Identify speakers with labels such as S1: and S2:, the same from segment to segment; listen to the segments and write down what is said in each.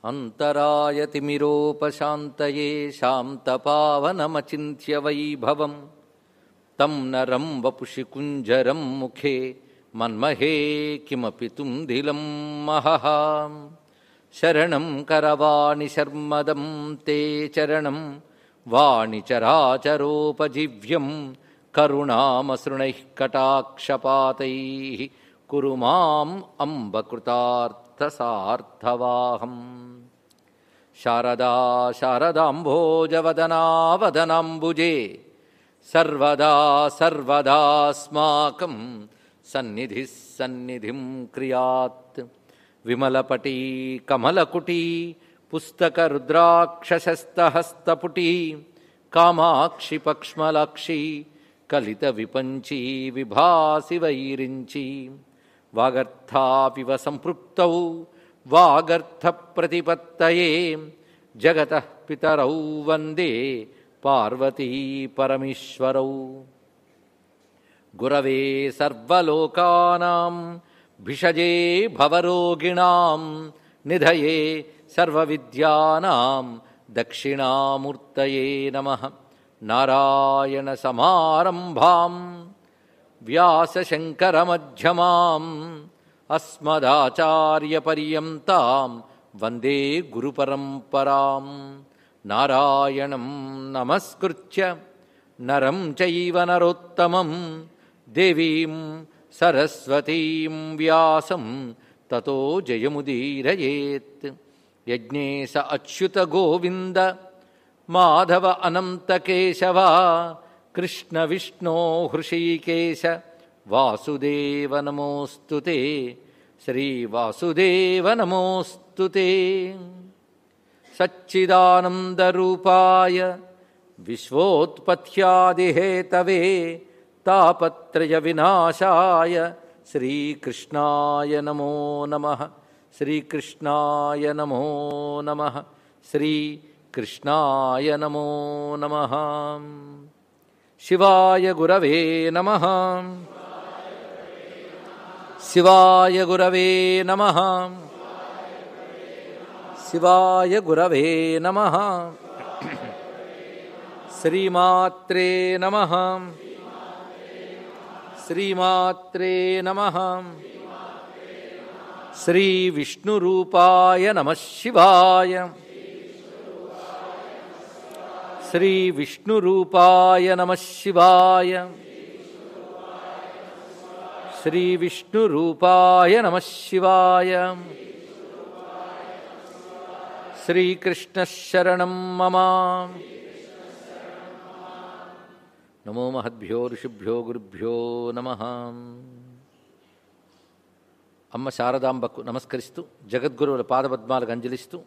S1: अन्तरायतिमिरोपशान्तये शान्तपावनमचिन्त्य वैभवं तं नरं वपुषि कुञ्जरं मुखे मन्महे किमपि तुम्धिलं महः शरणं करवाणि शर्मदं ते चरणं वाणिचराचरोपजीव्यं करुणामसृणैः कटाक्षपातैः कुरु माम् अम्बकृतार्थसार्थवाहम् शारदा शारदाम्भोजवदनावदनाम्बुजे सर्वदा सर्वदास्माकं सन्निधिः सन्निधिं क्रियात् विमलपटी कमलकुटी पुस्तकरुद्राक्षशस्तहस्तपुटी कामाक्षि पक्ष्मलाक्षी कलितविपञ्ची विभासि वैरिञ्ची वागर्थापिव सम्पृक्तौ वागर्थप्रतिपत्तये जगतः पितरौ वन्दे पार्वती परमेश्वरौ गुरवे सर्वलोकानां भिषजे भवरोगिणां निधये सर्वविद्यानां दक्षिणामूर्तये नमः नारायणसमारम्भां व्यासशङ्करमध्यमाम् अस्मदाचार्यपर्यन्तां वन्दे गुरुपरम्परां नारायणं नमस्कृत्य नरं चैव नरोत्तमं देवीं सरस्वतीं व्यासं ततो जयमुदीरयेत् यज्ञे स अच्युतगोविन्द माधव अनन्तकेशव कृष्णविष्णो हृषीकेश वासुदेव नमोऽस्तु ते श्रीवासुदेव नमोऽस्तु ते सच्चिदानन्दरूपाय विश्वोत्पत्त्यादिहेतवे तापत्रयविनाशाय श्रीकृष्णाय नमो नमः श्रीकृष्णाय नमो नमः श्रीकृष्णाय नमो नमः शिवाय गुरवे नमः शिवाय गुरवे नमः शिवाय गुरवे नमः श्रीमात्रे नमः श्रीमात्रे नमः श्रीविष्णुरूपाय नमः शिवाय श्रीविष्णुरूपाय नमः शिवाय श्रीविष्णुरूपाय नमः शिवाय श्रीकृष्णशरणं मम నమో మహద్భ్యో ఋషిభ్యో గురుభ్యో నమ అమ్మ శారదాంబకు నమస్కరిస్తూ జగద్గురువుల పాదపద్మాలకు అంజలిస్తూ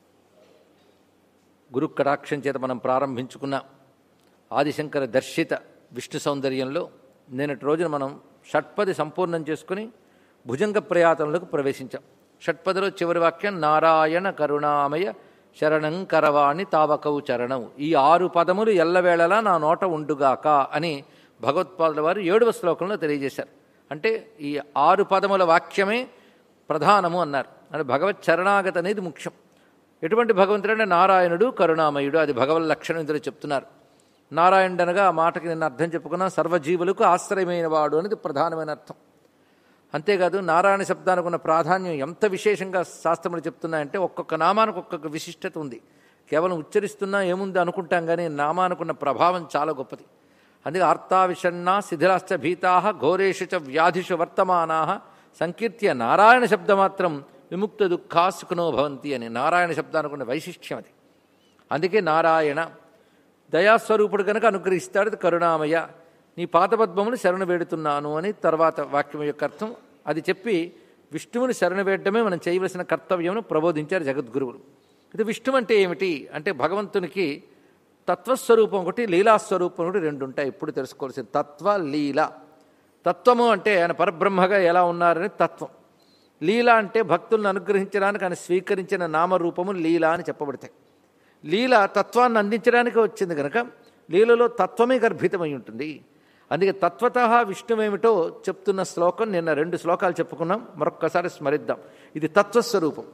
S1: గురు కటాక్షం చేత మనం ప్రారంభించుకున్న ఆదిశంకర దర్శిత విష్ణు సౌందర్యంలో నిన్నటి రోజున మనం షట్పది సంపూర్ణం చేసుకుని భుజంగ ప్రయాతంలోకి ప్రవేశించాం షట్పదిలో చివరి వాక్యం నారాయణ కరుణామయ శరణం కరవాణి తావకౌ చరణం ఈ ఆరు పదములు ఎల్లవేళలా నా నోట ఉండుగాక అని భగవత్పాదుల వారు ఏడవ శ్లోకంలో తెలియజేశారు అంటే ఈ ఆరు పదముల వాక్యమే ప్రధానము అన్నారు అంటే భగవత్ చరణాగత అనేది ముఖ్యం ఎటువంటి భగవంతుడు అంటే నారాయణుడు కరుణామయుడు అది భగవత్ లక్షణం ఇందులో చెప్తున్నారు నారాయణుడు అనగా ఆ మాటకి నిన్న అర్థం చెప్పుకున్నాం సర్వజీవులకు ఆశ్రయమైన వాడు అనేది ప్రధానమైన అర్థం అంతేకాదు నారాయణ శబ్దానికి ఉన్న ప్రాధాన్యం ఎంత విశేషంగా శాస్త్రములు చెప్తున్నాయంటే ఒక్కొక్క నామానికి ఒక్కొక్క విశిష్టత ఉంది కేవలం ఉచ్చరిస్తున్నా ఏముంది అనుకుంటాం కానీ నామానుకున్న ప్రభావం చాలా గొప్పది అందుకే ఆర్తావిషణ్ణా శిథిలాశ్చ భీతా ఘోరేషు చ వ్యాధిషు వర్తమానా సంకీర్త్య నారాయణ శబ్దమాత్రం విముక్త దుఃఖాసుకునో భవంతి అని నారాయణ శబ్దానుకున్న వైశిష్ట్యం అది అందుకే నారాయణ దయాస్వరూపుడు కనుక అనుగ్రహిస్తాడు అది కరుణామయ నీ పాతపద్మమును శరణు వేడుతున్నాను అని తర్వాత వాక్యం యొక్క అర్థం అది చెప్పి విష్ణువుని శరణు వేయడమే మనం చేయవలసిన కర్తవ్యమును ప్రబోధించారు జగద్గురువులు ఇది విష్ణు అంటే ఏమిటి అంటే భగవంతునికి తత్వస్వరూపం ఒకటి లీలాస్వరూపం ఒకటి రెండు ఉంటాయి ఎప్పుడు తెలుసుకోవాల్సిన తత్వ లీల తత్వము అంటే ఆయన పరబ్రహ్మగా ఎలా ఉన్నారని తత్వం లీల అంటే భక్తులను అనుగ్రహించడానికి ఆయన స్వీకరించిన నామరూపము లీల అని చెప్పబడతాయి లీల తత్వాన్ని అందించడానికి వచ్చింది కనుక లీలలో తత్వమే గర్భితమై ఉంటుంది అందుకే తత్వత విష్ణువేమిటో చెప్తున్న శ్లోకం నిన్న రెండు శ్లోకాలు చెప్పుకున్నాం మరొక్కసారి స్మరిద్దాం ఇది తత్వస్వరూపం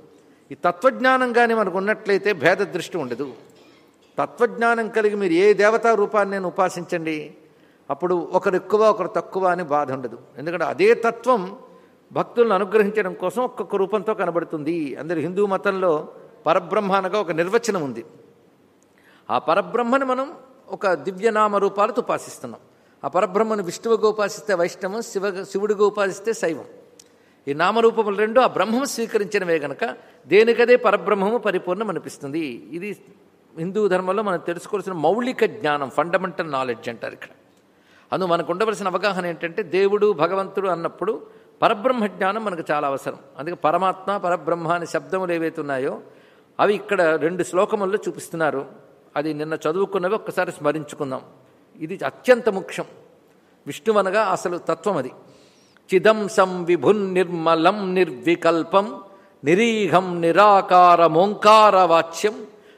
S1: ఈ తత్వజ్ఞానం కానీ మనకు ఉన్నట్లయితే భేద దృష్టి ఉండదు తత్వజ్ఞానం కలిగి మీరు ఏ దేవతా రూపాన్ని నేను ఉపాసించండి అప్పుడు ఒకరు ఎక్కువ ఒకరు తక్కువ అని బాధ ఉండదు ఎందుకంటే అదే తత్వం భక్తులను అనుగ్రహించడం కోసం ఒక్కొక్క రూపంతో కనబడుతుంది అందరు హిందూ మతంలో పరబ్రహ్మ అనగా ఒక నిర్వచనం ఉంది ఆ పరబ్రహ్మని మనం ఒక దివ్యనామ రూపాలతో ఉపాసిస్తున్నాం ఆ పరబ్రహ్మను విష్ణువుగా ఉపాసిస్తే వైష్ణవం శివ శివుడిగా ఉపాసిస్తే శైవం ఈ నామరూపములు రెండు ఆ బ్రహ్మము స్వీకరించినవే గనక దేనికదే పరబ్రహ్మము పరిపూర్ణం అనిపిస్తుంది ఇది హిందూ ధర్మంలో మనం తెలుసుకోవాల్సిన మౌలిక జ్ఞానం ఫండమెంటల్ నాలెడ్జ్ అంటారు ఇక్కడ అందు మనకు ఉండవలసిన అవగాహన ఏంటంటే దేవుడు భగవంతుడు అన్నప్పుడు పరబ్రహ్మ జ్ఞానం మనకు చాలా అవసరం అందుకే పరమాత్మ పరబ్రహ్మ అనే శబ్దములు ఏవైతే ఉన్నాయో అవి ఇక్కడ రెండు శ్లోకముల్లో చూపిస్తున్నారు అది నిన్న చదువుకున్నవి ఒక్కసారి స్మరించుకుందాం ఇది అత్యంత ముఖ్యం విష్ణువనగా అసలు తత్వం అది చిదంసం విభున్ నిర్మలం నిర్వికల్పం నిరీహం నిరాకారమోంకార వాచ్యం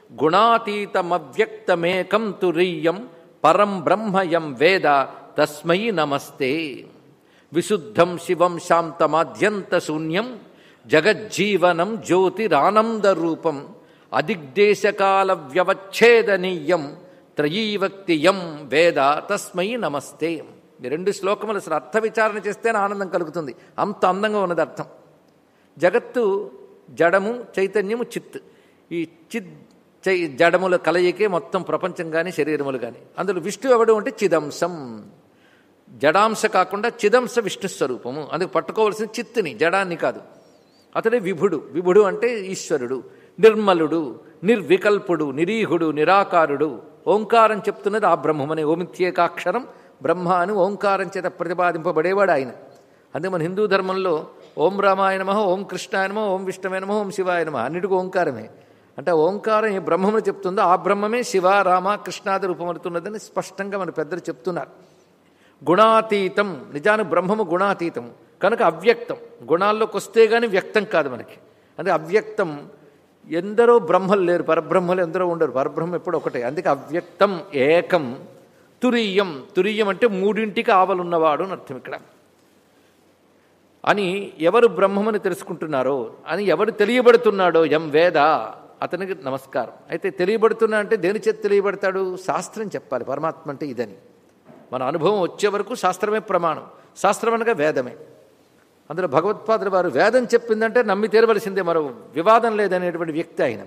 S1: గుణాతీతమవ్యక్తమేకం తురీయం పరం బ్రహ్మయం వేద తస్మై నమస్తే విశుద్ధం శివం శాంతమాద్యంత శూన్యం జగజ్జీవనం జ్యోతిరానందరూపం అదిగ్దేశకాల వ్యవచ్ఛేదనీయం త్రయీవక్తియం వేద తస్మై నమస్తే ఈ రెండు శ్లోకములు అసలు అర్థ విచారణ చేస్తేనే ఆనందం కలుగుతుంది అంత అందంగా ఉన్నది అర్థం జగత్తు జడము చైతన్యము చిత్ ఈ చిత్ చై జడముల కలయికే మొత్తం ప్రపంచం కానీ శరీరములు కానీ అందులో విష్ణు ఎవడు అంటే చిదంశం జడాంశ కాకుండా చిదంశ విష్ణు స్వరూపము అందుకు పట్టుకోవలసిన చిత్తుని జడాన్ని కాదు అతడే విభుడు విభుడు అంటే ఈశ్వరుడు నిర్మలుడు నిర్వికల్పుడు నిరీహుడు నిరాకారుడు ఓంకారం చెప్తున్నది ఆ బ్రహ్మమనే ఓమిత్యేకాక్షరం బ్రహ్మ అని ఓంకారం చేత ప్రతిపాదింపబడేవాడు ఆయన అందుకే మన హిందూ ధర్మంలో ఓం రామాయ నమ ఓం కృష్ణాయ నమ ఓం విష్ణువే నమ ఓం శివాయ నమ అన్నిటికీ ఓంకారమే అంటే ఓంకారం ఏ బ్రహ్మము చెప్తుందో ఆ బ్రహ్మమే శివ రామ కృష్ణాది రూపమవుతున్నదని స్పష్టంగా మన పెద్దలు చెప్తున్నారు గుణాతీతం నిజానికి బ్రహ్మము గుణాతీతం కనుక అవ్యక్తం గుణాల్లోకి వస్తే కానీ వ్యక్తం కాదు మనకి అంటే అవ్యక్తం ఎందరో బ్రహ్మలు లేరు పరబ్రహ్మలు ఎందరో ఉండరు పరబ్రహ్మ ఎప్పుడు ఒకటే అందుకే అవ్యక్తం ఏకం తురీయం తురీయం అంటే మూడింటికి ఆవలున్నవాడు అని అర్థం ఇక్కడ అని ఎవరు బ్రహ్మమని తెలుసుకుంటున్నారో అని ఎవరు తెలియబడుతున్నాడో ఎం వేద అతనికి నమస్కారం అయితే తెలియబడుతున్నా అంటే దేని చేతి తెలియబడతాడు శాస్త్రం చెప్పాలి పరమాత్మ అంటే ఇదని మన అనుభవం వచ్చే వరకు శాస్త్రమే ప్రమాణం శాస్త్రం అనగా వేదమే అందులో భగవత్పాదుల వారు వేదం చెప్పిందంటే నమ్మి తీరవలసిందే మరో వివాదం లేదనేటువంటి వ్యక్తి ఆయన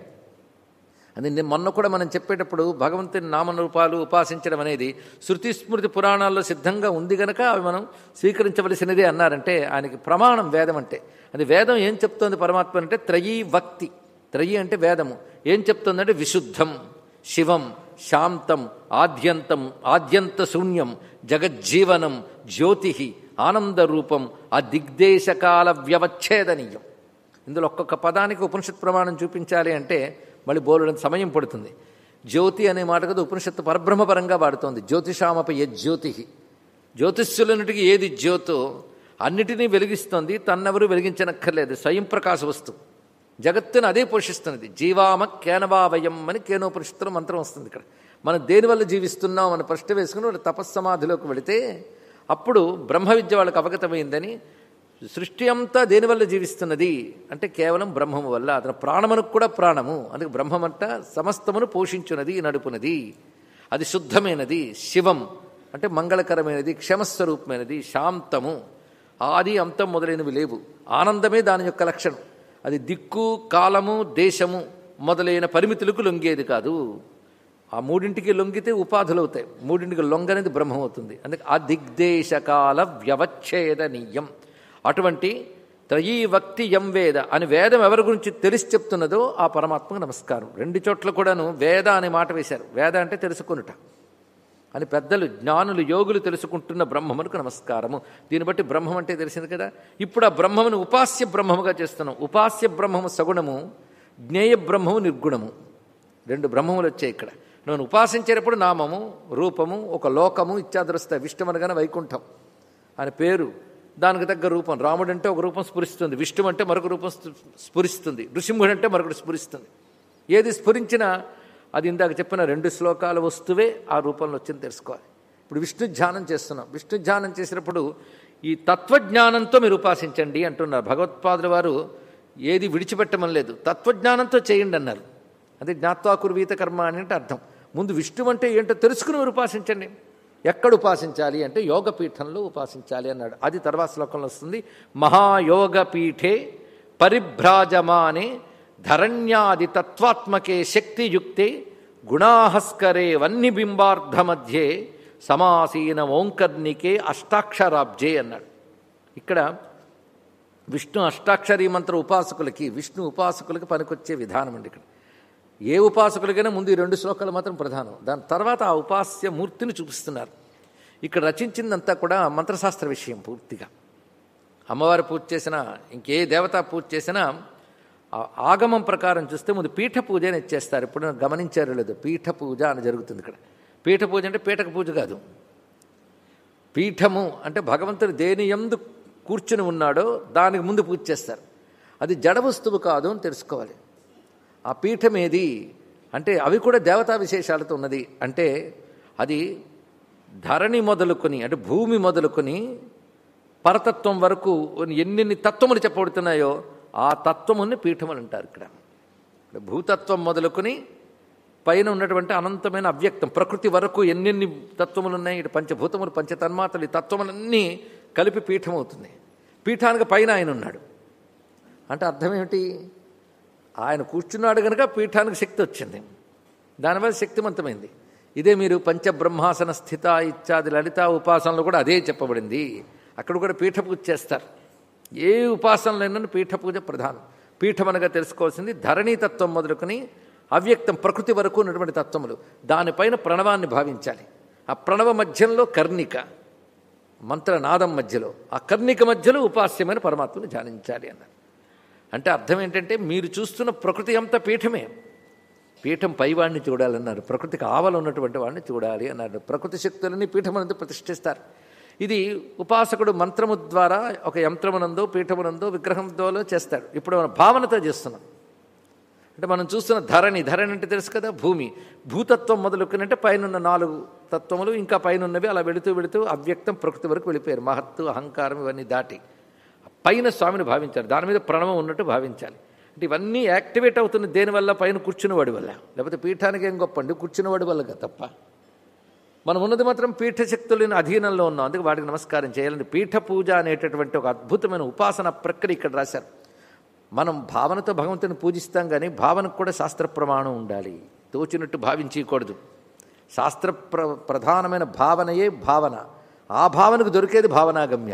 S1: అది నేను మొన్న కూడా మనం చెప్పేటప్పుడు భగవంతుని నామరూపాలు ఉపాసించడం అనేది శృతి స్మృతి పురాణాల్లో సిద్ధంగా ఉంది గనక అవి మనం స్వీకరించవలసినదే అన్నారంటే ఆయనకి ప్రమాణం వేదం అంటే అది వేదం ఏం చెప్తోంది పరమాత్మ అంటే త్రయీ భక్తి త్రయీ అంటే వేదము ఏం చెప్తోందంటే విశుద్ధం శివం శాంతం ఆద్యంతం ఆద్యంత శూన్యం జగజ్జీవనం జ్యోతి ఆనందరూపం ఆ దిగ్దేశకాల వ్యవచ్ఛేదనీయం ఇందులో ఒక్కొక్క పదానికి ఉపనిషత్ ప్రమాణం చూపించాలి అంటే మళ్ళీ బోలుడంత సమయం పడుతుంది జ్యోతి అనే మాట కదా ఉపనిషత్తు పరబ్రహ్మపరంగా వాడుతోంది జ్యోతిషామపై యజ్యోతి జ్యోతిష్యులన్నిటికీ ఏది జ్యోతో అన్నిటినీ వెలిగిస్తోంది తన్నెవరూ వెలిగించనక్కర్లేదు స్వయం ప్రకాశ వస్తు జగత్తును అదే పోషిస్తున్నది జీవామ కేనవావయం అని కేనోపనిషత్తులో మంత్రం వస్తుంది ఇక్కడ మనం దేనివల్ల జీవిస్తున్నాం అని ప్రశ్న వేసుకుని వాళ్ళు తపస్సమాధిలోకి వెళితే అప్పుడు బ్రహ్మ విద్య వాళ్ళకి అవగతమైందని సృష్టి అంతా దేనివల్ల జీవిస్తున్నది అంటే కేవలం బ్రహ్మము వల్ల అతను ప్రాణమునకు కూడా ప్రాణము అందుకే బ్రహ్మమంట సమస్తమును పోషించున్నది నడుపునది అది శుద్ధమైనది శివం అంటే మంగళకరమైనది క్షమస్వరూపమైనది శాంతము ఆది అంతం మొదలైనవి లేవు ఆనందమే దాని యొక్క లక్షణం అది దిక్కు కాలము దేశము మొదలైన పరిమితులకు లొంగేది కాదు ఆ మూడింటికి లొంగితే ఉపాధులు అవుతాయి మూడింటికి లొంగనేది బ్రహ్మం అవుతుంది అందుకే ఆ దిగ్దేశకాల వ్యవచ్ఛేదనీయం అటువంటి త్రయీవక్తి యం వేద అని వేదం ఎవరి గురించి తెలిసి చెప్తున్నదో ఆ పరమాత్మకు నమస్కారం రెండు చోట్ల కూడాను వేద అనే మాట వేశారు వేద అంటే తెలుసుకొనుట అని పెద్దలు జ్ఞానులు యోగులు తెలుసుకుంటున్న బ్రహ్మమునకు నమస్కారము దీన్ని బట్టి బ్రహ్మం అంటే తెలిసింది కదా ఇప్పుడు ఆ బ్రహ్మమును ఉపాస్య బ్రహ్మముగా చేస్తున్నాం ఉపాస్య బ్రహ్మము సగుణము జ్ఞేయ బ్రహ్మము నిర్గుణము రెండు బ్రహ్మములు వచ్చాయి ఇక్కడ నేను ఉపాసించేటప్పుడు నామము రూపము ఒక లోకము ఇత్యాదరుస్తాయి విష్ణుమనగానే వైకుంఠం అని పేరు దానికి తగ్గ రూపం రాముడు అంటే ఒక రూపం స్ఫురిస్తుంది విష్ణు అంటే మరొక రూపం స్ఫురిస్తుంది నృసింహుడు అంటే మరొకటి స్ఫురిస్తుంది ఏది స్ఫురించినా అది ఇందాక చెప్పిన రెండు శ్లోకాల వస్తువే ఆ రూపంలో వచ్చింది తెలుసుకోవాలి ఇప్పుడు విష్ణు ధ్యానం చేస్తున్నాం విష్ణు ధ్యానం చేసినప్పుడు ఈ తత్వజ్ఞానంతో మీరు ఉపాసించండి అంటున్నారు భగవత్పాదుల వారు ఏది విడిచిపెట్టమని లేదు తత్వజ్ఞానంతో చేయండి అన్నారు అదే జ్ఞాత్వాకుర్వీత కర్మ అని అంటే అర్థం ముందు విష్ణు అంటే ఏంటో తెలుసుకుని మీరు ఉపాసించండి ఎక్కడ ఉపాసించాలి అంటే యోగపీఠంలో ఉపాసించాలి అన్నాడు అది తర్వాత శ్లోకంలో వస్తుంది మహాయోగ పీఠే పరిభ్రాజమానే ధరణ్యాది తత్వాత్మకే శక్తియుక్తే గుణాహస్కరే వన్నిబింబార్ధ మధ్యే సమాసీన ఓంకర్ణికే అష్టాక్షరాబ్జే అన్నాడు ఇక్కడ విష్ణు అష్టాక్షరీ మంత్ర ఉపాసకులకి విష్ణు ఉపాసకులకి పనికొచ్చే విధానం అండి ఇక్కడ ఏ ఉపాసకులకైనా ముందు ఈ రెండు శ్లోకాలు మాత్రం ప్రధానం దాని తర్వాత ఆ ఉపాస్య మూర్తిని చూపిస్తున్నారు ఇక్కడ రచించిందంతా కూడా మంత్రశాస్త్ర విషయం పూర్తిగా అమ్మవారి పూజ చేసినా ఇంకే దేవతా పూజ చేసినా ఆ ఆగమం ప్రకారం చూస్తే ముందు పీఠ పూజ అని ఇచ్చేస్తారు ఇప్పుడు గమనించారు లేదు పీఠ పూజ అని జరుగుతుంది ఇక్కడ పీఠ పూజ అంటే పీఠక పూజ కాదు పీఠము అంటే భగవంతుడు దేని ఎందు కూర్చుని ఉన్నాడో దానికి ముందు పూజ చేస్తారు అది జడ వస్తువు కాదు అని తెలుసుకోవాలి ఆ పీఠం ఏది అంటే అవి కూడా దేవతా విశేషాలతో ఉన్నది అంటే అది ధరణి మొదలుకొని అంటే భూమి మొదలుకొని పరతత్వం వరకు ఎన్నెన్ని తత్వములు చెప్పబడుతున్నాయో ఆ తత్వముని పీఠములు అంటారు ఇక్కడ ఇక్కడ భూతత్వం మొదలుకొని పైన ఉన్నటువంటి అనంతమైన అవ్యక్తం ప్రకృతి వరకు ఎన్నెన్ని తత్వములు ఉన్నాయి ఇటు పంచభూతములు పంచతన్మాతలు ఈ తత్వములన్నీ కలిపి పీఠం అవుతుంది పీఠానికి పైన ఆయన ఉన్నాడు అంటే అర్థం ఏమిటి ఆయన కూర్చున్నాడు కనుక పీఠానికి శక్తి వచ్చింది దానివల్ల శక్తివంతమైంది ఇదే మీరు పంచబ్రహ్మాసన స్థిత ఇత్యాది లలిత ఉపాసనలు కూడా అదే చెప్పబడింది అక్కడ కూడా పీఠ పూజ చేస్తారు ఏ ఉపాసనలైనా పీఠ పూజ ప్రధానం పీఠం అనగా తెలుసుకోవాల్సింది ధరణీతత్వం మొదలుకొని అవ్యక్తం ప్రకృతి వరకు ఉన్నటువంటి తత్వములు దానిపైన ప్రణవాన్ని భావించాలి ఆ ప్రణవ మధ్యంలో కర్ణిక మంత్రనాదం మధ్యలో ఆ కర్ణిక మధ్యలో ఉపాస్యమైన పరమాత్మను ధ్యానించాలి అన్నారు అంటే అర్థం ఏంటంటే మీరు చూస్తున్న ప్రకృతి అంతా పీఠమే పీఠం పైవాడిని చూడాలన్నారు ప్రకృతికి ఆవల ఉన్నటువంటి వాడిని చూడాలి అన్నారు ప్రకృతి శక్తులని పీఠమునందు ప్రతిష్ఠిస్తారు ఇది ఉపాసకుడు మంత్రము ద్వారా ఒక యంత్రమునందో పీఠమునందో విగ్రహంతో చేస్తాడు ఇప్పుడు మనం భావనతో చేస్తున్నాం అంటే మనం చూస్తున్న ధరణి ధరణి అంటే తెలుసు కదా భూమి భూతత్వం మొదలుకునంటే పైన నాలుగు తత్వములు ఇంకా పైన ఉన్నవి అలా వెళుతూ వెళుతూ అవ్యక్తం ప్రకృతి వరకు వెళ్ళిపోయారు మహత్తు అహంకారం ఇవన్నీ దాటి పైన స్వామిని భావించాలి దాని మీద ప్రణవం ఉన్నట్టు భావించాలి అంటే ఇవన్నీ యాక్టివేట్ అవుతున్న దేనివల్ల పైన కూర్చున్నవాడి వల్ల లేకపోతే పీఠానికి ఏం గొప్ప అండి కూర్చున్నవాడి వల్ల తప్ప మనం ఉన్నది మాత్రం పీఠశక్తులని అధీనంలో ఉన్నాం అందుకే వాటికి నమస్కారం చేయాలని పీఠ పూజ అనేటటువంటి ఒక అద్భుతమైన ఉపాసన ప్రక్రియ ఇక్కడ రాశారు మనం భావనతో భగవంతుని పూజిస్తాం కానీ భావనకు కూడా శాస్త్ర ప్రమాణం ఉండాలి తోచినట్టు భావించకూడదు శాస్త్ర ప్ర ప్రధానమైన భావనయే భావన ఆ భావనకు దొరికేది భావనాగమ్య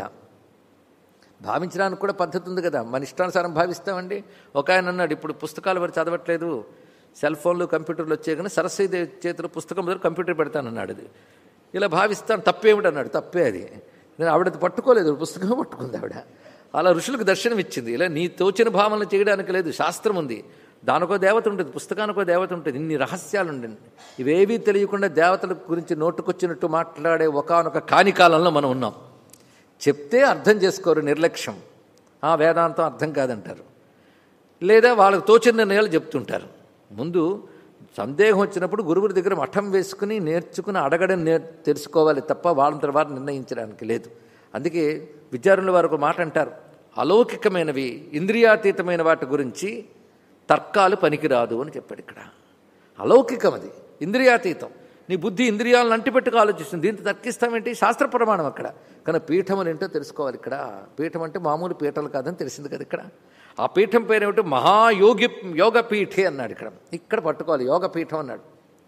S1: భావించడానికి కూడా పద్ధతి ఉంది కదా మన ఇష్టానుసారం భావిస్తామండి ఒక ఆయన అన్నాడు ఇప్పుడు పుస్తకాలు వారు చదవట్లేదు సెల్ ఫోన్లు కంప్యూటర్లు వచ్చే కానీ సరస్వతి చేతిలో పుస్తకం మొదలు కంప్యూటర్ పెడతానన్నాడు అది ఇలా భావిస్తాను తప్పేమిటి అన్నాడు తప్పే అది నేను ఆవిడ పట్టుకోలేదు పుస్తకం పట్టుకుంది ఆవిడ అలా ఋషులకు దర్శనం ఇచ్చింది ఇలా నీ తోచిన భావనలు చేయడానికి లేదు శాస్త్రం ఉంది దానికో దేవత ఉంటుంది పుస్తకానికో దేవత ఉంటుంది ఇన్ని రహస్యాలు ఉండండి ఇవేవీ తెలియకుండా దేవతల గురించి నోటుకొచ్చినట్టు మాట్లాడే ఒకనొక కాని కాలంలో మనం ఉన్నాం చెప్తే అర్థం చేసుకోరు నిర్లక్ష్యం ఆ వేదాంతం అర్థం కాదంటారు లేదా వాళ్ళకు తోచిన నిర్ణయాలు చెప్తుంటారు ముందు సందేహం వచ్చినప్పుడు గురువుల దగ్గర మఠం వేసుకుని నేర్చుకుని అడగడం నే తెలుసుకోవాలి తప్ప వాళ్ళంత వారు నిర్ణయించడానికి లేదు అందుకే విద్యార్థుల వారు ఒక మాట అంటారు అలౌకికమైనవి ఇంద్రియాతీతమైన వాటి గురించి తర్కాలు పనికిరాదు అని చెప్పాడు ఇక్కడ అలౌకికం అది ఇంద్రియాతీతం నీ బుద్ధి ఇంద్రియాలను అంటిపెట్టుకు ఆలోచిస్తుంది దీంతో తర్కిస్తామేంటి శాస్త్ర ప్రమాణం అక్కడ కానీ పీఠం అని ఏంటో తెలుసుకోవాలి ఇక్కడ పీఠం అంటే మామూలు పీఠలు కాదని తెలిసింది కదా ఇక్కడ ఆ పీఠం పేరు ఏమిటి మహాయోగి యోగ పీఠే అన్నాడు ఇక్కడ ఇక్కడ పట్టుకోవాలి యోగ పీఠం అన్నాడు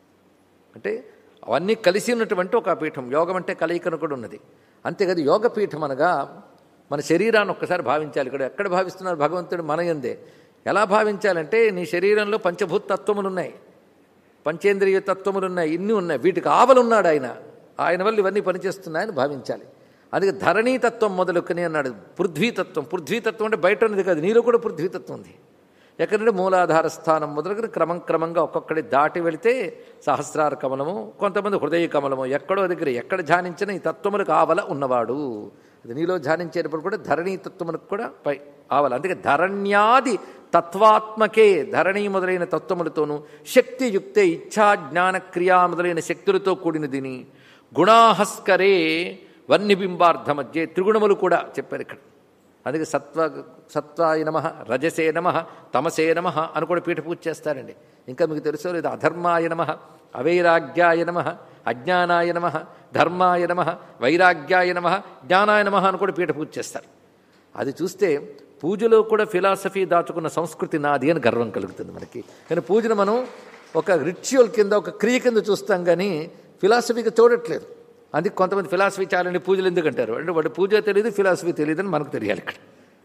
S1: అంటే అవన్నీ కలిసి ఉన్నటువంటి ఒక పీఠం యోగం అంటే కలయికను కూడా ఉన్నది అంతేకాదు యోగ పీఠం అనగా మన శరీరాన్ని ఒక్కసారి భావించాలి ఇక్కడ ఎక్కడ భావిస్తున్నారు భగవంతుడు మన ఎందే ఎలా భావించాలంటే నీ శరీరంలో పంచభూత తత్వములు ఉన్నాయి పంచేంద్రియ తత్వములు ఉన్నాయి ఇన్ని ఉన్నాయి వీటికి ఆవలున్నాడు ఆయన ఆయన వల్ల ఇవన్నీ పనిచేస్తున్నాయని భావించాలి అందుకే ధరణీతత్వం మొదలుకొని అన్నాడు పృథ్వీతత్వం పృథ్వీతత్వం అంటే బయట ఉన్నది కాదు నీలో కూడా పృథ్వీతత్వం ఉంది ఎక్కడంటే మూలాధార స్థానం మొదలుకొని క్రమం క్రమంగా ఒక్కొక్కటి దాటి వెళితే సహస్రార కమలము కొంతమంది హృదయ కమలము ఎక్కడో దగ్గర ఎక్కడ ధ్యానించినా ఈ తత్వములకు ఆవల ఉన్నవాడు అది నీలో ధ్యానించేటప్పుడు కూడా ధరణీ తత్వములకు కూడా పై ఆవల అందుకే ధరణ్యాది తత్వాత్మకే ధరణి మొదలైన తత్వములతోనూ శక్తియుక్తే ఇచ్ఛా జ్ఞాన క్రియా మొదలైన శక్తులతో కూడినదిని గుణాహస్కరే వన్నిబింబార్థ మధ్య త్రిగుణములు కూడా చెప్పారు ఇక్కడ అందుకే సత్వ సత్వాయ నమ రజసే నమ తమసే నమ అని కూడా పీఠ పూజ చేస్తారండి ఇంకా మీకు తెలుసో లేదు అధర్మాయ నమ అవైరాగ్యాయ నమ అజ్ఞానాయ నమ ధర్మాయ నమ వైరాగ్యాయ నమ జ్ఞానాయ నమ అని కూడా పీఠ పూజ చేస్తారు అది చూస్తే పూజలో కూడా ఫిలాసఫీ దాచుకున్న సంస్కృతి నాది అని గర్వం కలుగుతుంది మనకి కానీ పూజను మనం ఒక రిచువల్ కింద ఒక క్రియ కింద చూస్తాం కానీ ఫిలాసఫీగా చూడట్లేదు అందుకే కొంతమంది ఫిలాసఫీ చాలండి పూజలు ఎందుకంటారు అంటే వాడు పూజ తెలియదు ఫిలాసఫీ తెలియదు అని మనకు తెలియాలి ఇక్కడ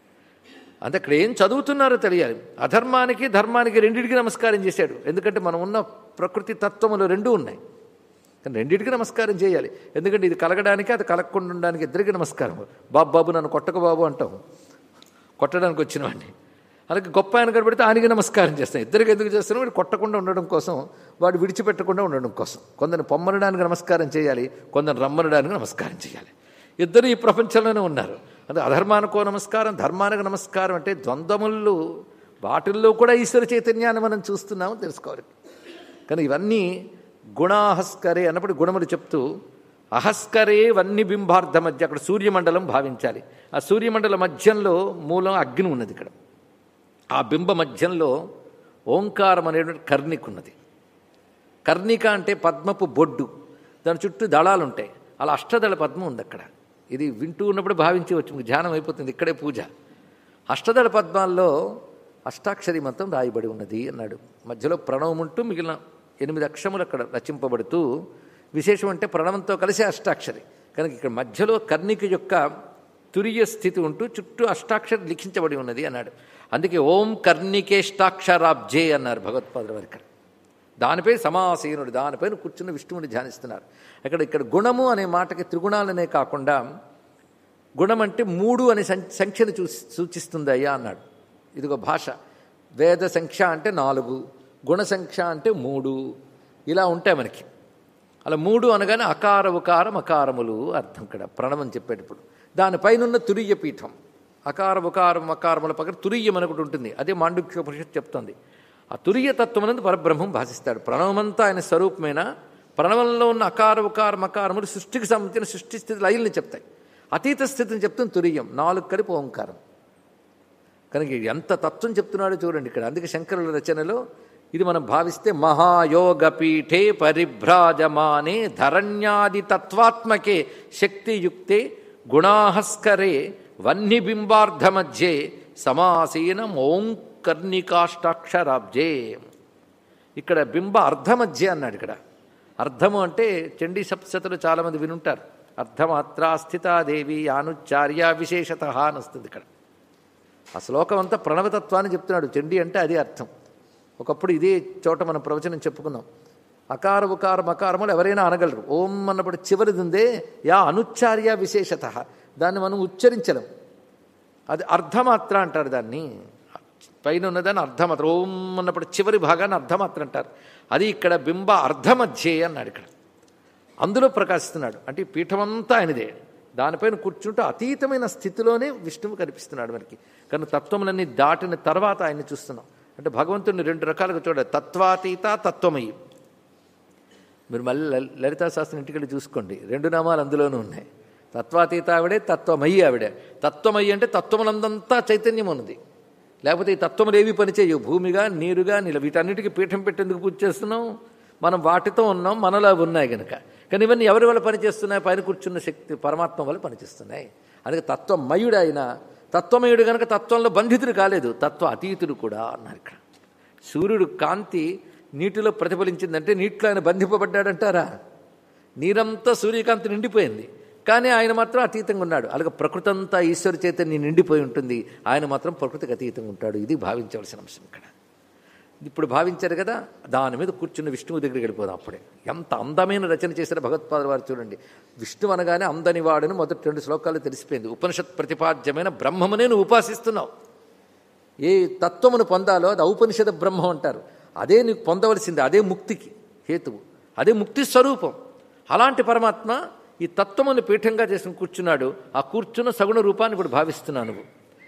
S1: అంటే అక్కడ ఏం చదువుతున్నారో తెలియాలి అధర్మానికి ధర్మానికి రెండింటికి నమస్కారం చేశాడు ఎందుకంటే మనం ఉన్న ప్రకృతి తత్వములు రెండూ ఉన్నాయి కానీ రెండింటికి నమస్కారం చేయాలి ఎందుకంటే ఇది కలగడానికి అది కలగకుండా ఉండడానికి ఇద్దరికి నమస్కారం బాబు బాబు నన్ను కొట్టక బాబు అంటాం కొట్టడానికి వచ్చిన వాడిని అలాగే గొప్ప ఆయన కనబడితే ఆయనకి నమస్కారం చేస్తాం ఇద్దరికి ఎందుకు చేస్తున్నాం వాడు కొట్టకుండా ఉండడం కోసం వాడు విడిచిపెట్టకుండా ఉండడం కోసం కొందరిని పొమ్మనడానికి నమస్కారం చేయాలి కొందరిని రమ్మనడానికి నమస్కారం చేయాలి ఇద్దరు ఈ ప్రపంచంలోనే ఉన్నారు అది అధర్మానికో నమస్కారం ధర్మానికి నమస్కారం అంటే ద్వంద్వములు వాటిల్లో కూడా ఈశ్వర చైతన్యాన్ని మనం చూస్తున్నాము తెలుసుకోవాలి కానీ ఇవన్నీ గుణాహస్కరే అన్నప్పుడు గుణములు చెప్తూ అహస్కరే వన్ని బింబార్థ మధ్య అక్కడ సూర్యమండలం భావించాలి ఆ సూర్యమండల మధ్యంలో మూలం అగ్ని ఉన్నది ఇక్కడ ఆ బింబ మధ్యంలో ఓంకారం అనేటువంటి కర్ణిక ఉన్నది కర్ణిక అంటే పద్మపు బొడ్డు దాని చుట్టూ దళాలు ఉంటాయి అలా అష్టదళ పద్మం ఉంది అక్కడ ఇది వింటూ ఉన్నప్పుడు భావించవచ్చు మీకు ధ్యానం అయిపోతుంది ఇక్కడే పూజ అష్టదళ పద్మాల్లో అష్టాక్షరి మంత్రం రాయబడి ఉన్నది అన్నాడు మధ్యలో ప్రణవం ఉంటూ మిగిలిన ఎనిమిది అక్షములు అక్కడ రచింపబడుతూ విశేషం అంటే ప్రణవంతో కలిసి అష్టాక్షరి కనుక ఇక్కడ మధ్యలో కర్ణిక యొక్క తురియ స్థితి ఉంటూ చుట్టూ అష్టాక్షరి లిఖించబడి ఉన్నది అన్నాడు అందుకే ఓం కర్ణికేష్టాక్షరాబ్జే అన్నారు భగవత్పాదుల వారి ఇక్కడ దానిపై సమాసీనుడు దానిపైన కూర్చుని విష్ణువుని ధ్యానిస్తున్నారు ఇక్కడ ఇక్కడ గుణము అనే మాటకి త్రిగుణాలనే కాకుండా గుణం అంటే మూడు అనే సం- సంఖ్యను చూ సూచిస్తుంది అయ్యా అన్నాడు ఇదిగో భాష వేద సంఖ్య అంటే నాలుగు గుణ సంఖ్య అంటే మూడు ఇలా ఉంటాయి మనకి అలా మూడు అనగానే అకార ఉకారం అకారములు అర్థం ఇక్కడ ప్రణవం చెప్పేటప్పుడు దానిపైనున్న తురియ పీఠం అకార ఉకారం అకారముల పక్కన తురియం అని ఒకటి ఉంటుంది అదే మాండుక్యోపనిషత్తు చెప్తోంది ఆ తురియ తత్వం అనేది పరబ్రహ్మం భాషిస్తాడు ప్రణవమంతా ఆయన స్వరూపమైన ప్రణవంలో ఉన్న అకార ఉకారం అకారములు సృష్టికి సంబంధించిన సృష్టి స్థితి లైల్ని చెప్తాయి అతీత స్థితిని చెప్తుంది తురియం నాలుగు కలిపి ఓంకారం కనుక ఎంత తత్వం చెప్తున్నాడో చూడండి ఇక్కడ అందుకే శంకరుల రచనలో ఇది మనం భావిస్తే మహాయోగ పీఠే పరిభ్రాజమానే ధరణ్యాది తత్వాత్మకే శక్తియుక్తే గుణాహస్కరే వన్నిబింబార్ధ మధ్యే సమాసీనం ఓం కర్ణికాష్టాక్షరాబ్జే ఇక్కడ బింబ అర్ధమధ్య అన్నాడు ఇక్కడ అర్ధము అంటే చండీ సప్తశతులు చాలామంది వినుంటారు అర్ధమాత్రా స్థితాదేవి యానుచార్య విశేషత అని వస్తుంది ఇక్కడ ఆ శ్లోకం అంతా ప్రణవతత్వాన్ని చెప్తున్నాడు చండీ అంటే అదే అర్థం ఒకప్పుడు ఇదే చోట మనం ప్రవచనం చెప్పుకుందాం అకార ఉకార మకారములు ఎవరైనా అనగలరు ఓం అన్నప్పుడు చివరిది ఉందే యా అనుచ్చార్య విశేషత దాన్ని మనం ఉచ్చరించలేం అది అర్ధమాత్ర అంటారు దాన్ని పైన ఉన్నదాన్ని అర్ధమాత్ర ఓం అన్నప్పుడు చివరి భాగాన్ని అర్ధమాత్ర అంటారు అది ఇక్కడ బింబ అర్ధమధ్యే అన్నాడు ఇక్కడ అందులో ప్రకాశిస్తున్నాడు అంటే ఈ పీఠమంతా ఆయనదే దానిపైన కూర్చుంటూ అతీతమైన స్థితిలోనే విష్ణువు కనిపిస్తున్నాడు మనకి కానీ తత్వములన్నీ దాటిన తర్వాత ఆయన్ని చూస్తున్నాం అంటే భగవంతుడిని రెండు రకాలుగా చూడాలి తత్వాతీత తత్వమయి మీరు మళ్ళీ లలి- లలితా శాస్త్రం ఇంటికి వెళ్ళి చూసుకోండి రెండు నామాలు అందులోనూ ఉన్నాయి తత్వాతీత ఆవిడే తత్వమయ్యి ఆవిడే తత్వమయ్యి అంటే తత్వములందంతా చైతన్యం ఉన్నది లేకపోతే ఈ తత్వములు ఏవి పనిచేయవు భూమిగా నీరుగా నీళ్ళ వీటన్నిటికీ పీఠం పెట్టేందుకు పూజ చేస్తున్నాం మనం వాటితో ఉన్నాం మనలో అవి ఉన్నాయి కనుక కానీ ఇవన్నీ ఎవరి వల్ల పనిచేస్తున్నాయి పైన కూర్చున్న శక్తి పరమాత్మ వల్ల పనిచేస్తున్నాయి అందుకే తత్వమయుడు ఆయన తత్వమయుడు కనుక తత్వంలో బంధితుడు కాలేదు తత్వ అతీతుడు కూడా అన్నారు ఇక్కడ సూర్యుడు కాంతి నీటిలో ప్రతిఫలించిందంటే నీటిలో ఆయన బంధింపబడ్డాడంటారా నీరంతా సూర్యకాంతి నిండిపోయింది కానీ ఆయన మాత్రం అతీతంగా ఉన్నాడు అలాగే ప్రకృతి అంతా ఈశ్వర చైతన్యం నిండిపోయి ఉంటుంది ఆయన మాత్రం ప్రకృతికి అతీతంగా ఉంటాడు ఇది భావించవలసిన అంశం ఇక్కడ ఇప్పుడు భావించారు కదా దాని మీద కూర్చున్న విష్ణువు దగ్గరికి వెళ్ళిపోదాం అప్పుడే ఎంత అందమైన రచన చేశారు భగవత్పాదుల వారు చూడండి విష్ణు అనగానే అందని వాడని మొదటి రెండు శ్లోకాలు తెలిసిపోయింది ఉపనిషత్ ప్రతిపాద్యమైన బ్రహ్మమునే నువ్వు ఉపాసిస్తున్నావు ఏ తత్వమును పొందాలో అది ఔపనిషద బ్రహ్మం అంటారు అదే నీకు పొందవలసింది అదే ముక్తికి హేతువు అదే ముక్తి స్వరూపం అలాంటి పరమాత్మ ఈ తత్వమును పీఠంగా చేసుకుని కూర్చున్నాడు ఆ కూర్చున్న సగుణ రూపాన్ని ఇప్పుడు భావిస్తున్నావు నువ్వు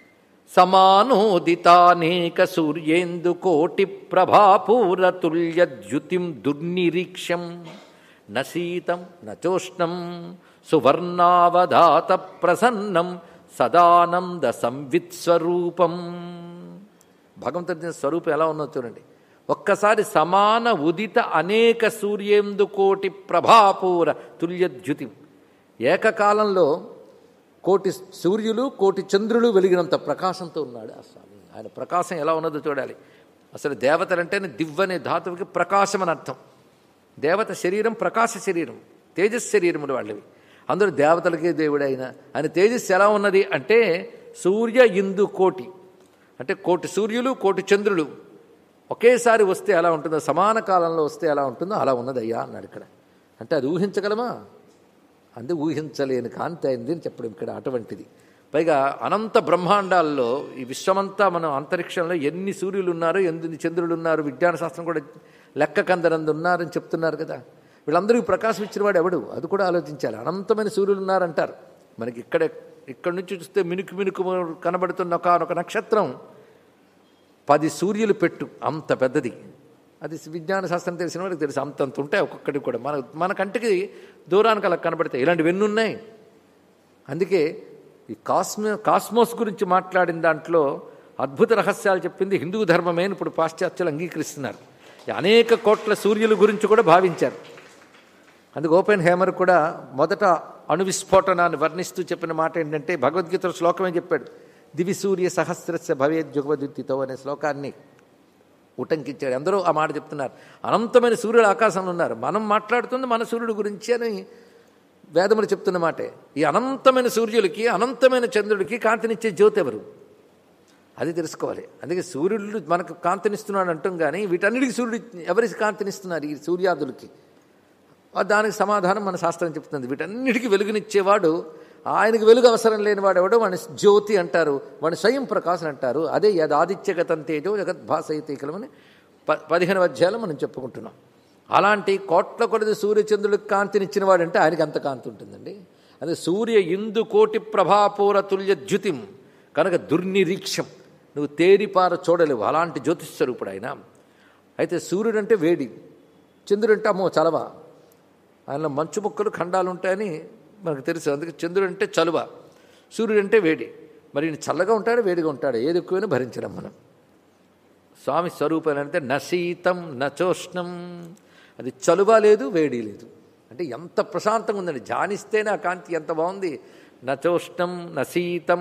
S1: సమానోదితానేక సూర్యేందు కోటి ప్రభాపూరతుల్యద్యుతిం దుర్నిరీక్ష్యం నశీతం నచోష్ణం సువర్ణావధాత ప్రసన్నం సదానంద సంవిత్ స్వరూపం భగవంతుడి స్వరూపం ఎలా ఉన్నదో చూడండి ఒక్కసారి సమాన ఉదిత అనేక సూర్యేందు కోటి ప్రభాపూర తుల్యద్యుతి ఏకకాలంలో కోటి సూర్యులు కోటి చంద్రులు వెలిగినంత ప్రకాశంతో ఉన్నాడు ఆ స్వామి ఆయన ప్రకాశం ఎలా ఉన్నదో చూడాలి అసలు దేవతలంటేనే దివ్వనే ధాతువుకి ప్రకాశం అని అర్థం దేవత శరీరం ప్రకాశ శరీరం తేజస్ శరీరములు వాళ్ళవి అందరూ దేవతలకే దేవుడైన ఆయన తేజస్సు ఎలా ఉన్నది అంటే సూర్య ఇందు కోటి అంటే కోటి సూర్యులు కోటి చంద్రులు ఒకేసారి వస్తే ఎలా ఉంటుందో సమాన కాలంలో వస్తే ఎలా ఉంటుందో అలా ఉన్నదయ్యా అన్నాడు ఇక్కడ అంటే అది ఊహించగలమా అందు ఊహించలేని కాంతి అయింది అని చెప్పడం ఇక్కడ అటువంటిది పైగా అనంత బ్రహ్మాండాల్లో ఈ విశ్వమంతా మనం అంతరిక్షంలో ఎన్ని సూర్యులు ఉన్నారు ఎన్ని చంద్రులు ఉన్నారు విజ్ఞాన శాస్త్రం కూడా లెక్క కందరందు ఉన్నారని చెప్తున్నారు కదా వీళ్ళందరికీ ప్రకాశం ఇచ్చిన వాడు ఎవడు అది కూడా ఆలోచించాలి అనంతమైన సూర్యులు ఉన్నారంటారు మనకి ఇక్కడ ఇక్కడ నుంచి చూస్తే మినుకు మినుకు కనబడుతున్న ఒక నక్షత్రం పది సూర్యులు పెట్టు అంత పెద్దది అది విజ్ఞాన శాస్త్రం తెలిసిన వాడికి తెలుసు అంతంత ఉంటాయి ఒక్కొక్కటి కూడా మన మన కంటికి దూరానికి అలా కనబడతాయి ఇలాంటివి ఎన్ని ఉన్నాయి అందుకే ఈ కాస్మో కాస్మోస్ గురించి మాట్లాడిన దాంట్లో అద్భుత రహస్యాలు చెప్పింది హిందూ ధర్మమే అని ఇప్పుడు పాశ్చాత్యులు అంగీకరిస్తున్నారు ఈ అనేక కోట్ల సూర్యుల గురించి కూడా భావించారు అందుకు ఓపెన్ హేమర్ కూడా మొదట అణు విస్ఫోటనాన్ని వర్ణిస్తూ చెప్పిన మాట ఏంటంటే భగవద్గీతలో శ్లోకమే చెప్పాడు దివి సూర్య సహస్రస్య భవేద్ జుగవద్యుతితో అనే శ్లోకాన్ని ఉటంకించాడు అందరూ ఆ మాట చెప్తున్నారు అనంతమైన సూర్యుడు ఆకాశంలో ఉన్నారు మనం మాట్లాడుతుంది మన సూర్యుడు గురించి అని వేదములు చెప్తున్న మాటే ఈ అనంతమైన సూర్యులకి అనంతమైన చంద్రుడికి కాంతినిచ్చే జ్యోతి ఎవరు అది తెలుసుకోవాలి అందుకే సూర్యుడు మనకు కాంతినిస్తున్నాడు అంటాం కానీ వీటన్నిటికీ సూర్యుడు ఎవరికి కాంతినిస్తున్నారు ఈ సూర్యాదులకి దానికి సమాధానం మన శాస్త్రం చెప్తుంది వీటన్నిటికీ వెలుగునిచ్చేవాడు ఆయనకు వెలుగు అవసరం లేనివాడు ఎవడో వాడిని జ్యోతి అంటారు వాడిని స్వయం ప్రకాశం అంటారు అదే యదాదిత్యగతం తేజో జగద్భాసైతీకలమని ప పదిహేను అధ్యాయాలు మనం చెప్పుకుంటున్నాం అలాంటి కోట్ల కొలది సూర్యచంద్రుడికి కాంతినిచ్చిన వాడంటే ఆయనకి అంత కాంతి ఉంటుందండి అదే సూర్య ఇందు కోటి ప్రభాపూర తుల్య ద్యుతిం కనుక దుర్నిరీక్షం నువ్వు తేరిపార చూడలేవు అలాంటి జ్యోతిస్వరూపుడు ఆయన అయితే సూర్యుడు అంటే వేడి చంద్రుడు అంటే అమ్మో చలవ ఆయనలో మంచు ముక్కలు ఖండాలు ఉంటాయని మనకు తెలుసు అందుకే చంద్రుడు అంటే చలువ సూర్యుడు అంటే వేడి మరి ఈయన చల్లగా ఉంటాడు వేడిగా ఉంటాడు ఏది ఎక్కువైనా భరించడం మనం స్వామి స్వరూపం అంటే నశీతం నచోష్ణం అది చలువ లేదు వేడి లేదు అంటే ఎంత ప్రశాంతంగా ఉందండి జానిస్తేనే ఆ కాంతి ఎంత బాగుంది నచోష్ణం నశీతం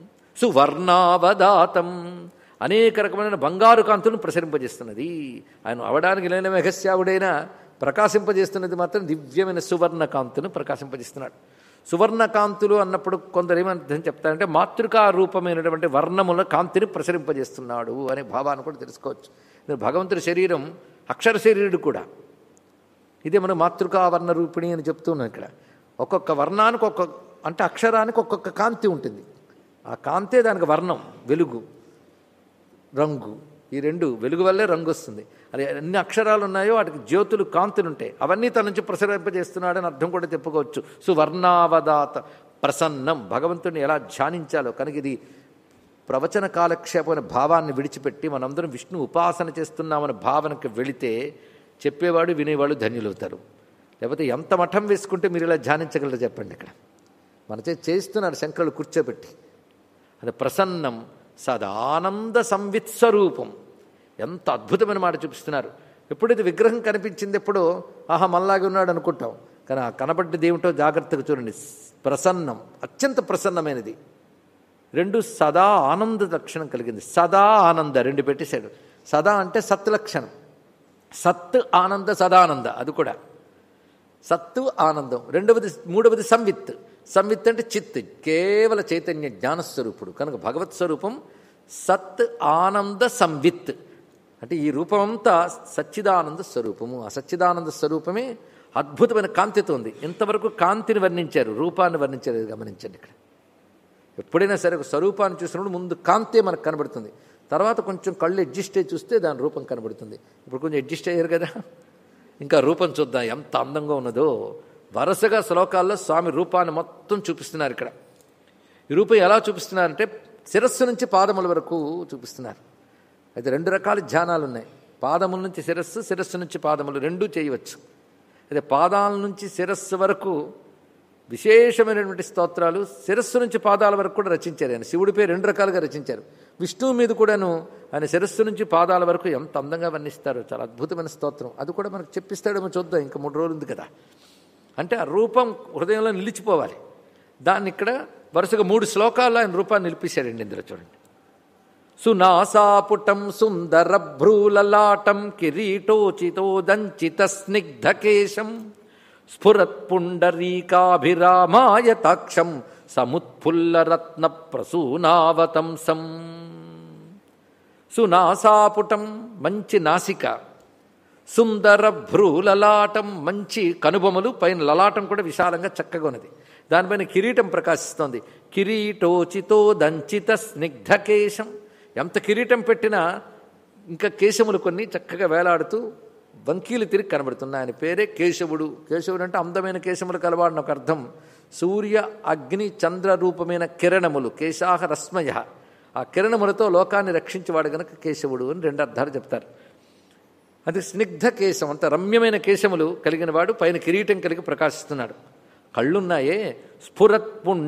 S1: సువర్ణావదాతం అనేక రకమైన బంగారు కాంతులను ప్రసరింపజేస్తున్నది ఆయన అవడానికి లేని మెఘశ్యావుడైనా ప్రకాశింపజేస్తున్నది మాత్రం దివ్యమైన సువర్ణ కాంతును ప్రకాశింపజేస్తున్నాడు సువర్ణకాంతులు అన్నప్పుడు కొందరు ఏమర్థం చెప్తారంటే మాతృకా రూపమైనటువంటి వర్ణముల కాంతిని ప్రసరింపజేస్తున్నాడు అనే భావాన్ని కూడా తెలుసుకోవచ్చు భగవంతుడి శరీరం అక్షర శరీరుడు కూడా ఇదే మనం మాతృకా వర్ణ రూపిణి అని చెప్తున్నాం ఇక్కడ ఒక్కొక్క వర్ణానికి ఒక్కొక్క అంటే అక్షరానికి ఒక్కొక్క కాంతి ఉంటుంది ఆ కాంతే దానికి వర్ణం వెలుగు రంగు ఈ రెండు వెలుగు వల్లే రంగు వస్తుంది అది ఎన్ని అక్షరాలు ఉన్నాయో వాటికి జ్యోతులు కాంతులు ఉంటాయి అవన్నీ తన నుంచి ప్రసరింపజేస్తున్నాడని అర్థం కూడా చెప్పుకోవచ్చు సువర్ణావదాత ప్రసన్నం భగవంతుని ఎలా ధ్యానించాలో కనుక ఇది ప్రవచన కాలక్షేపమైన భావాన్ని విడిచిపెట్టి మనందరం విష్ణు ఉపాసన చేస్తున్నామనే భావనకి వెళితే చెప్పేవాడు వినేవాడు ధన్యులవుతారు లేకపోతే ఎంత మఠం వేసుకుంటే మీరు ఇలా ధ్యానించగలరు చెప్పండి ఇక్కడ మన చే చేస్తున్నాడు శంకరులు కూర్చోబెట్టి అది ప్రసన్నం సదానంద సంవిత్స్వరూపం ఎంత అద్భుతమైన మాట చూపిస్తున్నారు ఎప్పుడైతే విగ్రహం కనిపించింది ఎప్పుడో ఆహా మళ్ళాగే ఉన్నాడు అనుకుంటాం కానీ ఆ కనబడ్డది ఏమిటో జాగ్రత్తగా చూడండి ప్రసన్నం అత్యంత ప్రసన్నమైనది రెండు సదా ఆనంద లక్షణం కలిగింది సదా ఆనంద రెండు పెట్టేశాడు సదా అంటే సత్ లక్షణం సత్ ఆనంద సదానంద అది కూడా సత్తు ఆనందం రెండవది మూడవది సంవిత్ సంవిత్ అంటే చిత్ కేవల చైతన్య జ్ఞానస్వరూపుడు కనుక భగవత్ స్వరూపం సత్ ఆనంద సంవిత్ అంటే ఈ రూపం అంతా సచ్చిదానంద స్వరూపము ఆ సచ్చిదానంద స్వరూపమే అద్భుతమైన కాంతితో ఉంది ఇంతవరకు కాంతిని వర్ణించారు రూపాన్ని వర్ణించారు గమనించండి ఇక్కడ ఎప్పుడైనా సరే ఒక స్వరూపాన్ని చూసినప్పుడు ముందు కాంతే మనకు కనబడుతుంది తర్వాత కొంచెం కళ్ళు అడ్జస్ట్ అయ్యి చూస్తే దాని రూపం కనబడుతుంది ఇప్పుడు కొంచెం అడ్జస్ట్ అయ్యారు కదా ఇంకా రూపం చూద్దాం ఎంత అందంగా ఉన్నదో వరుసగా శ్లోకాల్లో స్వామి రూపాన్ని మొత్తం చూపిస్తున్నారు ఇక్కడ ఈ రూపం ఎలా చూపిస్తున్నారంటే శిరస్సు నుంచి పాదముల వరకు చూపిస్తున్నారు అయితే రెండు రకాల ధ్యానాలు ఉన్నాయి పాదముల నుంచి శిరస్సు శిరస్సు నుంచి పాదములు రెండూ చేయవచ్చు అయితే పాదాల నుంచి శిరస్సు వరకు విశేషమైనటువంటి స్తోత్రాలు శిరస్సు నుంచి పాదాల వరకు కూడా రచించారు ఆయన శివుడి పేరు రెండు రకాలుగా రచించారు విష్ణువు మీద కూడాను ఆయన శిరస్సు నుంచి పాదాల వరకు ఎంత అందంగా వర్ణిస్తారు చాలా అద్భుతమైన స్తోత్రం అది కూడా మనకు చెప్పిస్తాడేమో చూద్దాం ఇంకా మూడు రోజులు ఉంది కదా అంటే ఆ రూపం హృదయంలో నిలిచిపోవాలి దాన్ని ఇక్కడ వరుసగా మూడు శ్లోకాల్లో ఆయన రూపాన్ని నిలిపేశాడండి ఇందులో చూడండి సునాసాపుటం సుందర భ్రూలలాటం కిరీటోచితోదంచిత స్నిగ్ధకేశం స్ఫురత్ పుండరీకాభిరామాయతాక్షం సముత్ఫుల్లరత్న ప్రసూనావతంసం సునాసాపుటం మంచి నాసిక సుందర భ్రూలలాటం మంచి కనుబొమలు పైన లలాటం కూడా విశాలంగా చక్కగా ఉన్నది దానిపైన కిరీటం ప్రకాశిస్తోంది కిరీటోచితో దంచిత స్నిగ్ధకేశం ఎంత కిరీటం పెట్టినా ఇంకా కేశములు కొన్ని చక్కగా వేలాడుతూ వంకీలు తిరిగి కనబడుతున్నాయి ఆయన పేరే కేశవుడు కేశవుడు అంటే అందమైన కేశములు కలవాడిన ఒక అర్థం సూర్య అగ్ని చంద్ర రూపమైన కిరణములు కేశాహ రశ్మయ ఆ కిరణములతో లోకాన్ని రక్షించేవాడు గనక కేశవుడు అని రెండు అర్థాలు చెప్తారు అది స్నిగ్ధ కేశం అంత రమ్యమైన కేశములు కలిగిన వాడు పైన కిరీటం కలిగి ప్రకాశిస్తున్నాడు కళ్ళున్నాయే స్ఫురత్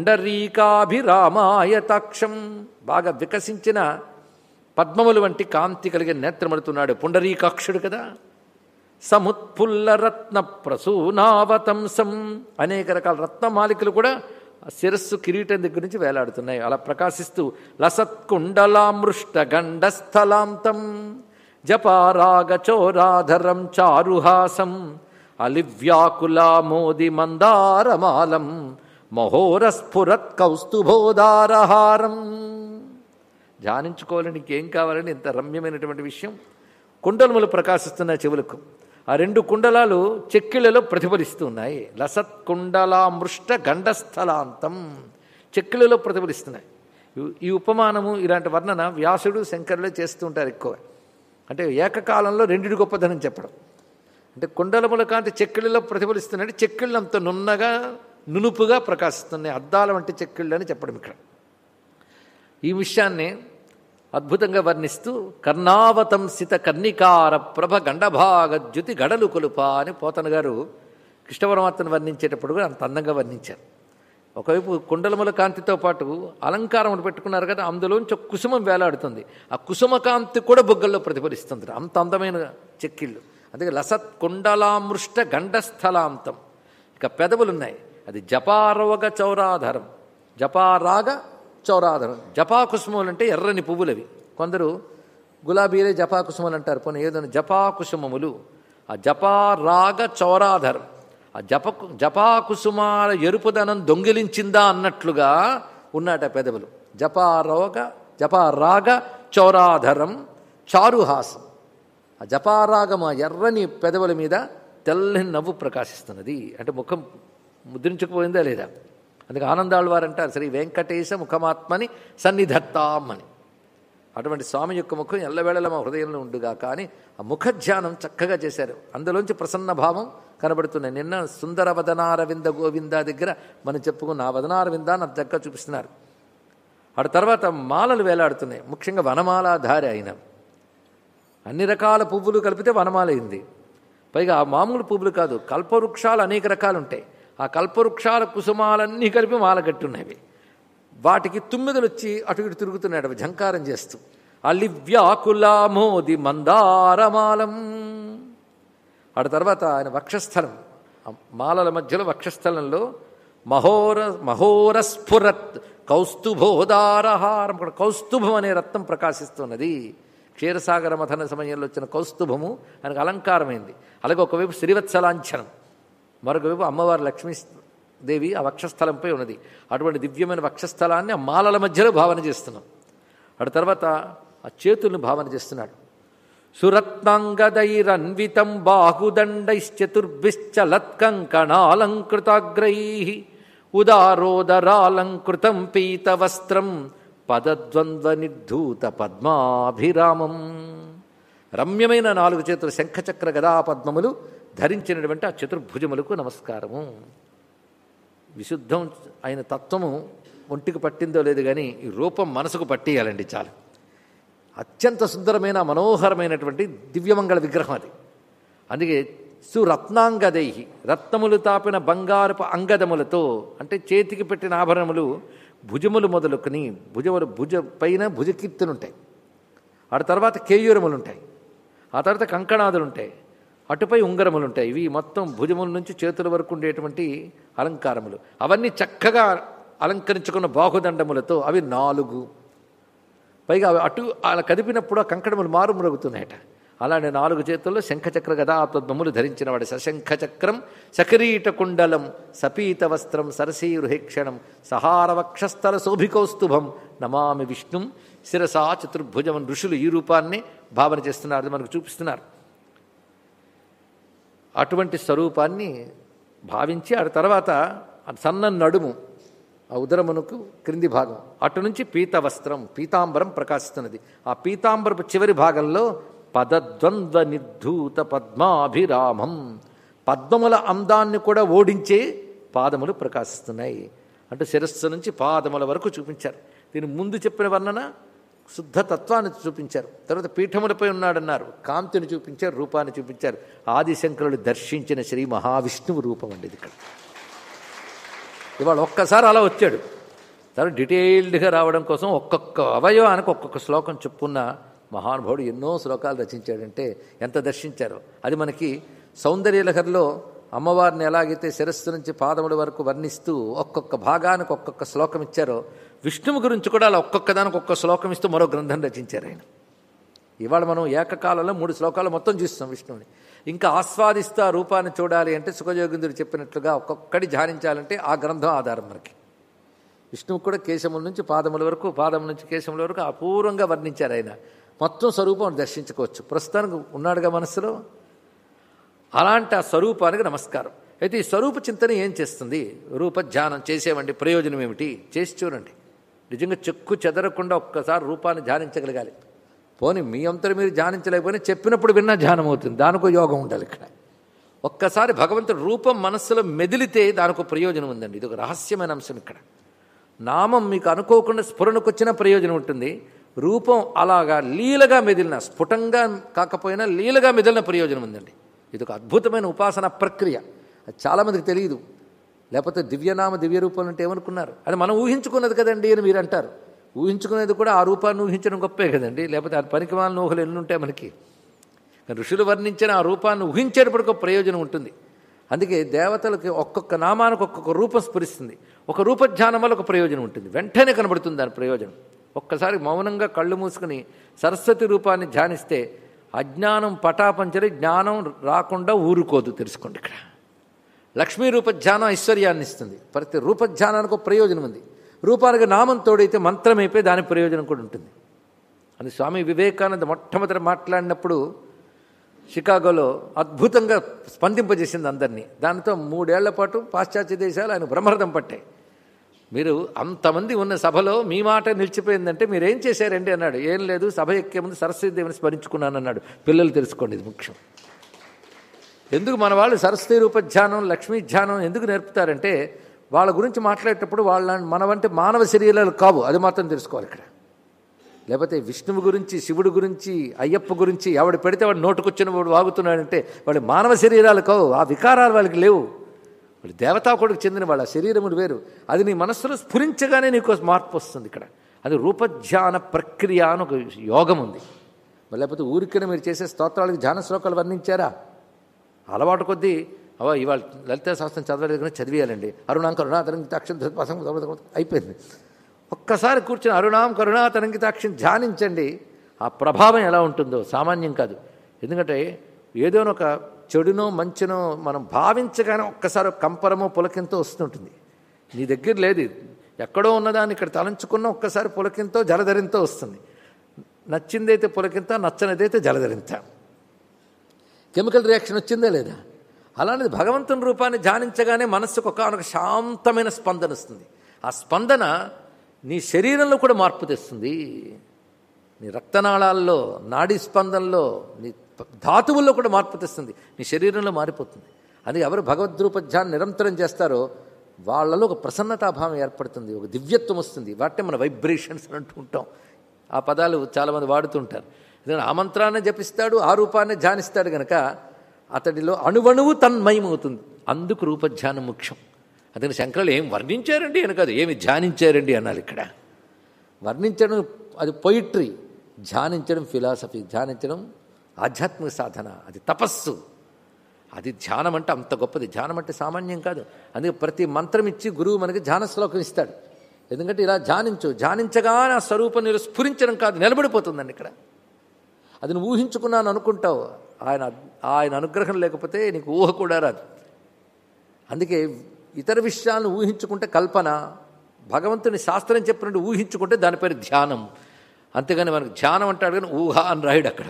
S1: పుండరీకాభిరామాయతాక్షం బాగా వికసించిన పద్మములు వంటి కాంతి కలిగిన నేత్రమడుతున్నాడు పుండరీకాక్షుడు కదా సముత్ఫుల్ల రత్న ప్రసూనావతంసం అనేక రకాల రత్నమాలికలు కూడా ఆ శిరస్సు కిరీటం దగ్గర నుంచి వేలాడుతున్నాయి అలా ప్రకాశిస్తూ లసత్కుండలామృష్ట గండస్థలాంతం జపారాగచోరాధరం చారుహాసం అలివ్యాకులామోది మందారమాలం మహోరస్ఫురత్ కౌస్తుభోదారహారం ధ్యానించుకోవాలని నీకేం కావాలని ఇంత రమ్యమైనటువంటి విషయం కుండలములు ప్రకాశిస్తున్న చెవులకు ఆ రెండు కుండలాలు చెక్కిళ్లలో ప్రతిఫలిస్తూ ఉన్నాయి లసత్ కుండలామృష్ట గండస్థలాంతం చెక్కిళ్లలో ప్రతిఫలిస్తున్నాయి ఈ- ఈ ఉపమానము ఇలాంటి వర్ణన వ్యాసుడు శంకరులే చేస్తూ ఉంటారు ఎక్కువ అంటే ఏకకాలంలో రెండిటి గొప్పదనం చెప్పడం అంటే కుండలముల కాంతి చెక్కిళ్ళలో ప్రతిఫలిస్తున్నాయి చెక్కిళ్ళు అంత నున్నగా నునుపుగా ప్రకాశిస్తున్నాయి అద్దాల వంటి చెక్కిళ్ళు అని చెప్పడం ఇక్కడ ఈ విషయాన్ని అద్భుతంగా వర్ణిస్తూ కర్ణావతంసిత కర్ణికార ప్రభ గండభాగ జ్యుతి గడలు కొలుప అని పోతన గారు కృష్ణ పరమాత్మను వర్ణించేటప్పుడు కూడా అంత అందంగా వర్ణించారు ఒకవైపు కుండలముల కాంతితో పాటు అలంకారములు పెట్టుకున్నారు కదా అందులోంచి ఒక కుసుమం వేలాడుతుంది ఆ కుసుమ కాంతి కూడా బొగ్గల్లో ప్రతిఫలిస్తుంది అంత అందమైన చెక్కిళ్ళు అందుకే లసత్ కుండలామృష్ట గండస్థలాంతం ఇక పెదవులున్నాయి అది జపారోగ చౌరాధారం జపారాగ చౌరాధారం జపాకుసుమములు అంటే ఎర్రని పువ్వులవి కొందరు గులాబీలే జపాకుసుమలు అంటారు పోనీ ఏదైనా జపాకుసుమములు ఆ జపారాగ చౌరాధారం ఆ జప జపాకుసుమాల ఎరుపుదనం దొంగిలించిందా అన్నట్లుగా ఉన్నాట పెదవులు జపారోగ జపారాగ చౌరాధరం చారుహాసం ఆ జపారాగం ఆ ఎర్రని పెదవుల మీద తెల్లని నవ్వు ప్రకాశిస్తున్నది అంటే ముఖం ముద్రించకపోయిందా లేదా అందుకే ఆనందాళ్ళు వారు అంటారు శ్రీ వెంకటేశ ముఖమాత్మని సన్నిధత్తాం అని అటువంటి స్వామి యొక్క ముఖం ఎల్లవేళల మా హృదయంలో ఉండుగా కానీ ఆ ముఖ ధ్యానం చక్కగా చేశారు అందులోంచి ప్రసన్న భావం కనబడుతున్నాయి నిన్న సుందర వదనారవింద గోవింద దగ్గర మనం చెప్పుకున్న ఆ వదనారవింద నాకు చక్కగా చూపిస్తున్నారు ఆ తర్వాత మాలలు వేలాడుతున్నాయి ముఖ్యంగా వనమాలాధారి అయిన అన్ని రకాల పువ్వులు కలిపితే వనమాలైంది పైగా ఆ మామూలు పువ్వులు కాదు కల్పవృక్షాలు అనేక రకాలు ఉంటాయి ఆ కల్పవృక్షాల కుసుమాలన్నీ కలిపి మాల కట్టున్నవి వాటికి తుమ్మిదలు వచ్చి అటు ఇటు తిరుగుతున్నాడు అవి ఝంకారం చేస్తూ అలివ్యాకులామోది మందారమాలం ఆడ తర్వాత ఆయన వక్షస్థలం ఆ మాలల మధ్యలో వక్షస్థలంలో మహోర మహోరస్ఫురత్ కౌస్తుభోదారహారం ఇక్కడ కౌస్తుభం అనే రత్నం ప్రకాశిస్తున్నది క్షీరసాగర మథన సమయంలో వచ్చిన కౌస్తుభము ఆయనకు అలంకారమైంది అలాగే ఒకవైపు శ్రీవత్సలాంఛనం మరొక వైపు అమ్మవారి లక్ష్మీదేవి ఆ వక్షస్థలంపై ఉన్నది అటువంటి దివ్యమైన వక్షస్థలాన్ని ఆ మాలల మధ్యలో భావన చేస్తున్నాం అటు తర్వాత ఆ చేతులను భావన చేస్తున్నాడు సురత్నాంగదైరన్వితం బాహుదండైశ్చతుర్భిశ్చలత్కంకణాలంకృతాగ్రై ఉదారోదరాలంకృతం పీతవస్త్రం పదద్వంద్వ నిర్ధూత పద్మాభిరామం రమ్యమైన నాలుగు చేతుల శంఖచక్ర గదా పద్మములు ధరించినటువంటి ఆ చతుర్భుజములకు నమస్కారము విశుద్ధం అయిన తత్వము ఒంటికి పట్టిందో లేదు కానీ ఈ రూపం మనసుకు పట్టేయాలండి చాలు అత్యంత సుందరమైన మనోహరమైనటువంటి దివ్యమంగళ విగ్రహం అది అందుకే సురత్నాంగదై రత్నములు తాపిన బంగారపు అంగదములతో అంటే చేతికి పెట్టిన ఆభరణములు భుజములు మొదలుకొని భుజములు భుజ పైన భుజకీర్తులుంటాయి ఆ తర్వాత కేయూరములు ఉంటాయి ఆ తర్వాత కంకణాదులు ఉంటాయి అటుపై ఉంగరములు ఉంటాయి ఇవి మొత్తం భుజముల నుంచి చేతుల వరకు ఉండేటువంటి అలంకారములు అవన్నీ చక్కగా అలంకరించుకున్న బాహుదండములతో అవి నాలుగు పైగా అవి అటు అలా కదిపినప్పుడు ఆ కంకణములు మారు మ్రగుతున్నాయట అలానే నాలుగు చేతుల్లో శంఖచక్ర గదాపద్మములు ధరించినవాడు సశంఖ చక్రం సకరీట కుండలం సపీత వస్త్రం సరసీరుహేక్షణం సహార వక్షస్థల శోభికౌస్తుభం నమామి విష్ణుం శిరసా చతుర్భుజం ఋషులు ఈ రూపాన్ని భావన చేస్తున్నారు అది మనకు చూపిస్తున్నారు అటువంటి స్వరూపాన్ని భావించి ఆ తర్వాత ఆ సన్న నడుము ఆ ఉదరమునకు క్రింది భాగం అటు నుంచి పీత వస్త్రం పీతాంబరం ప్రకాశిస్తున్నది ఆ పీతాంబరపు చివరి భాగంలో పదద్వంద్వ నిర్ధూత పద్మాభిరామం పద్మముల అందాన్ని కూడా ఓడించే పాదములు ప్రకాశిస్తున్నాయి అంటే శిరస్సు నుంచి పాదముల వరకు చూపించారు దీని ముందు చెప్పిన వర్ణన శుద్ధ తత్వాన్ని చూపించారు తర్వాత పీఠములపై ఉన్నాడన్నారు కాంతిని చూపించారు రూపాన్ని చూపించారు ఆదిశంకరులు దర్శించిన శ్రీ మహావిష్ణువు రూపం అండి ఇది ఇక్కడ ఇవాళ ఒక్కసారి అలా వచ్చాడు తర్వాత డీటెయిల్డ్గా రావడం కోసం ఒక్కొక్క అవయవానికి ఒక్కొక్క శ్లోకం చెప్పున్న మహానుభావుడు ఎన్నో శ్లోకాలు రచించాడంటే ఎంత దర్శించారో అది మనకి సౌందర్యలహరిలో అమ్మవారిని ఎలాగైతే శిరస్సు నుంచి పాదముల వరకు వర్ణిస్తూ ఒక్కొక్క భాగానికి ఒక్కొక్క శ్లోకం ఇచ్చారో విష్ణువు గురించి కూడా అలా ఒక్కొక్క దానికి ఒక్కొక్క శ్లోకం ఇస్తూ మరో గ్రంథం రచించారు ఆయన ఇవాళ మనం ఏకకాలంలో మూడు శ్లోకాలు మొత్తం చూస్తాం విష్ణువుని ఇంకా ఆస్వాదిస్తూ ఆ రూపాన్ని చూడాలి అంటే సుఖయోగిందుడు చెప్పినట్లుగా ఒక్కొక్కటి ధ్యానించాలంటే ఆ గ్రంథం ఆధారం మనకి విష్ణువు కూడా కేశముల నుంచి పాదముల వరకు పాదముల నుంచి కేశముల వరకు అపూర్వంగా వర్ణించారు ఆయన మొత్తం స్వరూపం దర్శించుకోవచ్చు ప్రస్తుతానికి ఉన్నాడుగా మనస్సులో అలాంటి ఆ స్వరూపానికి నమస్కారం అయితే ఈ స్వరూప చింతన ఏం చేస్తుంది రూప ధ్యానం చేసేవండి ప్రయోజనం ఏమిటి చేసి చూడండి నిజంగా చెక్కు చెదరకుండా ఒక్కసారి రూపాన్ని ధ్యానించగలగాలి పోనీ మీ అంతటి మీరు ధ్యానించలేకపోయినా చెప్పినప్పుడు విన్నా ధ్యానం అవుతుంది దానికో యోగం ఉండాలి ఇక్కడ ఒక్కసారి భగవంతుడి రూపం మనస్సులో మెదిలితే దానికో ప్రయోజనం ఉందండి ఇది ఒక రహస్యమైన అంశం ఇక్కడ నామం మీకు అనుకోకుండా స్ఫురణకు వచ్చిన ప్రయోజనం ఉంటుంది రూపం అలాగా లీలగా మెదిలిన స్ఫుటంగా కాకపోయినా లీలగా మెదిలిన ప్రయోజనం ఉందండి ఇది ఒక అద్భుతమైన ఉపాసన ప్రక్రియ అది చాలామందికి తెలియదు లేకపోతే దివ్యనామ దివ్య రూపం అంటే ఏమనుకున్నారు అది మనం ఊహించుకున్నది కదండి అని మీరు అంటారు ఊహించుకునేది కూడా ఆ రూపాన్ని ఊహించడం గొప్పే కదండి లేకపోతే ఆ పనికిమాలిన ఊహలు ఎన్ని ఉంటాయి మనకి ఋషులు వర్ణించిన ఆ రూపాన్ని ఊహించేటప్పటికి ఒక ప్రయోజనం ఉంటుంది అందుకే దేవతలకి ఒక్కొక్క నామానికి ఒక్కొక్క రూపం స్ఫురిస్తుంది ఒక రూపధ్యానం వల్ల ఒక ప్రయోజనం ఉంటుంది వెంటనే కనబడుతుంది దాని ప్రయోజనం ఒక్కసారి మౌనంగా కళ్ళు మూసుకుని సరస్వతి రూపాన్ని ధ్యానిస్తే అజ్ఞానం పటాపంచరి జ్ఞానం రాకుండా ఊరుకోదు తెలుసుకోండి ఇక్కడ లక్ష్మీ రూపధ్యానం ఐశ్వర్యాన్ని ఇస్తుంది ప్రతి రూపధ్యానానికి ఒక ప్రయోజనం ఉంది రూపానికి నామం తోడైతే మంత్రమైపోయి దాని ప్రయోజనం కూడా ఉంటుంది అని స్వామి వివేకానంద మొట్టమొదటి మాట్లాడినప్పుడు షికాగోలో అద్భుతంగా స్పందింపజేసింది అందరినీ దానితో మూడేళ్ల పాటు పాశ్చాత్య దేశాలు ఆయన బ్రహ్మరథం పట్టాయి మీరు అంతమంది ఉన్న సభలో మీ మాట నిలిచిపోయిందంటే మీరు ఏం చేశారండి అన్నాడు ఏం లేదు సభ ఎక్కే ముందు సరస్వతీదేవిని స్మరించుకున్నాను అన్నాడు పిల్లలు తెలుసుకోండి ఇది ముఖ్యం ఎందుకు మన వాళ్ళు సరస్వతి రూప ధ్యానం లక్ష్మీ ధ్యానం ఎందుకు నేర్పుతారంటే వాళ్ళ గురించి మాట్లాడేటప్పుడు వాళ్ళ మన వంటి మానవ శరీరాలు కావు అది మాత్రం తెలుసుకోవాలి ఇక్కడ లేకపోతే విష్ణువు గురించి శివుడు గురించి అయ్యప్ప గురించి ఎవడు పెడితే వాడు నోటుకొచ్చిన వాడు వాగుతున్నాడంటే వాడి మానవ శరీరాలు కావు ఆ వికారాలు వాళ్ళకి లేవు వాళ్ళు దేవతాకుడికి చెందిన వాళ్ళ శరీరములు వేరు అది నీ మనస్సులో స్ఫురించగానే నీకు మార్పు వస్తుంది ఇక్కడ అది రూపధ్యాన ప్రక్రియ అని ఒక యోగం ఉంది మరి లేకపోతే ఊరికనే మీరు చేసే స్తోత్రాలకు ధ్యాన శ్లోకాలు వర్ణించారా అలవాటు కొద్దీ అవా ఇవాళ లలిత శాస్త్రం చదవలేదు కానీ చదివేయాలండి అరుణాం కరుణా తరంగితాక్షం అయిపోయింది ఒక్కసారి కూర్చొని అరుణాం కరుణా తరంగితాక్షం ధ్యానించండి ఆ ప్రభావం ఎలా ఉంటుందో సామాన్యం కాదు ఎందుకంటే ఏదో ఒక చెడునో మంచినో మనం భావించగానే ఒక్కసారి ఒక కంపరమో పులకింతో వస్తుంటుంది నీ దగ్గర లేదు ఇది. ఎక్కడో ఉన్నదాన్ని ఇక్కడ తలంచుకున్న ఒక్కసారి పులకింతో జలధరింతో వస్తుంది నచ్చిందైతే పులకింత నచ్చనిదైతే జలధరింత కెమికల్ రియాక్షన్ వచ్చిందా లేదా అలాంటిది భగవంతుని రూపాన్ని ధ్యానించగానే మనస్సుకు ఒక శాంతమైన స్పందన వస్తుంది ఆ స్పందన నీ శరీరంలో కూడా మార్పు తెస్తుంది నీ రక్తనాళాల్లో నాడీ స్పందనలో నీ ధాతువుల్లో కూడా మార్పు తెస్తుంది నీ శరీరంలో మారిపోతుంది అది ఎవరు భగవద్రూపధ్యాన్ని నిరంతరం చేస్తారో వాళ్ళలో ఒక ప్రసన్నతాభావం ఏర్పడుతుంది ఒక దివ్యత్వం వస్తుంది వాటిని మన వైబ్రేషన్స్ అని అంటూ ఉంటాం ఆ పదాలు చాలామంది వాడుతుంటారు ఎందుకంటే ఆ మంత్రాన్ని జపిస్తాడు ఆ రూపాన్ని ధ్యానిస్తాడు గనక అతడిలో అణువణువు తన్మయమవుతుంది అందుకు రూపధ్యానం ముఖ్యం అతని శంకరులు ఏం వర్ణించారండి అని కాదు ఏమి ధ్యానించారండి అన్నారు ఇక్కడ వర్ణించడం అది పొయిట్రీ ధ్యానించడం ఫిలాసఫీ ధ్యానించడం ఆధ్యాత్మిక సాధన అది తపస్సు అది ధ్యానం అంటే అంత గొప్పది ధ్యానం అంటే సామాన్యం కాదు అందుకే ప్రతి మంత్రం ఇచ్చి గురువు మనకి ధ్యాన శ్లోకం ఇస్తాడు ఎందుకంటే ఇలా ధ్యానించు ధ్యానించగానే ఆ స్వరూపం నీరు స్ఫురించడం కాదు నిలబడిపోతుందండి ఇక్కడ అది నువ్వు ఊహించుకున్నాను అనుకుంటావు ఆయన ఆయన అనుగ్రహం లేకపోతే నీకు ఊహ కూడా రాదు అందుకే ఇతర విషయాలను ఊహించుకుంటే కల్పన భగవంతుని శాస్త్రం చెప్పినట్టు ఊహించుకుంటే దాని పేరు ధ్యానం అంతేగాని మనకు ధ్యానం అంటాడు కానీ ఊహ అని రాయడు అక్కడ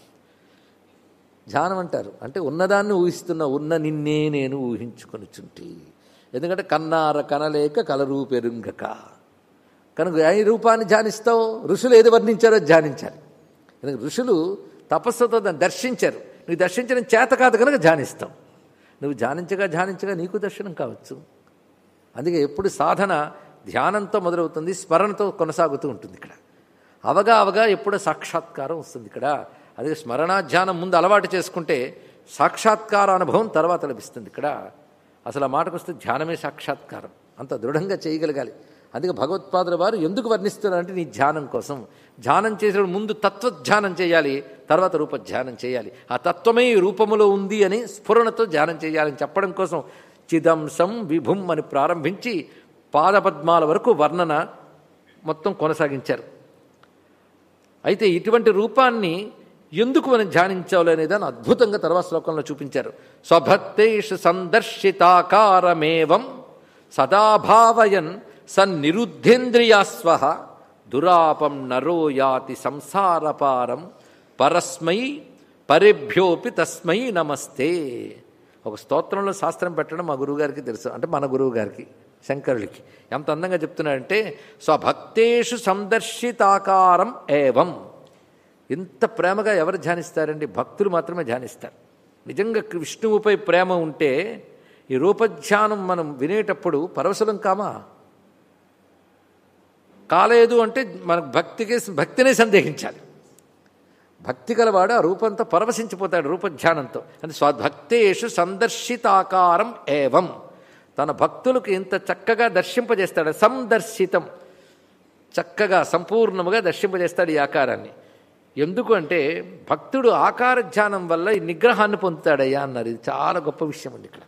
S1: ధ్యానం అంటారు అంటే ఉన్నదాన్ని ఊహిస్తున్న ఉన్న నిన్నే నేను ఊహించుకొనిచుంటి ఎందుకంటే కన్నార కనలేక కలరూ పెరుంగక కనుక ఏ రూపాన్ని ధ్యానిస్తావు ఋషులు ఏది వర్ణించారో ధ్యానించాలి ఎందుకంటే ఋషులు తపస్సుతో దాన్ని దర్శించారు నువ్వు దర్శించడం చేత కాదు కనుక ధ్యానిస్తావు నువ్వు ధ్యానించగా ధ్యానించగా నీకు దర్శనం కావచ్చు అందుకే ఎప్పుడు సాధన ధ్యానంతో మొదలవుతుంది స్మరణతో కొనసాగుతూ ఉంటుంది ఇక్కడ అవగా అవగా ఎప్పుడో సాక్షాత్కారం వస్తుంది ఇక్కడ అదే స్మరణాధ్యానం ముందు అలవాటు చేసుకుంటే సాక్షాత్కార అనుభవం తర్వాత లభిస్తుంది ఇక్కడ అసలు ఆ మాటకు వస్తే ధ్యానమే సాక్షాత్కారం అంత దృఢంగా చేయగలగాలి అందుకే భగవత్పాదుల వారు ఎందుకు వర్ణిస్తున్నారంటే నీ ధ్యానం కోసం ధ్యానం చేసిన ముందు తత్వధ్యానం చేయాలి తర్వాత రూపధ్యానం చేయాలి ఆ తత్వమే ఈ రూపములో ఉంది అని స్ఫురణతో ధ్యానం చేయాలని చెప్పడం కోసం చిదంసం విభుం అని ప్రారంభించి పాదపద్మాల వరకు వర్ణన మొత్తం కొనసాగించారు అయితే ఇటువంటి రూపాన్ని ఎందుకు మనం ధ్యానించాలి అనేదాన్ని అద్భుతంగా తర్వాత శ్లోకంలో చూపించారు స్వభక్తేషు సందర్శితాకారమేవం సదాభావయన్ సన్నిరుద్ధేంద్రియాస్వ దురాపం నరో యాతి సంసారపారం పరస్మై పరేభ్యోపి తస్మై నమస్తే ఒక స్తోత్రంలో శాస్త్రం పెట్టడం మా గురువుగారికి తెలుసు అంటే మన గురువు గారికి శంకరుడికి ఎంత అందంగా చెప్తున్నాడంటే స్వభక్తేషు సందర్శితాకారం ఏవం ఇంత ప్రేమగా ఎవరు ధ్యానిస్తారండి భక్తులు మాత్రమే ధ్యానిస్తారు నిజంగా విష్ణువుపై ప్రేమ ఉంటే ఈ రూపధ్యానం మనం వినేటప్పుడు పరవశలం కామా కాలేదు అంటే మనకు భక్తికి భక్తినే సందేహించాలి భక్తి గలవాడు ఆ రూపంతో పరవశించిపోతాడు రూపధ్యానంతో అంటే స్వభక్తేషు సందర్శితాకారం ఏవం తన భక్తులకు ఇంత చక్కగా దర్శింపజేస్తాడు సందర్శితం చక్కగా సంపూర్ణముగా దర్శింపజేస్తాడు ఈ ఆకారాన్ని ఎందుకు అంటే భక్తుడు ఆకార ధ్యానం వల్ల ఈ నిగ్రహాన్ని పొందుతాడయ్యా అన్నారు ఇది చాలా గొప్ప విషయం అండి ఇక్కడ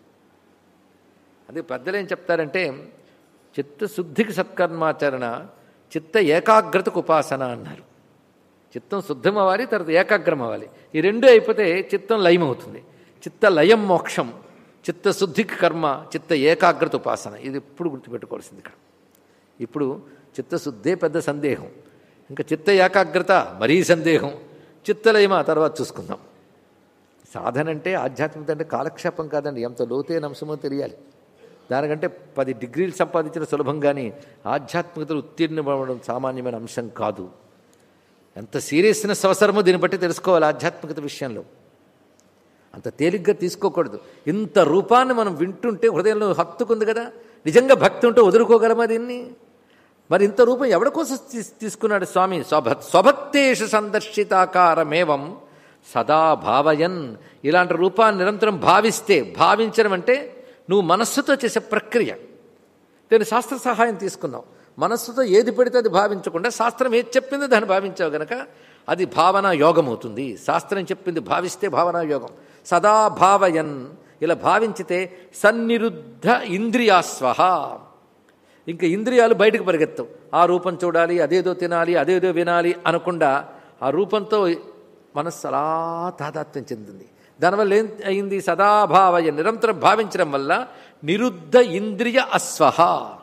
S1: అదే పెద్దలు ఏం చెప్తారంటే చిత్తశుద్ధికి సత్కర్మాచరణ చిత్త ఏకాగ్రతకు ఉపాసన అన్నారు చిత్తం శుద్ధం అవ్వాలి తర్వాత ఏకాగ్రం అవ్వాలి ఈ రెండు అయిపోతే చిత్తం లయం అవుతుంది చిత్త లయం మోక్షం చిత్తశుద్ధికి కర్మ చిత్త ఏకాగ్రత ఉపాసన ఇది ఎప్పుడు గుర్తుపెట్టుకోవాల్సింది ఇక్కడ ఇప్పుడు చిత్తశుద్ధే పెద్ద సందేహం ఇంకా చిత్త ఏకాగ్రత మరీ సందేహం చిత్తలయమ తర్వాత చూసుకుందాం సాధన అంటే ఆధ్యాత్మికత అంటే కాలక్షేపం కాదండి ఎంత లోతైన అంశమో తెలియాలి దానికంటే పది డిగ్రీలు సంపాదించిన సులభం కానీ ఆధ్యాత్మికతలు ఉత్తీర్ణమవడం సామాన్యమైన అంశం కాదు ఎంత సీరియస్నెస్ అవసరమో దీన్ని బట్టి తెలుసుకోవాలి ఆధ్యాత్మికత విషయంలో అంత తేలిగ్గా తీసుకోకూడదు ఇంత రూపాన్ని మనం వింటుంటే హృదయంలో హత్తుకుంది కదా నిజంగా భక్తి ఉంటే వదులుకోగలమా దీన్ని మరి ఇంత రూపం ఎవరి కోసం తీ- తీసుకున్నాడు స్వామి స్వభ స్వభక్తేషు సందర్శితాకారమేవం సదా భావయన్ ఇలాంటి రూపాన్ని నిరంతరం భావిస్తే భావించడం అంటే నువ్వు మనస్సుతో చేసే ప్రక్రియ నేను శాస్త్ర సహాయం తీసుకున్నావు మనస్సుతో ఏది పెడితే అది భావించకుండా శాస్త్రం ఏది చెప్పిందో దాన్ని భావించావు గనక అది భావన యోగం అవుతుంది శాస్త్రం చెప్పింది భావిస్తే భావనా యోగం సదా భావయన్ ఇలా భావించితే సన్నిరుద్ధ ఇంద్రియాస్వహ ఇంకా ఇంద్రియాలు బయటకు పరిగెత్తవు ఆ రూపం చూడాలి అదేదో తినాలి అదేదో వినాలి అనకుండా ఆ రూపంతో మనస్సు అలా తాదాత్మ్యం చెందింది దానివల్ల ఏం అయింది సదాభావయ నిరంతరం భావించడం వల్ల నిరుద్ధ ఇంద్రియ అస్వహ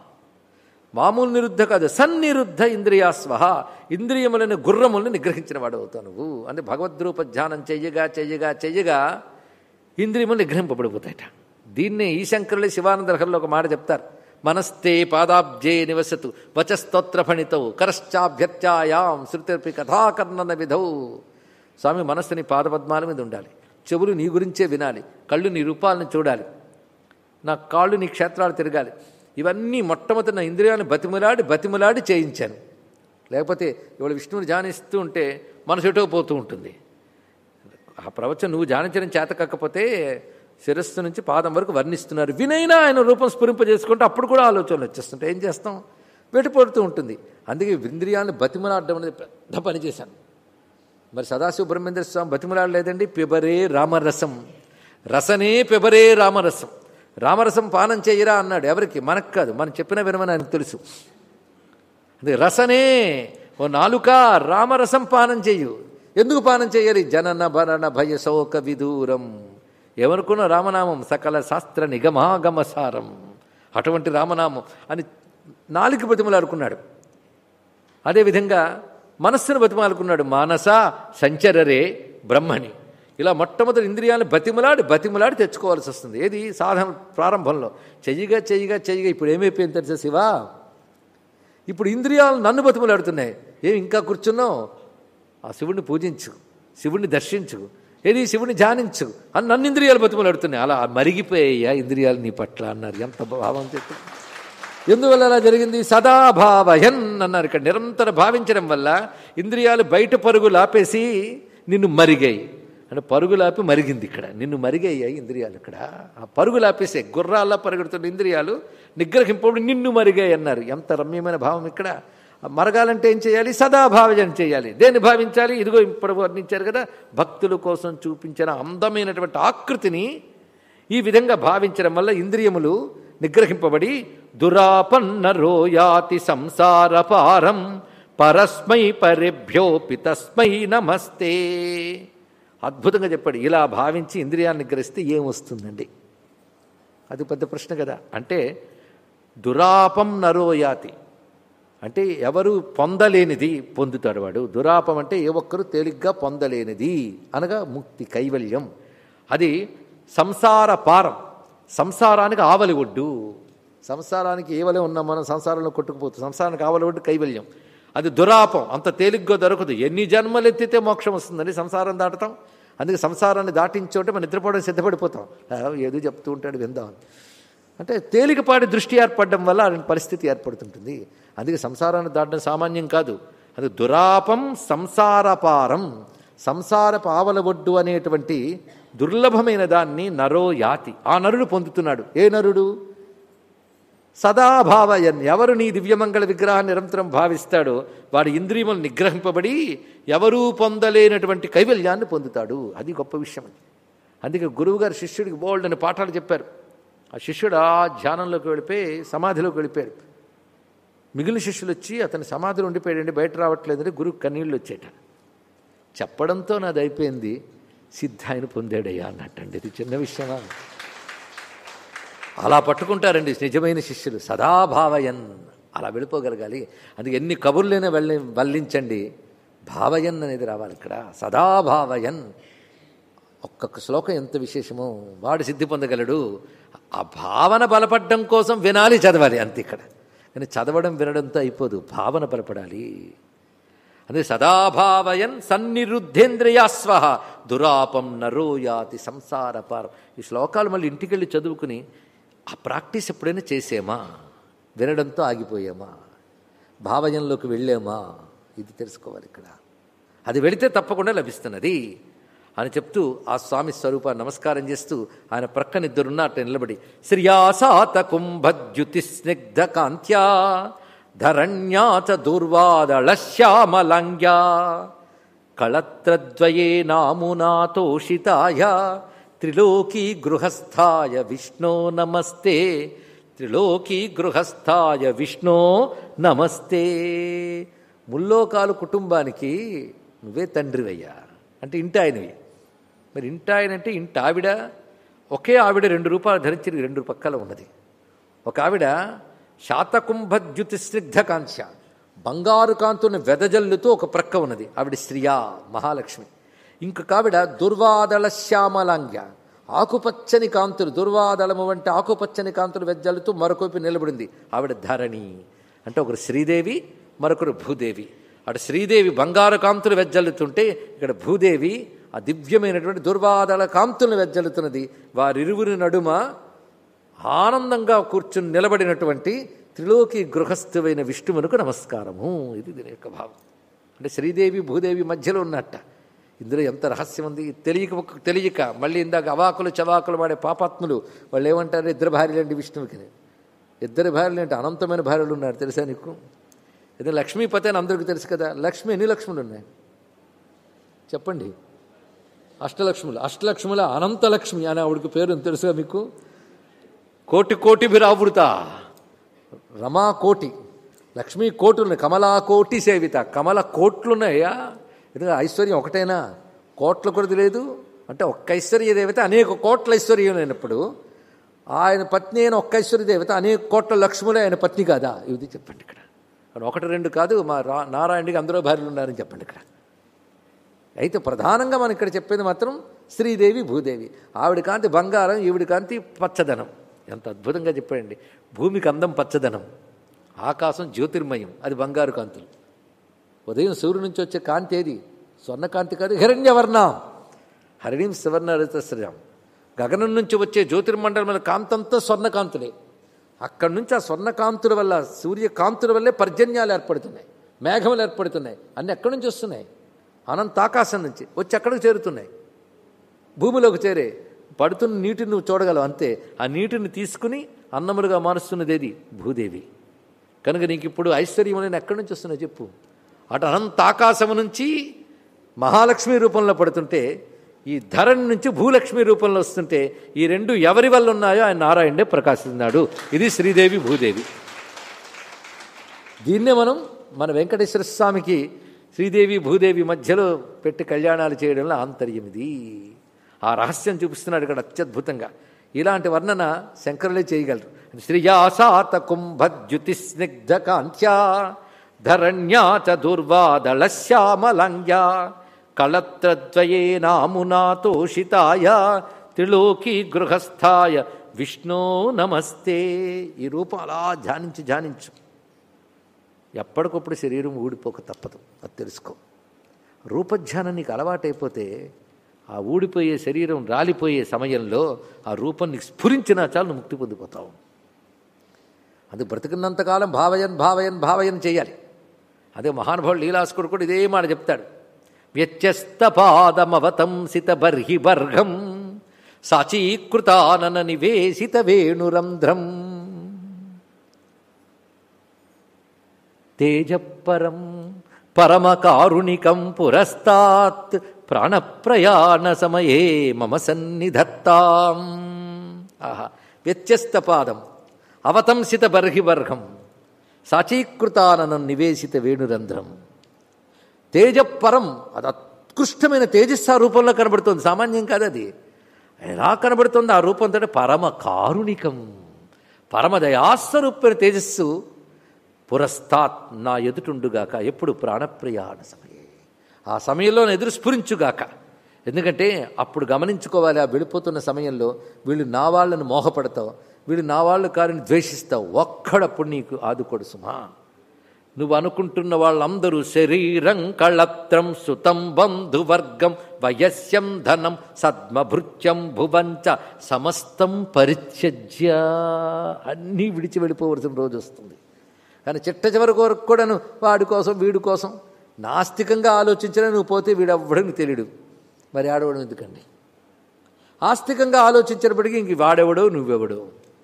S1: మామూలు నిరుద్ధ కాదు సన్నిరుద్ధ ఇంద్రియాస్వహ ఇంద్రియములను గుర్రములను నిగ్రహించిన వాడు అవుతావు నువ్వు అంటే భగవద్రూప ధ్యానం చెయ్యగా చెయ్యగా చెయ్యగా ఇంద్రియములు నిగ్రహింపబడిపోతాయట దీన్నే ఈ శంకరులే శివానంద రహంలో ఒక మాట చెప్తారు మనస్తే పాదాబ్జే నివసతు వచస్తోత్ర ఫణితౌ కరశ్చాభ్యర్చాయాం శృతిర్పి కథాకర్ణన విధౌ స్వామి మనస్సు నీ పాదపద్మాల మీద ఉండాలి చెవులు నీ గురించే వినాలి కళ్ళు నీ రూపాలను చూడాలి నా కాళ్ళు నీ క్షేత్రాలు తిరగాలి ఇవన్నీ మొట్టమొదటి నా ఇంద్రియాలను బతిములాడి బతిములాడి చేయించాను లేకపోతే ఇవాళ విష్ణువుని ధ్యానిస్తూ ఉంటే మనసు ఎటో పోతూ ఉంటుంది ఆ ప్రవచనం నువ్వు ధ్యానించడం చేత కాకపోతే శిరస్సు నుంచి పాదం వరకు వర్ణిస్తున్నారు వినైనా ఆయన రూపం స్ఫురింపజేసుకుంటే అప్పుడు కూడా ఆలోచనలు వచ్చేస్తుంటాయి ఏం చేస్తాం వెటిపడుతూ ఉంటుంది అందుకే ఇంద్రియాలను బతిమలాడడం అనేది పెద్ద పని చేశాను మరి సదాశివ బ్రహ్మేంద్ర స్వామి బతిమలాడలేదండి పిబరే రామరసం రసనే పిబరే రామరసం రామరసం పానం చేయరా అన్నాడు ఎవరికి మనకు కాదు మనం చెప్పిన వినమని ఆయనకు తెలుసు అది రసనే ఓ నాలుక రామరసం పానం చెయ్యు ఎందుకు పానం చేయాలి జనన భరణ భయ శోక విదూరం ఎవరుకున్న రామనామం సకల శాస్త్ర నిగమాగమ సారం అటువంటి రామనామం అని నాలుగు బతిమలాడుకున్నాడు అదేవిధంగా మనస్సును బతిమాలుకున్నాడు మానస సంచరరే బ్రహ్మని ఇలా మొట్టమొదటి ఇంద్రియాలను బతిమలాడి బతిమలాడి తెచ్చుకోవాల్సి వస్తుంది ఏది సాధన ప్రారంభంలో చెయ్యిగా చెయ్యిగా చెయ్యిగా ఇప్పుడు ఏమైపోయింది తెలుసా శివా ఇప్పుడు ఇంద్రియాలు నన్ను బతిమలాడుతున్నాయి ఏమి ఇంకా కూర్చున్నావు ఆ శివుణ్ణి పూజించు శివుణ్ణి దర్శించు ఏది శివుణ్ణి ధ్యానించు అని నన్ను ఇంద్రియాలు బతిమలాడుతున్నాయి అలా మరిగిపోయాయా ఇంద్రియాలు నీ పట్ల అన్నారు ఎంత భావం చెప్పి ఎందువల్ల అలా జరిగింది సదాభావయన్ అన్నారు ఇక్కడ నిరంతర భావించడం వల్ల ఇంద్రియాలు బయట పరుగులు ఆపేసి నిన్ను మరిగాయి అంటే పరుగులాపి మరిగింది ఇక్కడ నిన్ను మరిగయ్యాయి ఇంద్రియాలు ఇక్కడ ఆ పరుగులు ఆపేసే గుర్రాల్లో పరిగెడుతున్న ఇంద్రియాలు నిగ్రహింపబడి నిన్ను మరిగాయి అన్నారు ఎంత రమ్యమైన భావం ఇక్కడ మరగాలంటే ఏం చేయాలి సదాభావజన చేయాలి దేన్ని భావించాలి ఇదిగో ఇప్పుడు వర్ణించారు కదా భక్తుల కోసం చూపించిన అందమైనటువంటి ఆకృతిని ఈ విధంగా భావించడం వల్ల ఇంద్రియములు నిగ్రహింపబడి దురాపన్న రోయాతి సంసార పారం పరస్మై పరేభ్యోపి తస్మై నమస్తే అద్భుతంగా చెప్పాడు ఇలా భావించి ఇంద్రియాన్ని నిగ్రహిస్తే ఏమొస్తుందండి అది పెద్ద ప్రశ్న కదా అంటే దురాపం నరోయాతి అంటే ఎవరు పొందలేనిది పొందుతాడు వాడు దురాపం అంటే ఏ ఒక్కరు తేలిగ్గా పొందలేనిది అనగా ముక్తి కైవల్యం అది సంసార పారం సంసారానికి ఆవలి ఒడ్డు సంసారానికి ఏవలే ఉన్నాం మనం సంసారంలో కొట్టుకుపోతుంది సంసారానికి ఆవలి ఒడ్డు కైవల్యం అది దురాపం అంత తేలిగ్గా దొరకదు ఎన్ని జన్మలు ఎత్తితే మోక్షం వస్తుందని సంసారం దాటతాం అందుకే సంసారాన్ని దాటించోటే మనం నిద్రపోవడం సిద్ధపడిపోతాం ఆ, ఏదో చెప్తూ ఉంటాడు విందాం అంటే తేలికపాటి దృష్టి ఏర్పడడం వల్ల అలాంటి పరిస్థితి ఏర్పడుతుంటుంది అందుకే సంసారాన్ని దాటడం సామాన్యం కాదు అది దురాపం సంసారపారం సంసారపు ఆవల ఒడ్డు అనేటువంటి దుర్లభమైన దాన్ని నరో యాతి ఆ నరుడు పొందుతున్నాడు ఏ నరుడు సదాభావయన్ ఎవరు నీ దివ్యమంగళ విగ్రహాన్ని నిరంతరం భావిస్తాడో వాడి ఇంద్రియములు నిగ్రహింపబడి ఎవరూ పొందలేనటువంటి కైవల్యాన్ని పొందుతాడు అది గొప్ప విషయం అందుకే గురువుగారు శిష్యుడికి బోల్డ్ అని పాఠాలు చెప్పారు ఆ శిష్యుడు ఆ ధ్యానంలోకి వెళ్ళిపోయి సమాధిలోకి వెళ్ళిపోయాడు మిగిలిన శిష్యులు వచ్చి అతని సమాధిలో ఉండిపోయాడండి బయట రావట్లేదని గురువు కన్నీళ్ళు వచ్చేట చెప్పడంతో నాది అయిపోయింది సిద్ధ ఆయన పొందాడయ్యా అన్నట్టండి ఇది చిన్న విషయమా అలా పట్టుకుంటారండి నిజమైన శిష్యులు సదాభావయన్ అలా వెళ్ళిపోగలగాలి అందుకే ఎన్ని కబుర్లైనా వెళ్ళి వల్లించండి భావయన్ అనేది రావాలి ఇక్కడ సదాభావయన్ ఒక్కొక్క శ్లోకం ఎంత విశేషమో వాడు సిద్ధి పొందగలడు ఆ భావన బలపడడం కోసం వినాలి చదవాలి అంతే ఇక్కడ కానీ చదవడం వినడంతో అయిపోదు భావన బలపడాలి అదే సదాభావయన్ సన్నిరుద్ధేంద్రియాస్వ దురాపం నరో యాతి సంసార పారం ఈ శ్లోకాలు మళ్ళీ ఇంటికెళ్ళి చదువుకుని ఆ ప్రాక్టీస్ ఎప్పుడైనా చేసేమా వినడంతో ఆగిపోయామా భావయంలోకి వెళ్ళామా ఇది తెలుసుకోవాలి ఇక్కడ అది వెళితే తప్పకుండా లభిస్తున్నది అని చెప్తూ ఆ స్వామి స్వరూపాన్ని నమస్కారం చేస్తూ ఆయన ప్రక్కన ఇద్దరున్నట్టు నిలబడి శ్రియాసాత కుంభద్యుతి స్నిగ్ధ కాంత్యా ధరణ్యా చ దుర్వాదళ శ్యామలాంగ్యా కళత్రద్వయే నామునాతోషితాయ త్రిలోకీ గృహస్థాయ విష్ణో నమస్తే త్రిలోకీ గృహస్థాయ విష్ణో నమస్తే ముల్లోకాలు కుటుంబానికి నువ్వే తండ్రివయ్యా అంటే ఇంటి ఆయనవి మరి ఇంటి ఆయన అంటే ఇంటి ఆవిడ ఒకే ఆవిడ రెండు రూపాయలు ధరించి రెండు పక్కల ఉన్నది ఒక ఆవిడ శాతకుంభద్యుతి స్నిగ్ధ కాంక్ష బంగారు కాంతుని వెదజల్లుతూ ఒక ప్రక్క ఉన్నది ఆవిడ శ్రియా మహాలక్ష్మి ఇంకొక ఆవిడ దుర్వాదళ శ్యామలాంగ్య ఆకుపచ్చని కాంతులు దుర్వాదళము వంటి ఆకుపచ్చని కాంతులు వెజ్జల్లుతూ మరొకవైపు నిలబడింది ఆవిడ ధరణి అంటే ఒకరు శ్రీదేవి మరొకరు భూదేవి అటు శ్రీదేవి బంగారు కాంతులు వెజ్జల్లుతుంటే ఇక్కడ భూదేవి ఆ దివ్యమైనటువంటి దుర్వాదళ కాంతులను వెజ్జల్లుతున్నది వారిరువురి నడుమ ఆనందంగా కూర్చుని నిలబడినటువంటి త్రిలోకి గృహస్థువైన విష్ణువునకు నమస్కారము ఇది దీని యొక్క భావం అంటే శ్రీదేవి భూదేవి మధ్యలో ఉన్నట్ట ఇందులో ఎంత రహస్యం ఉంది తెలియక తెలియక మళ్ళీ ఇందాక అవాకులు చవాకులు వాడే పాపాత్ములు వాళ్ళు ఏమంటారు ఇద్దరు భార్యలండి విష్ణువుకి ఇద్దరు భార్యలు అంటే అనంతమైన భార్యలు ఉన్నారు తెలుసా నీకు ఇది లక్ష్మీపతి అని అందరికీ తెలుసు కదా లక్ష్మి ఎన్ని లక్ష్ములు ఉన్నాయి చెప్పండి అష్టలక్ష్ములు అష్టలక్ష్ముల అనంతలక్ష్మి అని ఆవిడకి పేరు తెలుసుగా మీకు కోటి కోటి విరావృత రమా కోటి లక్ష్మీ కోటులు కమలా కోటి సేవిత కమల కోట్లున్నాయా ఎందుకంటే ఐశ్వర్యం ఒకటేనా కోట్ల కొరది లేదు అంటే ఒక్క ఐశ్వర్య దేవత అనేక కోట్ల ఐశ్వర్యం లేనప్పుడు ఆయన పత్ని అయిన ఒక్క ఐశ్వర్య దేవత అనేక కోట్ల లక్ష్ములే ఆయన పత్ని కాదా ఇది చెప్పండి ఇక్కడ కానీ ఒకటి రెండు కాదు మా రా నారాయణుడికి అందరూ భార్యలు ఉన్నారని చెప్పండి ఇక్కడ అయితే ప్రధానంగా మనం ఇక్కడ చెప్పేది మాత్రం శ్రీదేవి భూదేవి ఆవిడ కాంతి బంగారం ఈవిడి కాంతి పచ్చదనం ఎంత అద్భుతంగా చెప్పండి భూమికి అందం పచ్చదనం ఆకాశం జ్యోతిర్మయం అది బంగారు కాంతులు ఉదయం సూర్యుడి నుంచి వచ్చే కాంతి ఏది స్వర్ణకాంతి కాదు హిరణ్యవర్ణ హరిణీం సువర్ణ రజతశ్రజం గగనం నుంచి వచ్చే జ్యోతిర్మండలమైన కాంతంతో స్వర్ణకాంతులే అక్కడి నుంచి ఆ స్వర్ణకాంతుల వల్ల సూర్యకాంతుల వల్లే పర్జన్యాలు ఏర్పడుతున్నాయి మేఘములు ఏర్పడుతున్నాయి అన్నీ ఎక్కడి నుంచి వస్తున్నాయి అనంత ఆకాశం నుంచి వచ్చి ఎక్కడికి చేరుతున్నాయి భూమిలోకి చేరే పడుతున్న నీటిని నువ్వు చూడగలవు అంతే ఆ నీటిని తీసుకుని అన్నములుగా మారుస్తున్నది ఏది భూదేవి కనుక నీకు ఇప్పుడు ఐశ్వర్యం నేను ఎక్కడి నుంచి వస్తున్నావు చెప్పు అటు అనంత ఆకాశము నుంచి మహాలక్ష్మి రూపంలో పడుతుంటే ఈ ధరణి నుంచి భూలక్ష్మి రూపంలో వస్తుంటే ఈ రెండు ఎవరి వల్ల ఉన్నాయో ఆయన నారాయణే ప్రకాశిస్తున్నాడు ఇది శ్రీదేవి భూదేవి దీన్నే మనం మన వెంకటేశ్వర స్వామికి శ్రీదేవి భూదేవి మధ్యలో పెట్టి కళ్యాణాలు చేయడంలో ఆంతర్యం ఇది ఆ రహస్యం చూపిస్తున్నాడు ఇక్కడ అత్యద్భుతంగా ఇలాంటి వర్ణన శంకరులే చేయగలరు శ్రియాసాత కుంభద్యుతి స్నిగ్ధ కాంత్యా ధరణ్యా చ దుర్వాదళశ్యామలంగ్యా కళత్రద్వయేనామునాతోషితాయ త్రిలోకీ గృహస్థాయ విష్ణో నమస్తే ఈ రూపం అలా ధ్యానించి ధ్యానించు ఎప్పటికప్పుడు శరీరం ఊడిపోక తప్పదు అది తెలుసుకో రూపధ్యానం నీకు అలవాటైపోతే ఆ ఊడిపోయే శరీరం రాలిపోయే సమయంలో ఆ రూపం నీకు స్ఫురించినా చాలు నువ్వు ముక్తి పొందిపోతావు అది బ్రతికినంతకాలం భావయన్ భావయన్ భావయన్ చేయాలి అదే మహానుభావుడు లీలాస్కుడు కూడా ఇదే మాట చెప్తాడు వ్యత్యస్త పాదమవతంసిత బర్హి బర్హం సాచీకృతానన నివేశిత వేణురంధ్రం తేజపరం పరమకారుణికం పురస్తాత్ ప్రాణప్రయాణ సమయే మమ సన్నిధత్తాం ఆహా వ్యత్యస్త పాదం అవతంసిత బర్హిబర్హం సాచీకృతాననం నివేశిత వేణురంధ్రం తేజపరం అది ఉత్కృష్టమైన తేజస్సా రూపంలో కనబడుతుంది సామాన్యం కాదు అది ఎలా కనబడుతుంది ఆ రూపంతో పరమ కారుణికం పరమదయాస్వరూపమైన తేజస్సు పురస్తాత్ నా ఎదుటుండుగాక ఎప్పుడు ప్రాణప్రయాణ సమయే ఆ సమయంలో నా ఎదురు స్ఫురించుగాక ఎందుకంటే అప్పుడు గమనించుకోవాలి ఆ వెళ్ళిపోతున్న సమయంలో వీళ్ళు నా వాళ్ళను మోహపడతావు వీళ్ళు నా వాళ్ళు కారిని ద్వేషిస్తావు ఒక్కడప్పుడు నీకు ఆదుకోడు సుమా నువ్వు అనుకుంటున్న వాళ్ళందరూ శరీరం కళత్రం సుతం బంధువర్గం వయస్యం ధనం సద్మభృత్యం భువంచ సమస్తం పరిత్యజ్య అన్నీ విడిచి వెళ్ళిపోవలసిన రోజు వస్తుంది కానీ చిట్ట చివరి వరకు కూడాను వాడి కోసం వీడి కోసం నాస్తికంగా ఆలోచించినా నువ్వు పోతే వీడెవ్వడికి తెలియడు మరి ఆడవడం ఎందుకండి ఆస్తికంగా ఆలోచించినప్పటికీ ఇంక వాడెవడో నువ్వెవడో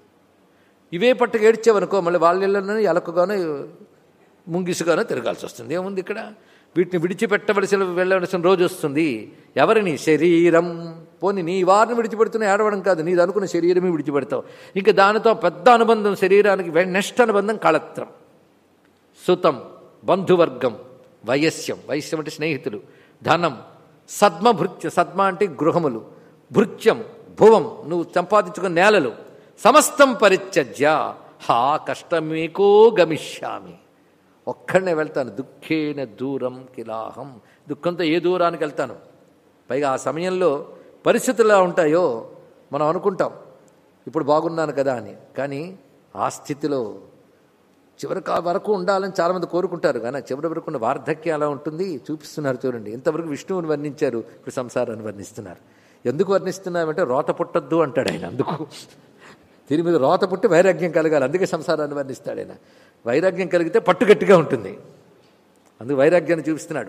S1: ఇవే పట్టుకు ఏడ్చావనుకో మళ్ళీ వాళ్ళ ఇళ్ళను ఎలకగానో ముంగిసుగానో తిరగాల్సి వస్తుంది ఏముంది ఇక్కడ వీటిని విడిచిపెట్టవలసిన వెళ్ళవలసిన రోజు వస్తుంది ఎవరిని శరీరం పోని నీ వారిని విడిచిపెడుతున్న ఏడవడం కాదు నీది అనుకున్న శరీరమే విడిచిపెడతావు ఇంకా దానితో పెద్ద అనుబంధం శరీరానికి నెక్స్ట్ అనుబంధం కళత్రం సుతం బంధువర్గం వయస్యం వయస్యం అంటే స్నేహితులు ధనం సద్మ భృత్య సద్మ అంటే గృహములు భృత్యం భువం నువ్వు సంపాదించుకున్న నేలలు సమస్తం పరిత్యజ్య హా కష్టమేకో గమిష్యామి ఒక్కడనే వెళ్తాను దుఃఖేన దూరం కిలాహం దుఃఖంతో ఏ దూరానికి వెళ్తాను పైగా ఆ సమయంలో పరిస్థితులు ఎలా ఉంటాయో మనం అనుకుంటాం ఇప్పుడు బాగున్నాను కదా అని కానీ ఆ స్థితిలో చివరి కా వరకు ఉండాలని చాలామంది కోరుకుంటారు కానీ చివరి వరకు ఉన్న వార్ధక్యం ఎలా ఉంటుంది చూపిస్తున్నారు చూడండి ఇంతవరకు విష్ణువుని వర్ణించారు ఇప్పుడు సంసారాన్ని వర్ణిస్తున్నారు ఎందుకు వర్ణిస్తున్నామంటే రోత పుట్టద్దు అంటాడు ఆయన అందుకు దీని మీద రోత పుట్టి వైరాగ్యం కలగాలి అందుకే సంసారాన్ని వర్ణిస్తాడు ఆయన వైరాగ్యం కలిగితే పట్టుగట్టిగా ఉంటుంది అందుకు వైరాగ్యాన్ని చూపిస్తున్నాడు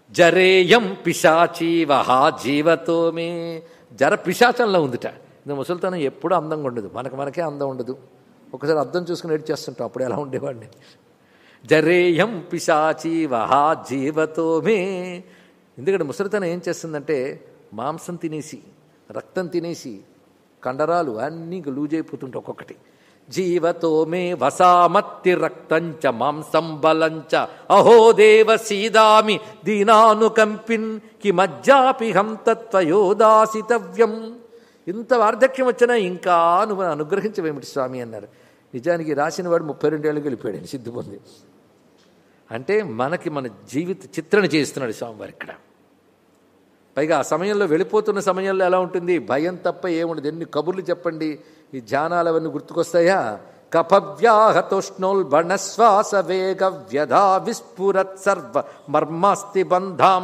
S1: జరేయం పిశాచీవహ జీవతో మే జర పిశాచంలో ఉందిట ఇది ముసలితనం ఎప్పుడూ అందంగా ఉండదు మనకు మనకే అందం ఉండదు ఒకసారి అర్థం చూసుకుని ఏడు చేస్తుంటాం అప్పుడు ఎలా ఉండేవాడిని జరేయం పిశాచీవహ జీవతో మే ఎందుకంటే ముసలితనం ఏం చేస్తుందంటే మాంసం తినేసి రక్తం తినేసి కండరాలు అన్నీ ఇంక లూజ్ అయిపోతుంటాయి ఒక్కొక్కటి జీవతో మే వసామత్తి రక్తంచ మాంసం బలంచ అహో దేవ సీదామి దీనానుకంపిన్ కి మజ్జాపిహం తత్వయోదాసితవ్యం ఇంత వార్ధక్యం వచ్చినా ఇంకా నువ్వు అనుగ్రహించవేమిటి స్వామి అన్నారు నిజానికి రాసిన వాడు ముప్పై రెండేళ్ళకి వెళ్ళిపోయాడు సిద్ధి పొంది అంటే మనకి మన జీవిత చిత్రణ చేస్తున్నాడు స్వామివారు ఇక్కడ పైగా ఆ సమయంలో వెళ్ళిపోతున్న సమయంలో ఎలా ఉంటుంది భయం తప్ప ఏముండదు ఎన్ని కబుర్లు చెప్పండి ఈ ధ్యానాలు అవన్నీ గుర్తుకొస్తాయా కపవ్యాహతోష్ణోల్బణశ్వాస వేగ వ్యధా విస్ఫురత్ సర్వ మర్మాస్తి బంధాం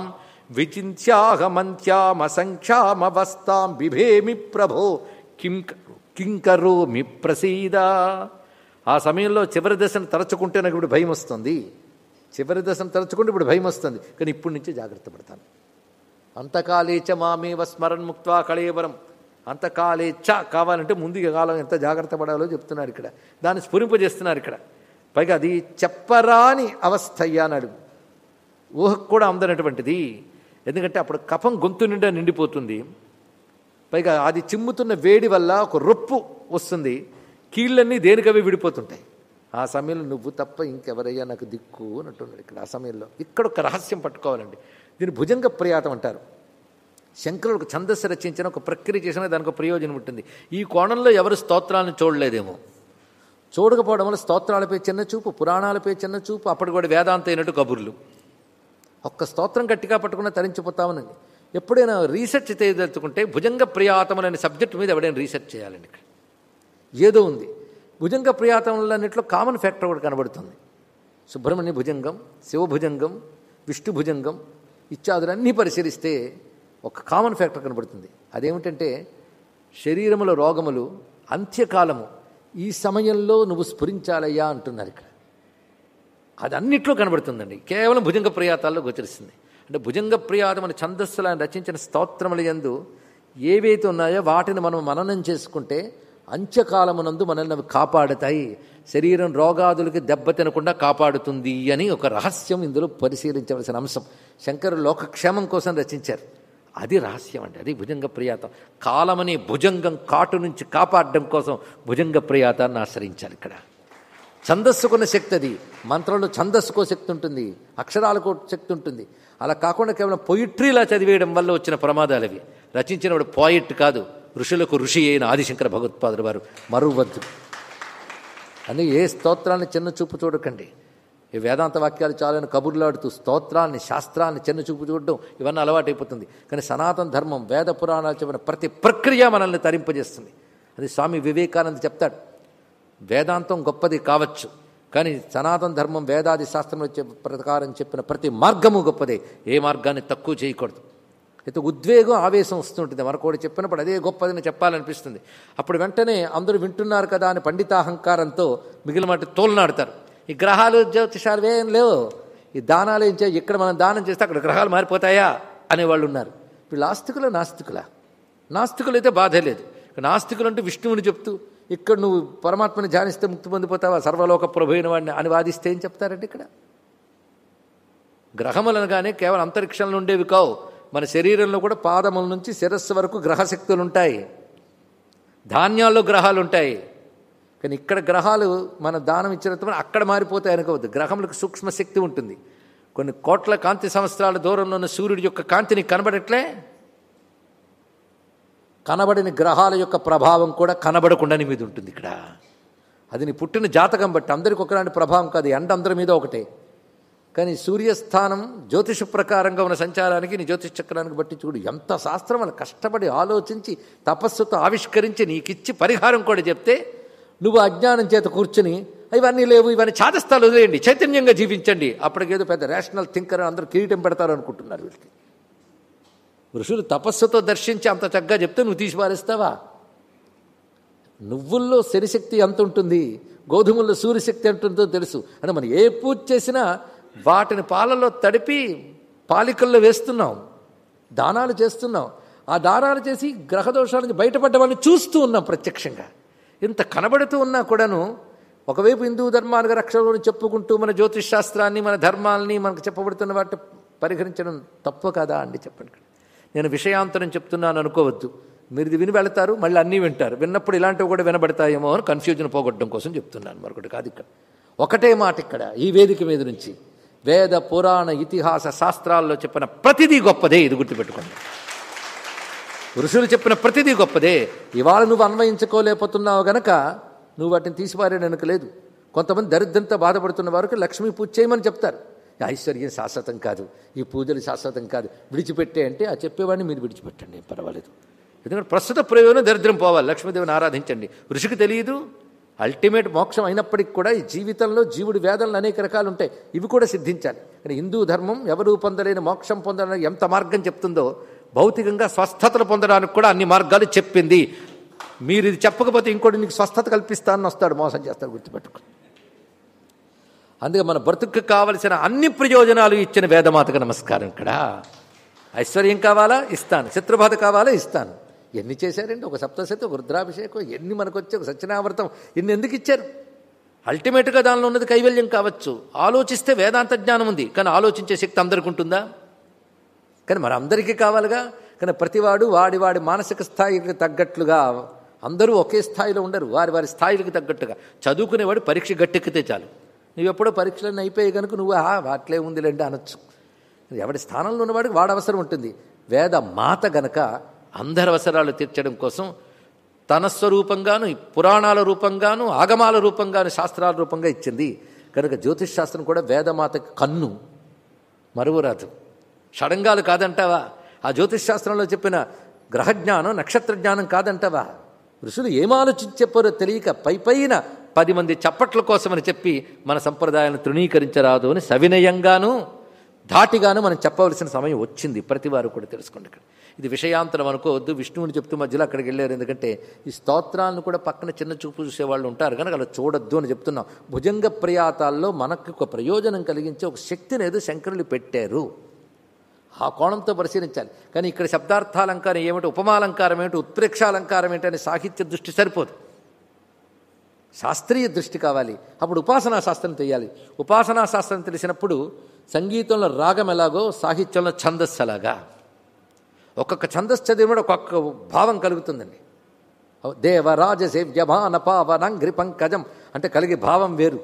S1: విచింత్యాహమంత్యామసంఖ్యామవస్తాం బిభేమి ప్రభో కిం కింకరోమి ప్రసీద ఆ సమయంలో చివరి దశను తరచుకుంటే నాకు ఇప్పుడు భయం వస్తుంది చివరి దశను తరచుకుంటే ఇప్పుడు భయం వస్తుంది కానీ ఇప్పటి నుంచే జాగ్రత్త పడతాను అంతకాలేచ మామేవ స్మరణ్ ముక్త్వా కళేవరం అంతకాలేచ్చ కావాలంటే ముందు ఈ కాలం ఎంత జాగ్రత్త పడాలో చెప్తున్నారు ఇక్కడ దాన్ని స్ఫురింపజేస్తున్నారు ఇక్కడ పైగా అది చెప్పరాని అవస్థ అయ్యా అన్నాడు ఊహకు కూడా అందనటువంటిది ఎందుకంటే అప్పుడు కఫం గొంతు నిండా నిండిపోతుంది పైగా అది చిమ్ముతున్న వేడి వల్ల ఒక రొప్పు వస్తుంది కీళ్ళన్నీ దేనికవి విడిపోతుంటాయి ఆ సమయంలో నువ్వు తప్ప ఇంకెవరయ్యా నాకు దిక్కు అంటున్నాడు ఇక్కడ ఆ సమయంలో ఇక్కడ ఒక రహస్యం పట్టుకోవాలండి దీన్ని భుజంగ ప్రయాతం అంటారు శంకరుడు ఒక ఛందస్సు రచించిన ఒక ప్రక్రియ చేసిన దానికి ఒక ప్రయోజనం ఉంటుంది ఈ కోణంలో ఎవరు స్తోత్రాలను చూడలేదేమో చూడకపోవడం వల్ల స్తోత్రాలపై చిన్న చూపు పురాణాలపై చిన్న చూపు అప్పటి కూడా వేదాంత అయినట్టు కబుర్లు ఒక్క స్తోత్రం గట్టిగా పట్టుకున్న తరించిపోతామనండి ఎప్పుడైనా రీసెర్చ్ చేయదలుచుకుంటే భుజంగ ప్రియాతములు అనే సబ్జెక్ట్ మీద ఎవడైనా రీసెర్చ్ చేయాలండి ఇక్కడ ఏదో ఉంది భుజంగ ప్రియాతములన్నింటిలో కామన్ ఫ్యాక్టర్ ఒకటి కనబడుతుంది సుబ్రహ్మణ్య భుజంగం శివభుజంగం విష్ణు భుజంగం ఇత్యాదులన్నీ పరిశీలిస్తే ఒక కామన్ ఫ్యాక్టర్ కనబడుతుంది అదేమిటంటే శరీరముల రోగములు అంత్యకాలము ఈ సమయంలో నువ్వు స్ఫురించాలయ్యా అంటున్నారు ఇక్కడ అది అన్నిట్లో కనబడుతుందండి కేవలం భుజంగ ప్రియాతాల్లో గోచరిస్తుంది అంటే భుజంగ ప్రియాతం అని ఛందస్సులు ఆయన రచించిన స్తోత్రముల యందు ఏవైతే ఉన్నాయో వాటిని మనం మననం చేసుకుంటే అంత్యకాలమునందు మనల్ని అవి కాపాడుతాయి శరీరం రోగాదులకి దెబ్బ తినకుండా కాపాడుతుంది అని ఒక రహస్యం ఇందులో పరిశీలించవలసిన అంశం శంకరు లోకక్షేమం కోసం రచించారు అది రహస్యం అండి అది భుజంగ ప్రియాతం కాలమనే భుజంగం కాటు నుంచి కాపాడడం కోసం భుజంగ ప్రియాతాన్ని ఆశ్రయించాలి ఇక్కడ ఛందస్సుకున్న శక్తి అది మంత్రంలో ఛందస్సుకో శక్తి ఉంటుంది అక్షరాలకు శక్తి ఉంటుంది అలా కాకుండా కేవలం పొయిట్రీలా చదివేయడం వల్ల వచ్చిన ప్రమాదాలు అవి రచించినవాడు పోయిట్ కాదు ఋషులకు ఋషి అయిన ఆదిశంకర భగవత్పాదులు వారు మరువద్దు అందుకే ఏ స్తోత్రాన్ని చిన్న చూపు చూడకండి ఈ వేదాంత వాక్యాలు చాలని కబుర్లాడుతూ స్తోత్రాన్ని శాస్త్రాన్ని చిన్న చూపు చూడడం ఇవన్నీ అలవాటైపోతుంది కానీ సనాతన ధర్మం వేద పురాణాలు చెప్పిన ప్రతి ప్రక్రియ మనల్ని తరింపజేస్తుంది అది స్వామి వివేకానంద చెప్తాడు వేదాంతం గొప్పది కావచ్చు కానీ సనాతన ధర్మం వేదాది శాస్త్రంలో చెప్ ప్రకారం చెప్పిన ప్రతి మార్గము గొప్పదే ఏ మార్గాన్ని తక్కువ చేయకూడదు అయితే ఉద్వేగం ఆవేశం వస్తుంటుంది మనకోటి చెప్పినప్పుడు అదే గొప్పదని చెప్పాలనిపిస్తుంది అప్పుడు వెంటనే అందరూ వింటున్నారు కదా అని పండితాహంకారంతో మిగిలిన మాట తోలనాడతారు ఈ గ్రహాలు జ్యోతిషాలు ఏం లేవు ఈ దానాలు ఏం చేయ ఇక్కడ మనం దానం చేస్తే అక్కడ గ్రహాలు మారిపోతాయా అనేవాళ్ళు ఉన్నారు వీళ్ళు ఆస్తికుల నాస్తికుల నాస్తికులు అయితే బాధే లేదు నాస్తికులు అంటే విష్ణువుని చెప్తూ ఇక్కడ నువ్వు పరమాత్మని ధ్యానిస్తే ముక్తి పొందిపోతావా సర్వలోక ప్రభు అయిన వాడిని అని వాదిస్తే ఏం చెప్తారండి ఇక్కడ గ్రహములనగానే కేవలం అంతరిక్షంలో ఉండేవి కావు మన శరీరంలో కూడా పాదముల నుంచి శిరస్సు వరకు గ్రహశక్తులు ఉంటాయి ధాన్యాల్లో గ్రహాలు ఉంటాయి కానీ ఇక్కడ గ్రహాలు మన దానం ఇచ్చిన తర్వాత అక్కడ మారిపోతాయి అనుకోవద్దు గ్రహములకు సూక్ష్మ శక్తి ఉంటుంది కొన్ని కోట్ల కాంతి సంవత్సరాల దూరంలో ఉన్న సూర్యుడి యొక్క కాంతిని కనబడట్లే కనబడిన గ్రహాల యొక్క ప్రభావం కూడా కనబడకుండానే మీద ఉంటుంది ఇక్కడ అది నీ పుట్టిన జాతకం బట్టి అందరికి ఒకలాంటి ప్రభావం కాదు ఎండ అందరి మీద ఒకటే కానీ సూర్యస్థానం జ్యోతిష ప్రకారంగా ఉన్న సంచారానికి నీ జ్యోతిష చక్రానికి బట్టి చూడు ఎంత శాస్త్రం అని కష్టపడి ఆలోచించి తపస్సుతో ఆవిష్కరించి నీకిచ్చి పరిహారం కూడా చెప్తే నువ్వు అజ్ఞానం చేత కూర్చుని ఇవన్నీ లేవు ఇవన్నీ చాదస్తాలు వదిలేయండి చైతన్యంగా జీవించండి అప్పటికేదో పెద్ద రేషనల్ థింకర్ అందరూ కిరీటం పెడతారు అనుకుంటున్నారు వీళ్ళకి ఋషులు తపస్సుతో దర్శించి అంత చక్కగా చెప్తే నువ్వు తీసి పారేస్తావా నువ్వుల్లో శనిశక్తి ఎంత ఉంటుంది గోధుమల్లో సూర్యశక్తి ఎంత ఉంటుందో తెలుసు అంటే మనం ఏ పూజ చేసినా వాటిని పాలలో తడిపి పాలికల్లో వేస్తున్నాం దానాలు చేస్తున్నాం ఆ దానాలు చేసి గ్రహదోషాల నుంచి బయటపడ్డ వాళ్ళని చూస్తూ ఉన్నాం ప్రత్యక్షంగా ఇంత కనబడుతూ ఉన్నా కూడాను ఒకవైపు హిందూ ధర్మానికి రక్షణ చెప్పుకుంటూ మన జ్యోతిష్ శాస్త్రాన్ని మన ధర్మాలని మనకు చెప్పబడుతున్న వాటిని పరిహరించడం తప్పు కదా అండి చెప్పండి నేను విషయాంతరం చెప్తున్నాను అనుకోవద్దు మీరు ఇది విని వెళతారు మళ్ళీ అన్నీ వింటారు విన్నప్పుడు ఇలాంటివి కూడా వినబడతాయేమో అని కన్ఫ్యూజన్ పోగొట్టడం కోసం చెప్తున్నాను మరొకటి కాదు ఇక్కడ ఒకటే మాట ఇక్కడ ఈ వేదిక మీద నుంచి వేద పురాణ ఇతిహాస శాస్త్రాల్లో చెప్పిన ప్రతిదీ గొప్పదే ఇది గుర్తుపెట్టుకోండి ఋషులు చెప్పిన ప్రతిదీ గొప్పదే ఇవాళ నువ్వు అన్వయించుకోలేకపోతున్నావు గనక నువ్వు వాటిని తీసిపారేయడానికి లేదు కొంతమంది దరిద్రంతో బాధపడుతున్న వారికి లక్ష్మీ పూజ చేయమని చెప్తారు ఈ ఐశ్వర్యం శాశ్వతం కాదు ఈ పూజలు శాశ్వతం కాదు విడిచిపెట్టే అంటే ఆ చెప్పేవాడిని మీరు విడిచిపెట్టండి ఏం పర్వాలేదు ఎందుకంటే ప్రస్తుత ప్రయోజనం దరిద్రం పోవాలి లక్ష్మీదేవిని ఆరాధించండి ఋషికి తెలియదు అల్టిమేట్ మోక్షం అయినప్పటికీ కూడా ఈ జీవితంలో జీవుడి వేదనలు అనేక రకాలు ఉంటాయి ఇవి కూడా సిద్ధించాలి కానీ హిందూ ధర్మం ఎవరు పొందలేని మోక్షం పొందడానికి ఎంత మార్గం చెప్తుందో భౌతికంగా స్వస్థతలు పొందడానికి కూడా అన్ని మార్గాలు చెప్పింది మీరు ఇది చెప్పకపోతే ఇంకోటి నీకు స్వస్థత కల్పిస్తానని వస్తాడు మోసం చేస్తాడు గుర్తుపెట్టుకో అందుకే మన బ్రతుకు కావలసిన అన్ని ప్రయోజనాలు ఇచ్చిన వేదమాతకు నమస్కారం ఇక్కడ ఐశ్వర్యం కావాలా ఇస్తాను శత్రుబాధ కావాలా ఇస్తాను ఎన్ని చేశారండి ఒక సప్తశతి ఒక రుద్రాభిషేకం ఎన్ని మనకు వచ్చి ఒక సత్యనావ్రతం ఎన్ని ఎందుకు ఇచ్చారు అల్టిమేట్గా దానిలో ఉన్నది కైవల్యం కావచ్చు ఆలోచిస్తే వేదాంత జ్ఞానం ఉంది కానీ ఆలోచించే శక్తి అందరికి ఉంటుందా కానీ మరి అందరికీ కావాలిగా కానీ ప్రతివాడు వాడి వాడి మానసిక స్థాయికి తగ్గట్లుగా అందరూ ఒకే స్థాయిలో ఉండరు వారి వారి స్థాయిలకు తగ్గట్టుగా చదువుకునేవాడు పరీక్ష గట్టెక్కితే చాలు నువ్వు ఎప్పుడో పరీక్షలన్నీ అయిపోయి కనుక నువ్వు ఆ వాటిలే ఉందిలేండి అనొచ్చు ఎవడి స్థానంలో ఉన్నవాడికి వాడు అవసరం ఉంటుంది వేద మాత గనక అందరి అవసరాలు తీర్చడం కోసం తన స్వరూపంగాను పురాణాల రూపంగాను ఆగమాల రూపంగాను శాస్త్రాల రూపంగా ఇచ్చింది కనుక జ్యోతిష్ శాస్త్రం కూడా వేదమాతకి కన్ను మరువురాదు షడంగాలు కాదంటావా ఆ జ్యోతిష్ శాస్త్రంలో చెప్పిన గ్రహజ్ఞానం నక్షత్ర జ్ఞానం కాదంటావా ఋషులు ఏం ఆలోచించి చెప్పారో తెలియక పై పైన పది మంది చప్పట్ల కోసమని చెప్పి మన సంప్రదాయాలను తృణీకరించరాదు అని సవినయంగాను ధాటిగాను మనం చెప్పవలసిన సమయం వచ్చింది ప్రతి వారు కూడా తెలుసుకోండి ఇక్కడ ఇది విషయాంతరం అనుకోవద్దు విష్ణువుని చెప్తూ మధ్యలో అక్కడికి వెళ్ళారు ఎందుకంటే ఈ స్తోత్రాలను కూడా పక్కన చిన్న చూపు చూసేవాళ్ళు ఉంటారు కనుక అలా చూడొద్దు అని చెప్తున్నాం భుజంగ ప్రయాతాల్లో మనకు ఒక ప్రయోజనం కలిగించే ఒక శక్తిని ఏదో శంకరులు పెట్టారు ఆ కోణంతో పరిశీలించాలి కానీ ఇక్కడ శబ్దార్థాలంకారం ఏమిటి ఉపమాలంకారం ఏమిటి ఉత్ప్రేక్షాలంకారం ఏంటి అనే సాహిత్య దృష్టి సరిపోదు శాస్త్రీయ దృష్టి కావాలి అప్పుడు ఉపాసనా శాస్త్రం తెలియాలి ఉపాసనా శాస్త్రం తెలిసినప్పుడు సంగీతంలో రాగం ఎలాగో సాహిత్యంలో ఛందస్సు అలాగా ఒక్కొక్క ఛందస్సు చదివినప్పుడు ఒక్కొక్క భావం కలుగుతుందండి దేవరాజ సేవ్యమాన పావనంగ్రి పంకజం అంటే కలిగే భావం వేరు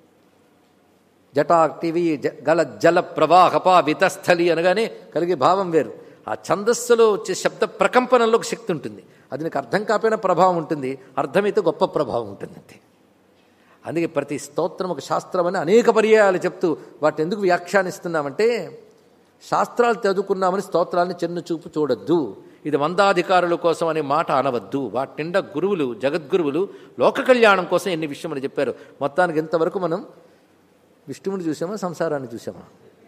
S1: జటాక్టివి గల జల ప్రవాహపా వితస్థలి అనగానే కలిగే భావం వేరు ఆ ఛందస్సులో వచ్చే శబ్ద ప్రకంపనలో ఒక శక్తి ఉంటుంది అది నీకు అర్థం కాకపోయినా ప్రభావం ఉంటుంది అర్థమైతే గొప్ప ప్రభావం ఉంటుంది అంతే అందుకే ప్రతి స్తోత్రం ఒక శాస్త్రం అని అనేక పర్యాయాలు చెప్తూ వాటిని ఎందుకు వ్యాఖ్యానిస్తున్నామంటే శాస్త్రాలు చదువుకున్నామని స్తోత్రాన్ని చిన్న చూపు చూడొద్దు ఇది మందాధికారుల కోసం అనే మాట అనవద్దు వాటి నిండా గురువులు జగద్గురువులు లోక కళ్యాణం కోసం ఎన్ని విషయమని చెప్పారు మొత్తానికి ఇంతవరకు మనం విష్ణువుని చూసామా సంసారాన్ని చూసామా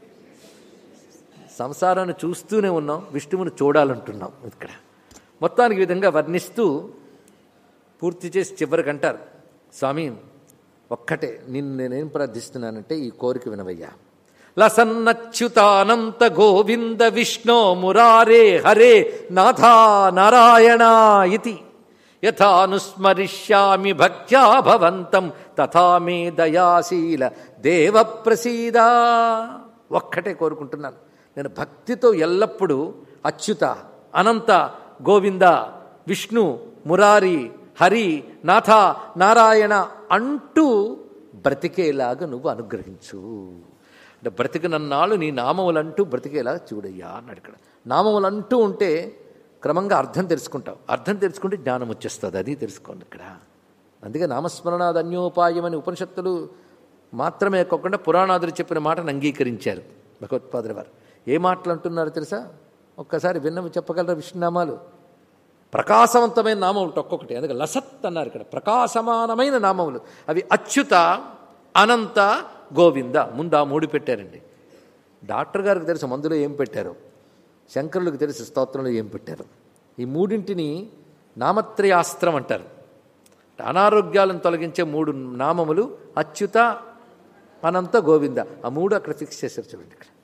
S1: సంసారాన్ని చూస్తూనే ఉన్నాం విష్ణువుని చూడాలంటున్నాం ఇక్కడ మొత్తానికి విధంగా వర్ణిస్తూ పూర్తి చేసి చివరికి అంటారు స్వామి ఒక్కటే నిన్ను నేనేం ప్రార్థిస్తున్నానంటే ఈ కోరిక వినవయ్యా లసన్నచ్యుతానంత గోవింద విష్ణో మురారే హరే నాథా నారాయణ ఇతి యథానుస్మరిష్యామి భక్త్యా భవంతం తథా మే దయాశీల దేవ ప్రసీద ఒక్కటే కోరుకుంటున్నాను నేను భక్తితో ఎల్లప్పుడూ అచ్యుత అనంత గోవింద విష్ణు మురారి హరి నాథ నారాయణ అంటూ బ్రతికేలాగా నువ్వు అనుగ్రహించు అంటే బ్రతికినన్నాళ్ళు నీ నామములంటూ బ్రతికేలా చూడయ్యా అన్నాడు ఇక్కడ నామములంటూ ఉంటే క్రమంగా అర్థం తెలుసుకుంటావు అర్థం తెలుసుకుంటే జ్ఞానం వచ్చేస్తుంది అది తెలుసుకోండి ఇక్కడ అందుకే నామస్మరణాది అన్యోపాయం అని ఉపనిషత్తులు మాత్రమే కాకుండా పురాణాదులు చెప్పిన మాటను అంగీకరించారు భగవత్పాదుల వారు ఏ మాటలు అంటున్నారు తెలుసా ఒక్కసారి విన్నవి చెప్పగలరా విష్ణునామాలు ప్రకాశవంతమైన నామములు ఒక్కొక్కటి అందుకే లసత్ అన్నారు ఇక్కడ ప్రకాశమానమైన నామములు అవి అచ్యుత అనంత గోవింద ముందు ఆ మూడు పెట్టారండి డాక్టర్ గారికి తెలుసు మందులో ఏం పెట్టారు శంకరులకు తెలుసు స్తోత్రంలో ఏం పెట్టారు ఈ మూడింటిని నామత్రయాస్త్రం అంటారు అనారోగ్యాలను తొలగించే మూడు నామములు అచ్యుత అనంత గోవింద ఆ మూడు అక్కడ ఫిక్స్ చేశారు చూడండి ఇక్కడ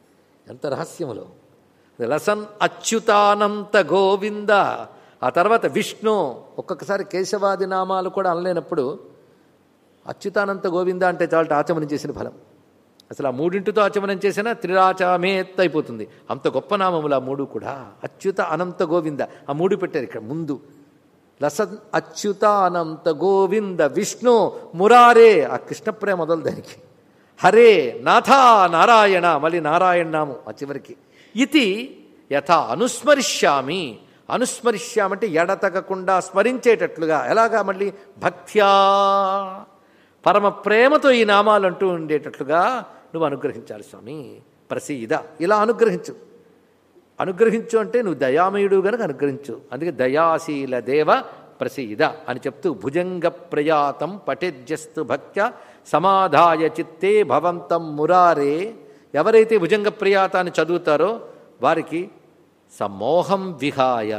S1: ఎంత రహస్యములో లసన్ అచ్యుతానంత గోవింద ఆ తర్వాత విష్ణు ఒక్కొక్కసారి కేశవాది నామాలు కూడా అనలేనప్పుడు అచ్యుతానంత గోవింద అంటే చాలు ఆచమనం చేసిన ఫలం అసలు ఆ మూడింటితో ఆచమనం చేసినా త్రిరాచమేత్ అయిపోతుంది అంత గొప్ప నామములు ఆ మూడు కూడా అచ్యుత అనంత గోవింద ఆ మూడు పెట్టారు ఇక్కడ ముందు లసన్ అచ్యుత అనంత గోవింద విష్ణు మురారే ఆ కృష్ణప్రేమ మొదలు దానికి హరే నాథ నారాయణ మళ్ళీ నారాయణ నాము ఆ చివరికి ఇది యథా అనుస్మరిష్యామి అనుస్మరిష్యామంటే ఎడతగకుండా స్మరించేటట్లుగా ఎలాగా మళ్ళీ భక్త్యా పరమ ప్రేమతో ఈ నామాలు అంటూ ఉండేటట్లుగా నువ్వు అనుగ్రహించాలి స్వామి ప్రసీద ఇలా అనుగ్రహించు అనుగ్రహించు అంటే నువ్వు దయామయుడు గనక అనుగ్రహించు అందుకే దయాశీల దేవ ప్రసీద అని చెప్తూ భుజంగ ప్రయాతం పటేజ్యస్తు భక్త్య సమాధాయ చిత్తే భవంతం మురారే ఎవరైతే భుజంగ ప్రయాతాన్ని చదువుతారో వారికి సమోహం విహాయ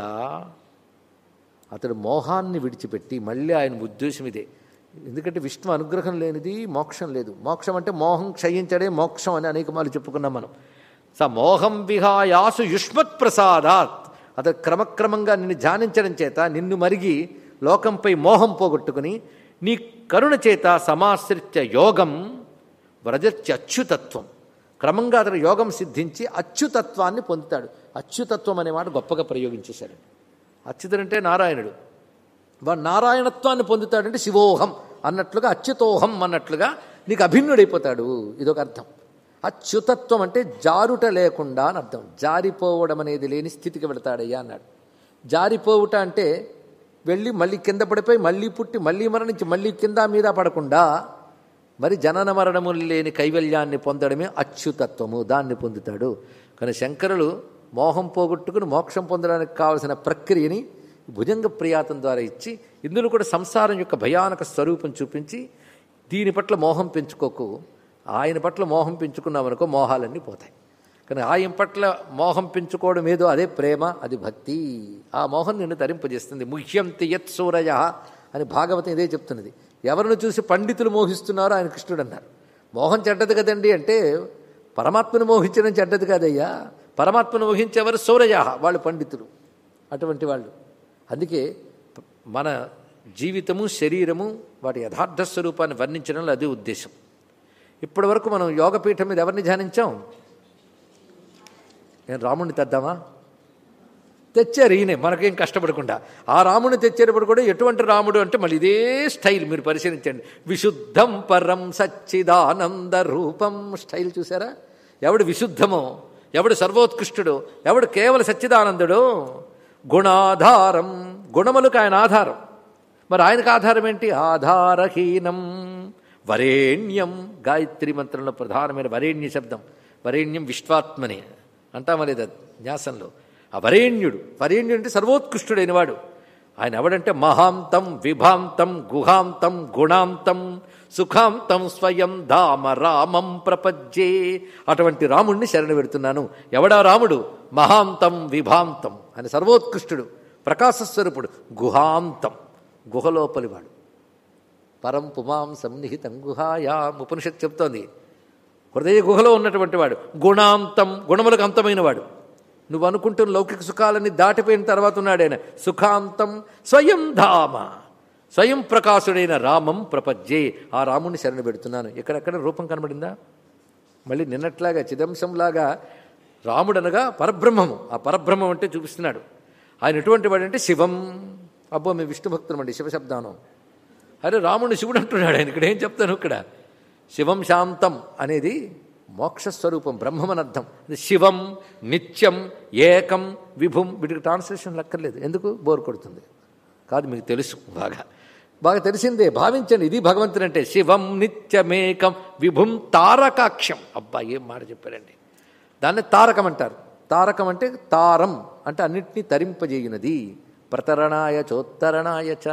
S1: అతడు మోహాన్ని విడిచిపెట్టి మళ్ళీ ఆయన ఉద్దేశం ఇదే ఎందుకంటే విష్ణు అనుగ్రహం లేనిది మోక్షం లేదు మోక్షం అంటే మోహం క్షయించడే మోక్షం అని అనేక మార్లు చెప్పుకున్నాం మనం స మోహం విహాయాసు యుష్మత్ ప్రసాదాత్ అతడు క్రమక్రమంగా నిన్ను ధ్యానించడం చేత నిన్ను మరిగి లోకంపై మోహం పోగొట్టుకుని నీ కరుణ చేత సమాశ్రిత్య యోగం వ్రజత్య అచ్యుతత్వం క్రమంగా అతడు యోగం సిద్ధించి అచ్యుతత్వాన్ని పొందుతాడు అచ్యుతత్వం అనే మాట గొప్పగా ప్రయోగించేశాడు అచ్యుతుడంటే నారాయణుడు వాడు నారాయణత్వాన్ని పొందుతాడంటే శివోహం అన్నట్లుగా అచ్యుతోహం అన్నట్లుగా నీకు అభిన్నుడైపోతాడు ఇదొక అర్థం అచ్యుతత్వం అంటే జారుట లేకుండా అని అర్థం జారిపోవడం అనేది లేని స్థితికి వెళతాడయ్యా అన్నాడు జారిపోవుట అంటే వెళ్ళి మళ్ళీ కింద పడిపోయి మళ్ళీ పుట్టి మళ్ళీ మరణించి మళ్ళీ కింద మీద పడకుండా మరి జనన మరణములు లేని కైవల్యాన్ని పొందడమే అచ్యుతత్వము దాన్ని పొందుతాడు కానీ శంకరులు మోహం పోగొట్టుకుని మోక్షం పొందడానికి కావలసిన ప్రక్రియని భుజంగ ప్రియాతం ద్వారా ఇచ్చి ఇందులో కూడా సంసారం యొక్క భయానక స్వరూపం చూపించి దీని పట్ల మోహం పెంచుకోకు ఆయన పట్ల మోహం పెంచుకున్నామనుకో మోహాలన్నీ పోతాయి కానీ ఆయన పట్ల మోహం పెంచుకోవడం ఏదో అదే ప్రేమ అది భక్తి ఆ మోహం నిన్ను తరింపజేస్తుంది ముహ్యంతి యత్ సూరయ అని భాగవతం ఇదే చెప్తున్నది ఎవరిని చూసి పండితులు మోహిస్తున్నారో ఆయన కృష్ణుడు అన్నారు మోహం చెడ్డది కదండి అంటే పరమాత్మను మోహించడం చెడ్డది కాదయ్యా పరమాత్మను మోహించేవారు సూరయ వాళ్ళు పండితులు అటువంటి వాళ్ళు అందుకే మన జీవితము శరీరము వాటి యథార్థ స్వరూపాన్ని వర్ణించడంలో అదే ఉద్దేశం ఇప్పటి వరకు మనం యోగపీఠం మీద ఎవరిని ధ్యానించాం నేను రాముడిని తెద్దామా తెచ్చారు ఈయనే మనకేం కష్టపడకుండా ఆ రాముడిని తెచ్చేటప్పుడు కూడా ఎటువంటి రాముడు అంటే మళ్ళీ ఇదే స్టైల్ మీరు పరిశీలించండి విశుద్ధం పరం సచ్చిదానంద రూపం స్టైల్ చూసారా ఎవడు విశుద్ధమో ఎవడు సర్వోత్కృష్టుడు ఎవడు కేవల సచ్చిదానందుడు గుణాధారం గుణములకు ఆయన ఆధారం మరి ఆయనకు ఆధారం ఏంటి ఆధారహీనం వరేణ్యం గాయత్రి మంత్రంలో ప్రధానమైన వరేణ్య శబ్దం వరేణ్యం విశ్వాత్మనే అంటామా లేదా న్యాసంలో ఆ వరేణ్యుడు వరేణ్యుడు అంటే సర్వోత్కృష్టుడైన వాడు ఆయన ఎవడంటే మహాంతం విభాంతం గుహాంతం గుణాంతం సుఖాంతం స్వయం ధామ రామం ప్రపజ్జే అటువంటి రాముణ్ణి శరణ పెడుతున్నాను ఎవడా రాముడు మహాంతం విభాంతం ఆయన సర్వోత్కృష్టుడు ప్రకాశస్వరూపుడు గుహాంతం గుహలోపలివాడు పరం పుమాం సన్నిహితం గుహాయాం ఉపనిషత్ చెప్తోంది హృదయ గుహలో ఉన్నటువంటి వాడు గుణాంతం గుణములకు అంతమైన వాడు నువ్వు అనుకుంటున్న లౌకిక సుఖాలన్నీ దాటిపోయిన తర్వాత ఉన్నాడు ఆయన సుఖాంతం స్వయం ధామ స్వయం ప్రకాశుడైన రామం ప్రపజ్జే ఆ రాముణ్ణి శరణ పెడుతున్నాను ఎక్కడెక్కడ రూపం కనబడిందా మళ్ళీ నిన్నట్లాగా చిదంశంలాగా రాముడనగా పరబ్రహ్మము ఆ పరబ్రహ్మం అంటే చూపిస్తున్నాడు ఆయన ఎటువంటి వాడంటే శివం అబ్బో మేము విష్ణు భక్తులం అండి శివశబ్దానం అరే రాముడిని శివుడు అంటున్నాడు ఆయన ఇక్కడ ఏం చెప్తాను ఇక్కడ శివం శాంతం అనేది మోక్షస్వరూపం బ్రహ్మమనర్థం అది శివం నిత్యం ఏకం విభుం వీటికి ట్రాన్స్లేషన్ లెక్కర్లేదు ఎందుకు బోర్ కొడుతుంది కాదు మీకు తెలుసు బాగా బాగా తెలిసిందే భావించండి ఇది భగవంతుడు అంటే శివం నిత్యమేకం విభుం తారకాక్షం అబ్బా ఏం మాట చెప్పారండి దాన్ని తారకం అంటారు తారకం అంటే తారం అంటే అన్నిటినీ తరింపజేయునది ప్రతరణాయ చోత్తరణాయ చ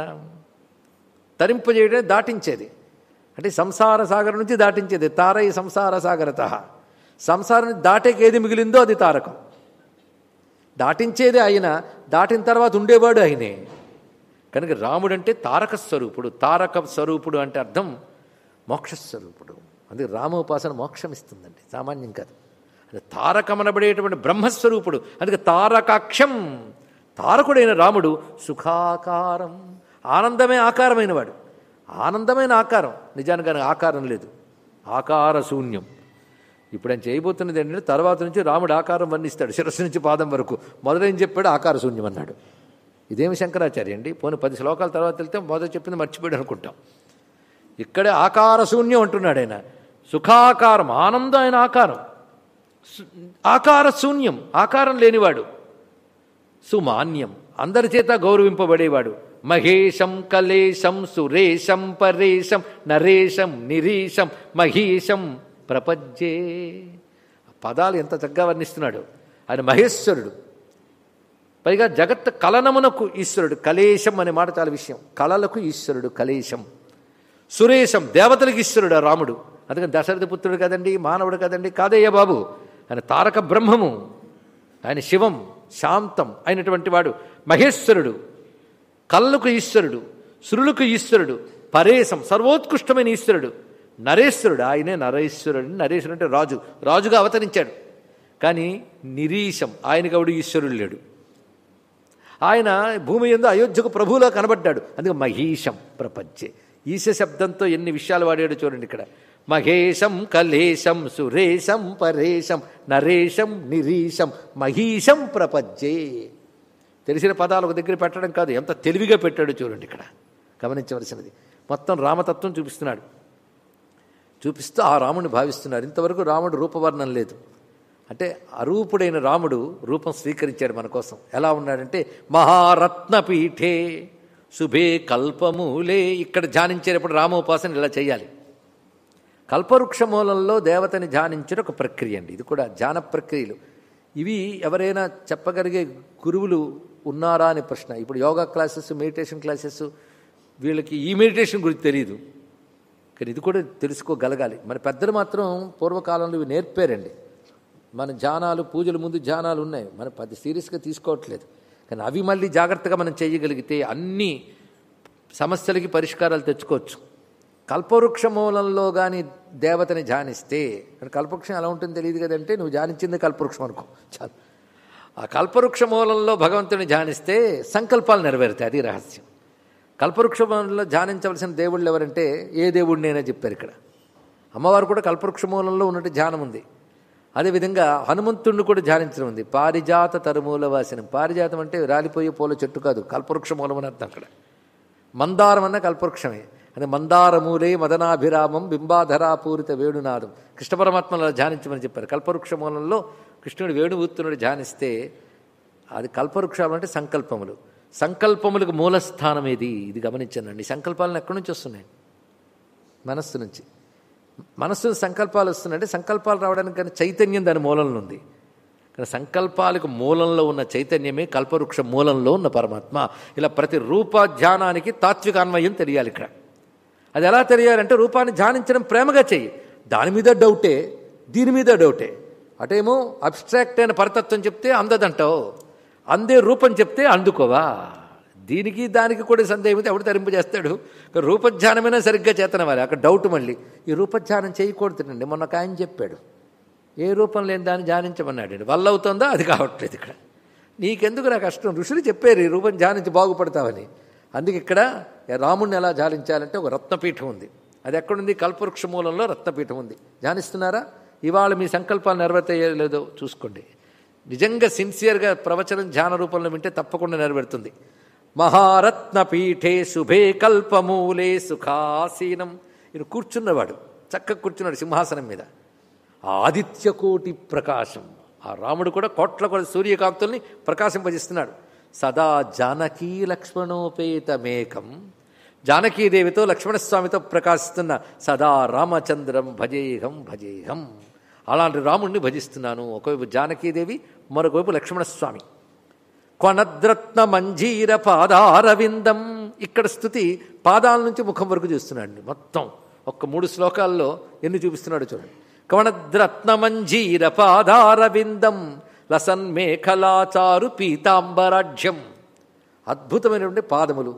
S1: తరింపజేయడం దాటించేది అంటే సంసార సాగరం నుంచి దాటించేది తారై సంసార సాగరత సంసారం దాటేకి ఏది మిగిలిందో అది తారకం దాటించేది ఆయన దాటిన తర్వాత ఉండేవాడు ఆయనే కనుక రాముడు అంటే తారక స్వరూపుడు తారక స్వరూపుడు అంటే అర్థం మోక్షస్వరూపుడు అందుకే రామోపాసన మోక్షం ఇస్తుందండి సామాన్యం కాదు అది తారకమనబడేటువంటి బ్రహ్మస్వరూపుడు అందుకే తారకాక్షం తారకుడైన రాముడు సుఖాకారం ఆనందమే ఆకారమైన వాడు ఆనందమైన ఆకారం నిజానికి ఆయనకు ఆకారం లేదు ఆకార శూన్యం ఇప్పుడు ఆయన చేయబోతున్నది ఏంటంటే తర్వాత నుంచి రాముడు ఆకారం వర్ణిస్తాడు శిరస్సు నుంచి పాదం వరకు మొదలైన చెప్పాడు ఆకార శూన్యం అన్నాడు ఇదేమి శంకరాచార్య అండి పోనీ పది శ్లోకాల తర్వాత వెళ్తే మొదట చెప్పింది మర్చిపోయాడు అనుకుంటాం ఇక్కడే ఆకార శూన్యం అంటున్నాడు ఆయన సుఖాకారం ఆనందం ఆయన ఆకారం సు- ఆకార శూన్యం ఆకారం లేనివాడు సుమాన్యం అందరి చేత గౌరవింపబడేవాడు మహేశం కలేశం సురేశం పరేశం నరేశం నిరీశం మహేశం ప్రపంచే ఆ పదాలు ఎంత చక్కగా వర్ణిస్తున్నాడు ఆయన మహేశ్వరుడు పైగా జగత్ కలనమునకు ఈశ్వరుడు కలేశం అనే మాట చాలా విషయం కళలకు ఈశ్వరుడు కలేశం సురేశం దేవతలకు ఈశ్వరుడు ఆ రాముడు అందుకని దశరథ పుత్రుడు కదండి మానవుడు కదండి కాదయ్య బాబు ఆయన తారక బ్రహ్మము ఆయన శివం శాంతం అయినటువంటి వాడు మహేశ్వరుడు కళ్ళకు ఈశ్వరుడు సురులకు ఈశ్వరుడు పరేశం సర్వోత్కృష్టమైన ఈశ్వరుడు నరేశ్వరుడు ఆయనే నరేశ్వరుడు నరేశ్వరుడు అంటే రాజు రాజుగా అవతరించాడు కానీ నిరీశం ఆయనకి ఎవడు ఈశ్వరుడు లేడు ఆయన భూమి ఎందు అయోధ్యకు ప్రభువులో కనబడ్డాడు అందుకే మహీశం ప్రపంచే ఈశ శబ్దంతో ఎన్ని విషయాలు వాడాడు చూడండి ఇక్కడ మహేశం కలేశం సురేశం పరేశం నరేశం నిరీశం మహీశం ప్రపంచే తెలిసిన పదాలు ఒక దగ్గర పెట్టడం కాదు ఎంత తెలివిగా పెట్టాడు చూడండి ఇక్కడ గమనించవలసినది మొత్తం రామతత్వం చూపిస్తున్నాడు చూపిస్తూ ఆ రాముడిని భావిస్తున్నారు ఇంతవరకు రాముడు రూపవర్ణం లేదు అంటే అరూపుడైన రాముడు రూపం స్వీకరించాడు మన కోసం ఎలా ఉన్నాడంటే మహారత్నపీఠే శుభే కల్పమూలే ఇక్కడ ధ్యానించేటప్పుడు రామోపాసన ఇలా చేయాలి కల్పవృక్ష మూలంలో దేవతని ధ్యానించడం ఒక ప్రక్రియ అండి ఇది కూడా ధ్యాన ప్రక్రియలు ఇవి ఎవరైనా చెప్పగలిగే గురువులు ఉన్నారా అనే ప్రశ్న ఇప్పుడు యోగా క్లాసెస్ మెడిటేషన్ క్లాసెస్ వీళ్ళకి ఈ మెడిటేషన్ గురించి తెలియదు కానీ ఇది కూడా తెలుసుకోగలగాలి మన పెద్దలు మాత్రం పూర్వకాలంలో ఇవి నేర్పారండి మన ధ్యానాలు పూజల ముందు ధ్యానాలు ఉన్నాయి మనం పది సీరియస్గా తీసుకోవట్లేదు కానీ అవి మళ్ళీ జాగ్రత్తగా మనం చేయగలిగితే అన్ని సమస్యలకి పరిష్కారాలు తెచ్చుకోవచ్చు కల్పవృక్ష మూలంలో కానీ దేవతని ధ్యానిస్తే కానీ కల్పవృక్షం ఎలా ఉంటుందో తెలియదు కదంటే నువ్వు ధ్యానించింది కల్పవృక్షం అనుకో చాలు ఆ కల్పవృక్ష మూలంలో భగవంతుని ధ్యానిస్తే సంకల్పాలు నెరవేరుతాయి అది రహస్యం కల్పవృక్ష మూలంలో ధ్యానించవలసిన దేవుళ్ళు ఎవరంటే ఏ దేవుడినైనా చెప్పారు ఇక్కడ అమ్మవారు కూడా కల్పవృక్ష మూలంలో ఉన్నట్టు ధ్యానం ఉంది అదేవిధంగా హనుమంతుడిని కూడా ధ్యానించడం ఉంది పారిజాత తరుమూల వాసనం పారిజాతం అంటే రాలిపోయే పూల చెట్టు కాదు కల్పవృక్ష మూలం అని అర్థం అక్కడ మందారం అన్న కల్పవృక్షమే అది మందారమూలే మదనాభిరామం బింబాధరాపూరిత వేణునాదం కృష్ణ పరమాత్మలో ధ్యానించమని చెప్పారు కల్పవృక్ష మూలంలో కృష్ణుడు వేణువూత్తునుడు ధ్యానిస్తే అది కల్పవృక్షాలు అంటే సంకల్పములు సంకల్పములకు మూలస్థానం ఏది ఇది గమనించానండి సంకల్పాలను ఎక్కడి నుంచి వస్తున్నాయి మనస్సు నుంచి మనస్సు సంకల్పాలు వస్తున్నాయంటే సంకల్పాలు రావడానికి కానీ చైతన్యం దాని మూలంలో ఉంది కానీ సంకల్పాలకు మూలంలో ఉన్న చైతన్యమే కల్పవృక్ష మూలంలో ఉన్న పరమాత్మ ఇలా ప్రతి రూప ధ్యానానికి తాత్విక అన్వయం తెలియాలి ఇక్కడ అది ఎలా తెలియాలంటే రూపాన్ని ధ్యానించడం ప్రేమగా చెయ్యి దాని మీద డౌటే దీని మీద డౌటే అటేమో అబ్స్ట్రాక్ట్ అయిన పరతత్వం చెప్తే అందదంటావు అందే రూపం చెప్తే అందుకోవా దీనికి దానికి కూడా సందేహం అయితే ఎవడు తరింపజేస్తాడు రూపధ్యానమైనా సరిగ్గా చేతనవాలి అక్కడ డౌట్ మళ్ళీ ఈ రూపధ్యానం చేయకూడదండి మొన్న ఒక ఆయన చెప్పాడు ఏ రూపం లేని దాన్ని ధ్యానించమన్నాడు వల్ల అవుతుందో అది కావట్లేదు ఇక్కడ నీకెందుకు నాకు కష్టం ఋషులు చెప్పారు ఈ రూపం ధ్యానించి బాగుపడతావని అందుకే ఇక్కడ రాముణ్ణి ఎలా ధ్యానించాలంటే ఒక రత్నపీఠం ఉంది అది ఎక్కడుంది కల్పవృక్ష మూలంలో రత్నపీఠం ఉంది ధ్యానిస్తున్నారా ఇవాళ మీ సంకల్పాలు నెరవేర్తలేదో చూసుకోండి నిజంగా సిన్సియర్గా ప్రవచనం ధ్యాన రూపంలో వింటే తప్పకుండా నెరవేరుతుంది మహారత్నపీఠే శుభే కల్పమూలే సుఖాసీనం ఈయన కూర్చున్నవాడు చక్కగా కూర్చున్నాడు సింహాసనం మీద ఆదిత్యకోటి ప్రకాశం ఆ రాముడు కూడా కోట్ల కొద్ది సూర్యకాంతుల్ని ప్రకాశింపజేస్తున్నాడు సదా జానకీ లక్ష్మణోపేతమేకం జానకీదేవితో లక్ష్మణస్వామితో ప్రకాశిస్తున్న సదా రామచంద్రం భజేహం భజేహం అలాంటి రాముణ్ణి భజిస్తున్నాను ఒకవైపు జానకీదేవి మరొకవైపు లక్ష్మణస్వామి కొనద్రత్న మంజీర పాదారవిందం ఇక్కడ స్థుతి పాదాల నుంచి ముఖం వరకు చూస్తున్నాడు మొత్తం ఒక్క మూడు శ్లోకాల్లో ఎన్ని చూపిస్తున్నాడు చూడండి కవణద్రత్న మంజీర పాదారవిందం లసన్ మేఖలాచారు పీతాంబరాఢ్యం అద్భుతమైనటువంటి పాదములు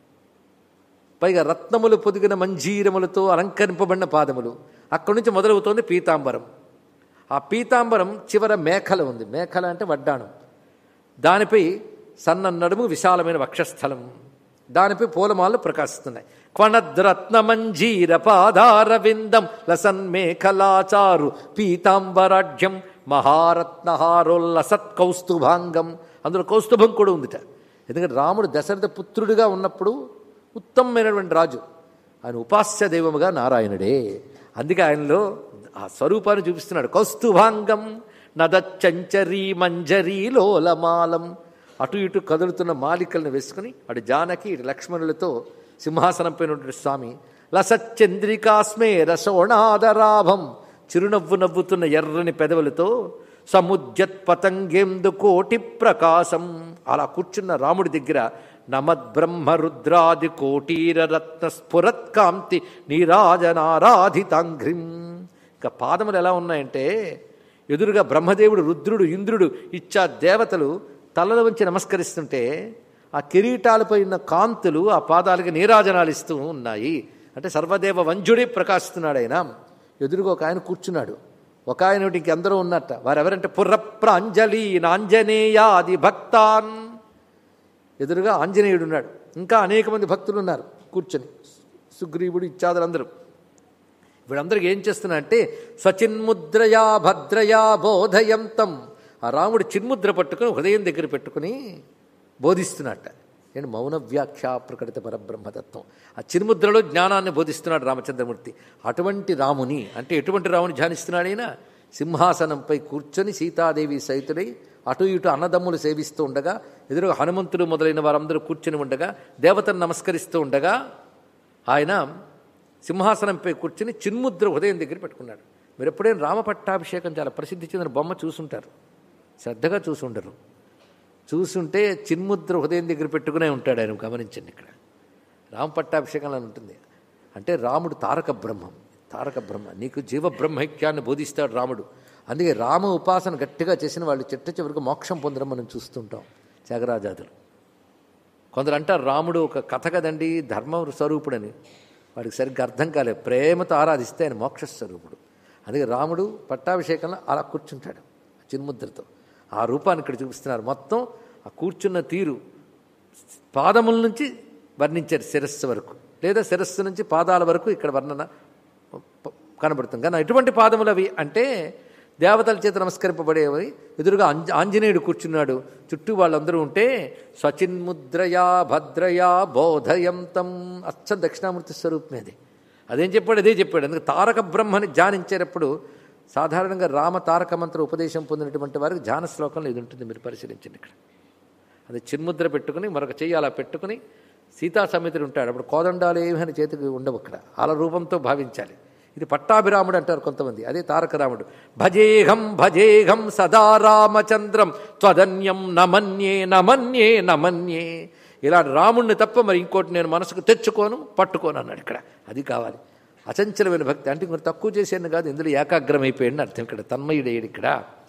S1: పైగా రత్నములు పొదిగిన మంజీరములతో అలంకరింపబడిన పాదములు అక్కడి నుంచి మొదలవుతోంది పీతాంబరం ఆ పీతాంబరం చివర మేఖల ఉంది మేఖల అంటే వడ్డాణం దానిపై సన్న నడుము విశాలమైన వక్షస్థలం దానిపై పూలమాలలు ప్రకాశిస్తున్నాయి క్వణద్రత్న మంజీర పాదార విందం లసన్ మేఖలాచారు పీతాంబరాఢ్యం మహారత్నహారోల్లసత్ కౌస్తుభాంగం అందులో కౌస్తుభం కూడా ఉందిట ఎందుకంటే రాముడు దశరథ పుత్రుడిగా ఉన్నప్పుడు ఉత్తమమైనటువంటి రాజు ఆయన ఉపాస్య దైవముగా నారాయణుడే అందుకే ఆయనలో ఆ స్వరూపాన్ని చూపిస్తున్నాడు కౌస్తుభాంగం నదచ్చంచరీ మంజరీ లోలమాలం అటు ఇటు కదులుతున్న మాలికలను వేసుకుని అటు జానకి ఇటు లక్ష్మణులతో సింహాసనంపై ఉన్నటువంటి స్వామి లసచ్చంద్రికాస్మే రసోణాదరాభం చిరునవ్వు నవ్వుతున్న ఎర్రని పెదవులతో సముద్యత్ పతంగేందు కోటి ప్రకాశం అలా కూర్చున్న రాముడి దగ్గర నమద్బ్రహ్మ రుద్రాది కోటీర రత్న స్ఫురత్కాంతి నీరాజనారాధితాంఘ్రిం ఇంకా పాదములు ఎలా ఉన్నాయంటే ఎదురుగా బ్రహ్మదేవుడు రుద్రుడు ఇంద్రుడు ఇచ్చా దేవతలు తలల వంచి నమస్కరిస్తుంటే ఆ కిరీటాలపై ఉన్న కాంతులు ఆ పాదాలకి నీరాజనాలు ఇస్తూ ఉన్నాయి అంటే సర్వదేవ వంజుడే ప్రకాశిస్తున్నాడు ఆయన ఎదురుగా ఒక ఆయన కూర్చున్నాడు ఒక ఆయన ఇంక అందరూ ఉన్నట్ట వారెవరంటే పుర్రప్రాంజలి నాంజనేయాది భక్తాన్ ఎదురుగా ఆంజనేయుడు ఉన్నాడు ఇంకా అనేక మంది భక్తులు ఉన్నారు కూర్చొని సుగ్రీవుడు ఇత్యాదులందరూ వీళ్ళందరికీ ఏం చేస్తున్నా అంటే స్వచిన్ముద్రయా భద్రయా బోధయంతం ఆ రాముడు చిన్ముద్ర పట్టుకుని హృదయం దగ్గర పెట్టుకుని బోధిస్తున్నట్ట ఏంటి మౌన వ్యాఖ్యా ప్రకటిత పరబ్రహ్మతత్వం ఆ చిన్ముద్రలో జ్ఞానాన్ని బోధిస్తున్నాడు రామచంద్రమూర్తి అటువంటి రాముని అంటే ఎటువంటి రాముని ధ్యానిస్తున్నాడైనా సింహాసనంపై కూర్చొని సీతాదేవి సైతుడై అటు ఇటు అన్నదమ్ములు సేవిస్తూ ఉండగా ఎదురుగా హనుమంతుడు మొదలైన వారందరూ కూర్చొని ఉండగా దేవతను నమస్కరిస్తూ ఉండగా ఆయన సింహాసనంపై కూర్చుని చిన్ముద్ర ఉదయం దగ్గర పెట్టుకున్నాడు మీరు ఎప్పుడైనా రామ పట్టాభిషేకం చాలా ప్రసిద్ధి చెందిన బొమ్మ చూసుంటారు శ్రద్ధగా చూసుండరు చూసుంటే చిన్ముద్ర హృదయం దగ్గర పెట్టుకునే ఉంటాడు ఆయన గమనించండి ఇక్కడ రామ పట్టాభిషేకంలో ఉంటుంది అంటే రాముడు తారక బ్రహ్మం తారక బ్రహ్మ నీకు జీవ బ్రహ్మైక్యాన్ని బోధిస్తాడు రాముడు అందుకే రామ ఉపాసన గట్టిగా చేసిన వాళ్ళు చిట్ట చివరికి మోక్షం పొందడం మనం చూస్తుంటాం త్యాగరాజాదులు కొందరు అంటారు రాముడు ఒక కథ కదండి ధర్మ స్వరూపుడని వాడికి సరిగ్గా అర్థం కాలేదు ప్రేమతో ఆరాధిస్తే ఆయన మోక్ష స్వరూపుడు అందుకే రాముడు పట్టాభిషేకంలో అలా కూర్చుంటాడు చిన్ముద్రతో ఆ రూపాన్ని ఇక్కడ చూపిస్తున్నారు మొత్తం ఆ కూర్చున్న తీరు పాదముల నుంచి వర్ణించారు శిరస్సు వరకు లేదా శిరస్సు నుంచి పాదాల వరకు ఇక్కడ వర్ణన ప- కనబడుతుంది కానీ ఎటువంటి పాదములు అవి అంటే దేవతల చేత నమస్కరింపబడేవి ఎదురుగా అంజ ఆంజనేయుడు కూర్చున్నాడు చుట్టూ వాళ్ళందరూ ఉంటే స్వచిన్ముద్రయా భద్రయా బోధయంతం అచ్చం దక్షిణామూర్తి స్వరూపమే అది అదేం చెప్పాడు అదే చెప్పాడు అందుకే తారక బ్రహ్మని ధ్యానించేటప్పుడు సాధారణంగా రామ తారక మంత్ర ఉపదేశం పొందినటువంటి వారికి ధ్యాన శ్లోకంలో ఇది ఉంటుంది మీరు పరిశీలించండి ఇక్కడ అది చిన్ముద్ర పెట్టుకుని మరొక చెయ్యి అలా పెట్టుకుని సీతా సమేతుడు ఉంటాడు అప్పుడు కోదండాలు ఏమీ అని చేతికి ఉండవు అక్కడ అలా రూపంతో భావించాలి ఇది పట్టాభిరాముడు అంటారు కొంతమంది అదే తారక రాముడు భజేహం భజేహం సదా రామచంద్రం త్వదన్యం నమన్యే నమన్యే నమన్యే ఇలాంటి రాముణ్ణి తప్ప మరి ఇంకోటి నేను మనసుకు తెచ్చుకోను పట్టుకోను అన్నాడు ఇక్కడ అది కావాలి అచంచలమైన భక్తి అంటే ఇంకొక తక్కువ చేసేది కాదు ఇందులో ఏకాగ్రమైపోయాడని అర్థం ఇక్కడ తన్మయుడేయుడు ఇక్కడ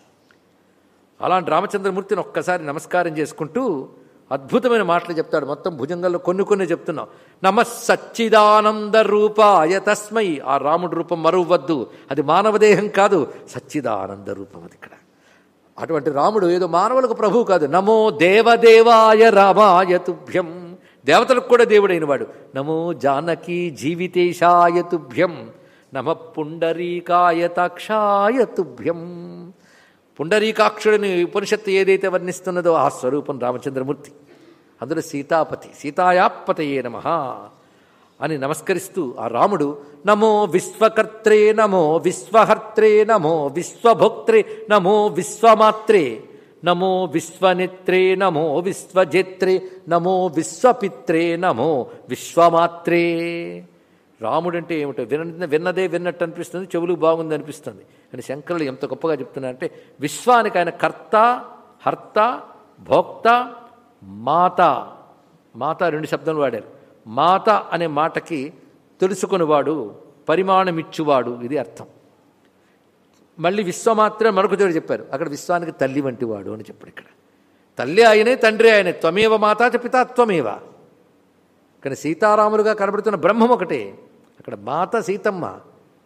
S1: అలాంటి రామచంద్రమూర్తిని ఒక్కసారి నమస్కారం చేసుకుంటూ అద్భుతమైన మాటలు చెప్తాడు మొత్తం భుజంగంలో కొన్ని కొన్ని చెప్తున్నాం నమ సచ్చిదానంద రూపాయ తస్మై ఆ రాముడి రూపం మరువద్దు అది మానవదేహం కాదు సచ్చిదానంద రూపం అది ఇక్కడ అటువంటి రాముడు ఏదో మానవులకు ప్రభువు కాదు నమో దేవదేవాయ రామాయ తుభ్యం దేవతలకు కూడా దేవుడైన వాడు నమో జానకి జీవితేశాయ తుభ్యం నమ పుండరీకాయ తాక్షాయ తుభ్యం పుండరీకాక్షుడిని ఉపనిషత్తు ఏదైతే వర్ణిస్తున్నదో ఆ స్వరూపం రామచంద్రమూర్తి అందులో సీతాపతి సీతాయాపతయే నమ అని నమస్కరిస్తూ ఆ రాముడు నమో విశ్వకర్త్రే నమో విశ్వహర్త్రే నమో విశ్వభోక్త్రే నమో విశ్వమాత్రే నమో విశ్వనిత్రే నమో విశ్వజేత్రే నమో విశ్వపిత్రే నమో విశ్వమాత్రే రాముడంటే ఏమిటో విన్న విన్నదే విన్నట్టు అనిపిస్తుంది చెవులు బాగుంది అనిపిస్తుంది అని శంకరులు ఎంత గొప్పగా చెప్తున్నారంటే విశ్వానికి ఆయన కర్త హర్త భోక్త మాత మాత రెండు శబ్దాలు వాడారు మాత అనే మాటకి తెలుసుకునివాడు పరిమాణమిచ్చువాడు ఇది అర్థం మళ్ళీ విశ్వమాత్రే మరొక చోట చెప్పారు అక్కడ విశ్వానికి తల్లి వంటి వాడు అని చెప్పాడు ఇక్కడ తల్లి ఆయనే తండ్రి ఆయనే త్వమేవ మాతా చ పితా త్వమేవ కానీ సీతారాములుగా కనబడుతున్న బ్రహ్మం ఒకటే అక్కడ మాత సీతమ్మ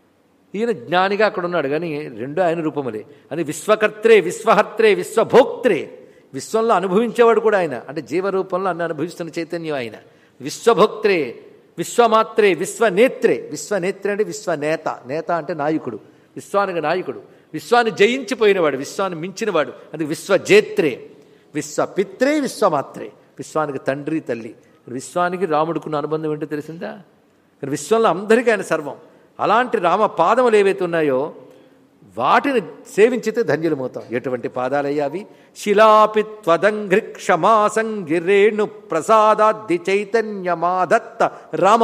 S1: ఈయన జ్ఞానిగా అక్కడ ఉన్నాడు కానీ రెండు ఆయన రూపములే అని విశ్వకర్త్రే విశ్వహర్త్రే విశ్వభోక్త్రే విశ్వంలో అనుభవించేవాడు కూడా ఆయన అంటే జీవరూపంలో అన్ని అనుభవిస్తున్న చైతన్యం ఆయన విశ్వభోక్త్రే విశ్వమాత్రే విశ్వనేత్రే విశ్వనేత్రే అంటే విశ్వనేత నేత అంటే నాయకుడు విశ్వానికి నాయకుడు విశ్వాన్ని జయించిపోయినవాడు విశ్వాన్ని మించినవాడు అది విశ్వజేత్రే విశ్వపిత్రే విశ్వమాత్రే విశ్వానికి తండ్రి తల్లి విశ్వానికి రాముడుకున్న అనుబంధం ఏంటో తెలిసిందా కానీ విశ్వంలో అందరికీ ఆయన సర్వం అలాంటి రామ పాదములు ఏవైతే ఉన్నాయో వాటిని సేవించితే ధన్యులమవుతాం ఎటువంటి పాదాలయ్యా అవి శిలాపి త్వదంఘ్రి క్షమాసంగిరేణు ప్రసాదాద్ది చైతన్యమాదత్త రామ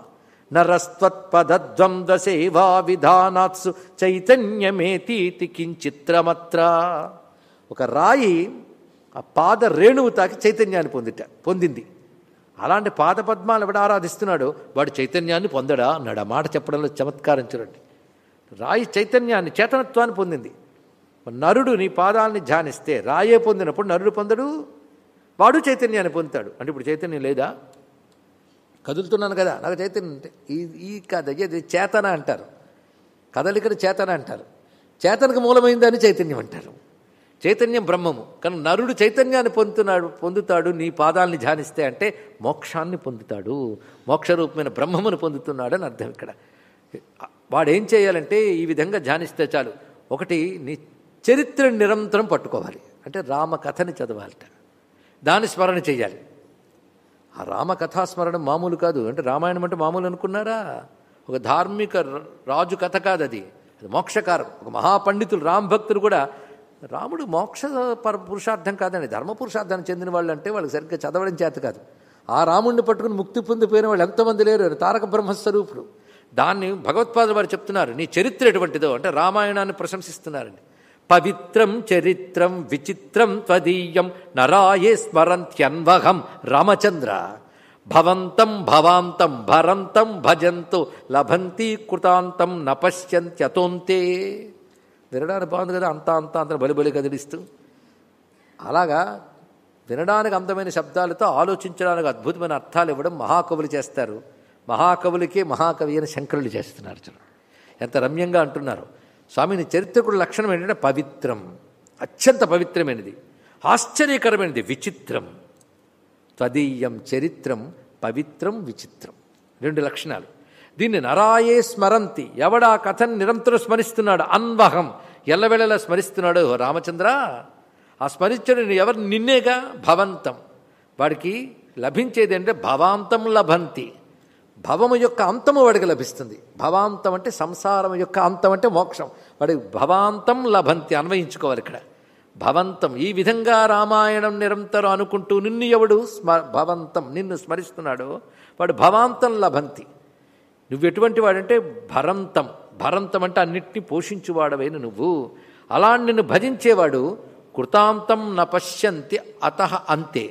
S1: నరస్త్వత్పదద్వంద్వ సేవా విధానాత్సు చైతన్యమేతీతి కించిత్రమత్ర ఒక రాయి ఆ పాద రేణువు తాకి చైతన్యాన్ని పొందిట పొందింది అలాంటి పాద పద్మాలు ఎవడు ఆరాధిస్తున్నాడో వాడు చైతన్యాన్ని పొందడా అన్నాడు ఆ మాట చెప్పడంలో చమత్కారం చూడండి రాయి చైతన్యాన్ని చేతనత్వాన్ని పొందింది నరుడు నీ పాదాలని ధ్యానిస్తే రాయే పొందినప్పుడు నరుడు పొందడు వాడు చైతన్యాన్ని పొందుతాడు అంటే ఇప్పుడు చైతన్యం లేదా కదులుతున్నాను కదా నాకు చైతన్యం ఉంటే ఈ ఈ కథ ఇది చేతన అంటారు కదలికను చేతన అంటారు చేతనకు మూలమైందని చైతన్యం అంటారు చైతన్యం బ్రహ్మము కానీ నరుడు చైతన్యాన్ని పొందుతున్నాడు పొందుతాడు నీ పాదాలని ధ్యానిస్తే అంటే మోక్షాన్ని పొందుతాడు మోక్షరూపమైన బ్రహ్మమును పొందుతున్నాడు అని అర్థం ఇక్కడ వాడేం చేయాలంటే ఈ విధంగా ధ్యానిస్తే చాలు ఒకటి నీ చరిత్ర నిరంతరం పట్టుకోవాలి అంటే రామకథని చదవాలట దాని స్మరణ చేయాలి ఆ రామకథాస్మరణ మామూలు కాదు అంటే రామాయణం అంటే మామూలు అనుకున్నారా ఒక ధార్మిక రాజు కథ కాదు అది అది మోక్షకారం ఒక మహాపండితులు రామ్ భక్తులు కూడా రాముడు మోక్ష పర పురుషార్థం కాదండి ధర్మ పురుషార్థానికి చెందిన వాళ్ళు అంటే వాళ్ళకి సరిగ్గా చదవడం చేత కాదు ఆ రాముడిని పట్టుకుని ముక్తి పొందిపోయిన వాళ్ళు ఎంతమంది లేరు తారక బ్రహ్మస్వరూపుడు దాన్ని భగవత్పాదులు వారు చెప్తున్నారు నీ చరిత్ర ఎటువంటిదో అంటే రామాయణాన్ని ప్రశంసిస్తున్నారండి పవిత్రం చరిత్రం విచిత్రం త్వదీయం నరాయే స్మరంత్యన్వహం రామచంద్ర భవంతం భవాంతం భరంతం భజంతో లభంతి కృతాంతం నపశ్యంత్యతోంతే వినడానికి బాగుంది కదా అంతా అంతా అంత బలిబలి కదిలిస్తూ అలాగా వినడానికి అందమైన శబ్దాలతో ఆలోచించడానికి అద్భుతమైన అర్థాలు ఇవ్వడం మహాకవులు చేస్తారు మహాకవులకే మహాకవి అని శంకరులు చేస్తున్నారు చూడండి ఎంత రమ్యంగా అంటున్నారు స్వామిని చరిత్రకుడు లక్షణం ఏంటంటే పవిత్రం అత్యంత పవిత్రమైనది ఆశ్చర్యకరమైనది విచిత్రం త్వదీయం చరిత్రం పవిత్రం విచిత్రం రెండు లక్షణాలు దీన్ని నరాయే స్మరంతి ఎవడా కథను నిరంతరం స్మరిస్తున్నాడు అన్వహం ఎల్లవెళ్ళలా స్మరిస్తున్నాడు రామచంద్ర ఆ స్మరించడు ఎవరు నిన్నేగా భవంతం వాడికి లభించేది అంటే భవాంతం లభంతి భవము యొక్క అంతము వాడికి లభిస్తుంది భవాంతం అంటే సంసారం యొక్క అంతం అంటే మోక్షం వాడికి భవాంతం లభంతి అన్వయించుకోవాలి ఇక్కడ భవంతం ఈ విధంగా రామాయణం నిరంతరం అనుకుంటూ నిన్ను ఎవడు స్మ భవంతం నిన్ను స్మరిస్తున్నాడో వాడు భవాంతం లభంతి నువ్వు ఎటువంటి వాడంటే భరంతం భరంతం అంటే అన్నిటినీ పోషించువాడవైన నువ్వు అలా నిన్ను భజించేవాడు కృతాంతం న పశ్యంతి అత అంతే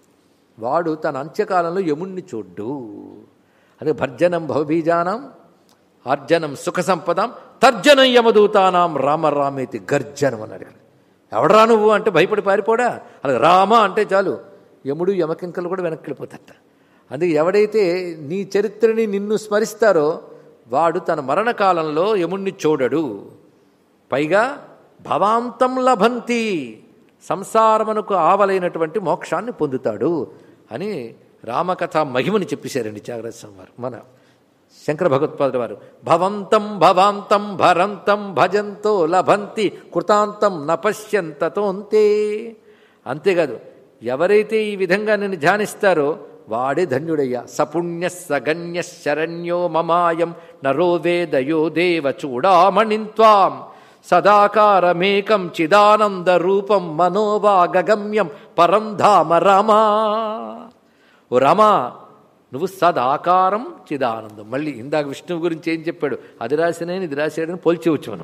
S1: వాడు తన అంత్యకాలంలో యముణ్ణి చూడ్డు అదే భర్జనం భవబీజానం ఆర్జనం సుఖ సంపదం తర్జనం యమదూతానాం రామ రామేతి గర్జనం అన్నాడు ఇక్కడ ఎవడరా నువ్వు అంటే భయపడి పారిపోడా అలా రామ అంటే చాలు యముడు యమకింకలు కూడా వెనక్కి వెళ్ళిపోతారట అందుకే ఎవడైతే నీ చరిత్రని నిన్ను స్మరిస్తారో వాడు తన మరణకాలంలో యముణ్ణి చూడడు పైగా భవాంతం లభంతి సంసారమునకు ఆవలైనటువంటి మోక్షాన్ని పొందుతాడు అని రామకథ మహిమని చెప్పేశారండి జాగ్రత్త స్వామి వారు మన శంకర భగవత్పాదుల వారు భవంతం భవాంతం భరంతం భజంతో లభంతి కృతాంతం నపశ్యంతతోంతే అంతేకాదు ఎవరైతే ఈ విధంగా నిన్ను ధ్యానిస్తారో వాడే ధన్యుడయ్యా సపుణ్య సగణ్య శరణ్యో మమాయం నరో వేదయో దేవ చూడామణిత్వాం సదాకారమేకం చిదానంద రూపం మనోవాగమ్యం పరం ధామ రమా ఓ రమా నువ్వు సదాకారం చిదానందం మళ్ళీ ఇందాక విష్ణువు గురించి ఏం చెప్పాడు అది రాసినని ఇది రాసాడని పోల్చివచ్చు మనం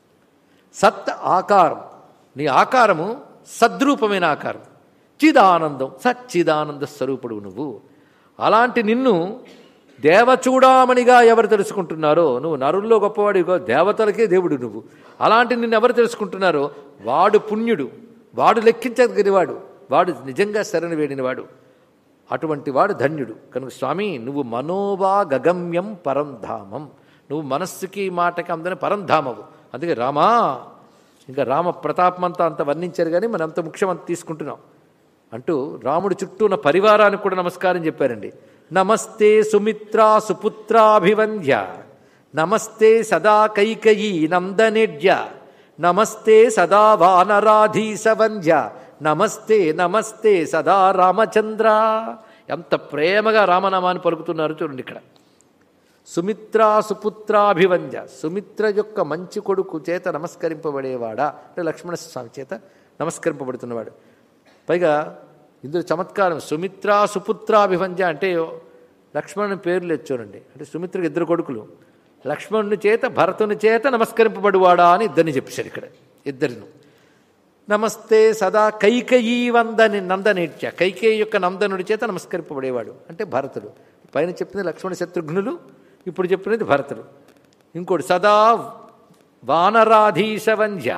S1: సత్ ఆకారం నీ ఆకారము సద్రూపమైన ఆకారం చిదానందం సచ్చిదానంద స్వరూపుడు నువ్వు అలాంటి నిన్ను దేవచూడామణిగా ఎవరు తెలుసుకుంటున్నారో నువ్వు నరుల్లో గొప్పవాడిగో దేవతలకే దేవుడు నువ్వు అలాంటి నిన్ను ఎవరు తెలుసుకుంటున్నారో వాడు పుణ్యుడు వాడు లెక్కించగలివాడు వాడు నిజంగా శరణి వేడినవాడు అటువంటి వాడు ధన్యుడు కనుక స్వామి నువ్వు మనోవా గగమ్యం పరంధామం నువ్వు మనస్సుకి మాటకి అందని పరంధామవు అందుకే రామా ఇంకా రామ ప్రతాపం అంతా అంత వర్ణించారు కానీ మనం అంత ముఖ్యం అంత తీసుకుంటున్నాం అంటూ రాముడి చుట్టూ ఉన్న పరివారానికి కూడా నమస్కారం చెప్పారండి నమస్తే సుమిత్రా సుపుత్రాభివంద్య నమస్తే సదా కైకయీ నందనేడ్య నమస్తే సదా వానరాధీసవంధ్య నమస్తే నమస్తే సదా రామచంద్ర ఎంత ప్రేమగా రామనామాన్ని పలుకుతున్నారు చూడండి ఇక్కడ సుమిత్ర సుపుత్రాభివంద్య సుమిత్ర యొక్క మంచి కొడుకు చేత నమస్కరింపబడేవాడా అంటే లక్ష్మణ స్వామి చేత నమస్కరింపబడుతున్నవాడు పైగా ఇందులో చమత్కారం సుమిత్ర సుపుత్రాభివంద్య అంటే లక్ష్మణుని పేరు లేదు చూడండి అంటే సుమిత్రకు ఇద్దరు కొడుకులు లక్ష్మణుని చేత భరతుని చేత నమస్కరింపబడువాడా అని ఇద్దరిని చెప్పారు ఇక్కడ ఇద్దరిను నమస్తే సదా కైకయీ వందని నందనేట్య కైకేయి యొక్క నందనుడి చేత నమస్కరింపబడేవాడు అంటే భరతుడు పైన చెప్పింది లక్ష్మణ శత్రుఘ్నులు ఇప్పుడు చెప్పినది భరతుడు ఇంకోటి సదా వానరాధీశవంధ్య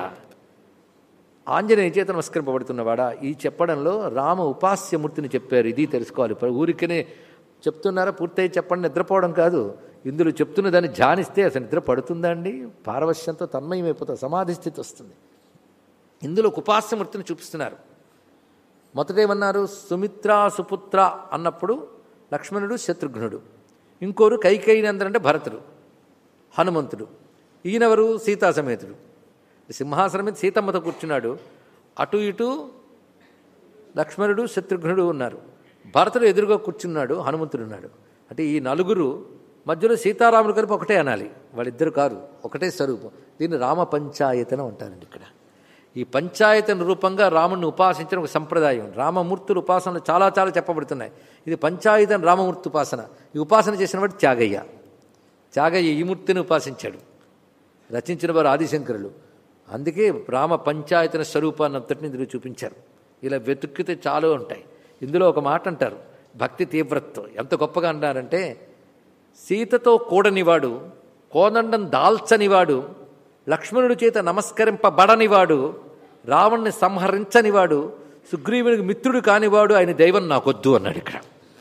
S1: ఆంజనేయ చేత నమస్కరింపబడుతున్నవాడా ఈ చెప్పడంలో రామ ఉపాస్యమూర్తిని చెప్పారు ఇది తెలుసుకోవాలి ఇప్పుడు ఊరికనే చెప్తున్నారా పూర్తయి చెప్పండి నిద్రపోవడం కాదు ఇందులో చెప్తున్న దాన్ని ధ్యానిస్తే అసలు నిద్ర పడుతుందా అండి పారవశ్యంతో తన్మయమైపోతుంది సమాధి స్థితి వస్తుంది ఇందులో ఒక ఉపాస్యమూర్తిని చూపిస్తున్నారు మొదటేమన్నారు సుమిత్ర సుపుత్ర అన్నప్పుడు లక్ష్మణుడు శత్రుఘ్నుడు ఇంకోరు కైకేయినందరు అంటే భరతుడు హనుమంతుడు ఈయనెవరు సీతా సమేతుడు సింహాసనం మీద సీతమ్మతో కూర్చున్నాడు అటు ఇటు లక్ష్మణుడు శత్రుఘ్నుడు ఉన్నారు భరతుడు ఎదురుగా కూర్చున్నాడు హనుమంతుడు ఉన్నాడు అంటే ఈ నలుగురు మధ్యలో సీతారాములు కలిపి ఒకటే అనాలి వాళ్ళిద్దరు కారు ఒకటే స్వరూపం దీన్ని రామ పంచాయతనం అంటారండి ఇక్కడ ఈ పంచాయతన రూపంగా రాముడిని ఉపాసించడం ఒక సంప్రదాయం రామమూర్తుల ఉపాసనలు చాలా చాలా చెప్పబడుతున్నాయి ఇది పంచాయతన రామమూర్తి ఉపాసన ఈ ఉపాసన చేసిన వాడు త్యాగయ్య త్యాగయ్య ఈ మూర్తిని ఉపాసించాడు రచించిన వారు ఆదిశంకరులు అందుకే రామ పంచాయతన స్వరూపాన్ని అంతటిని ఇందులో చూపించారు ఇలా వెతుక్కితే చాలా ఉంటాయి ఇందులో ఒక మాట అంటారు భక్తి తీవ్రత్వం ఎంత గొప్పగా అన్నారంటే సీతతో కూడనివాడు కోదండం దాల్చనివాడు లక్ష్మణుడి చేత నమస్కరింపబడనివాడు రావణ్ణి సంహరించనివాడు సుగ్రీవునికి మిత్రుడు కానివాడు ఆయన దైవం నాకొద్దు అన్నాడు ఇక్కడ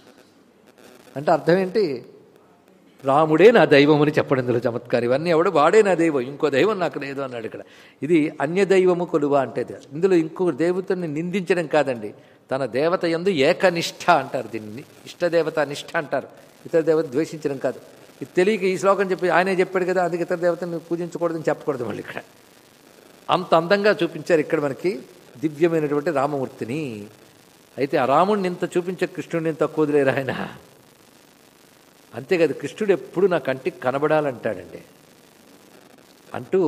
S1: అంటే అర్థం ఏంటి రాముడే నా దైవం అని చెప్పడం ఇందులో చమత్కారం ఇవన్నీ ఎవడు వాడే నా దైవం ఇంకో దైవం నాకు లేదు అన్నాడు ఇక్కడ ఇది అన్య దైవము కొలువ అంటే ఇది. ఇందులో ఇంకో దేవతని నిందించడం కాదండి తన దేవత ఎందు ఏకనిష్ట అంటారు దీన్ని ఇష్టదేవత నిష్ఠ అంటారు ఇతర దేవత ద్వేషించడం కాదు ఇది తెలియక ఈ శ్లోకం చెప్పి ఆయనే చెప్పాడు కదా అందుకే ఇతర దేవతని పూజించకూడదని చెప్పకూడదు మళ్ళీ ఇక్కడ అంత అందంగా చూపించారు ఇక్కడ మనకి దివ్యమైనటువంటి రామమూర్తిని అయితే ఆ రాముడిని ఇంత చూపించే కృష్ణుడిని ఇంత కుదిలేరు ఆయన అంతేకాదు కృష్ణుడు ఎప్పుడు నా కంటికి కనబడాలంటాడండి అంటూ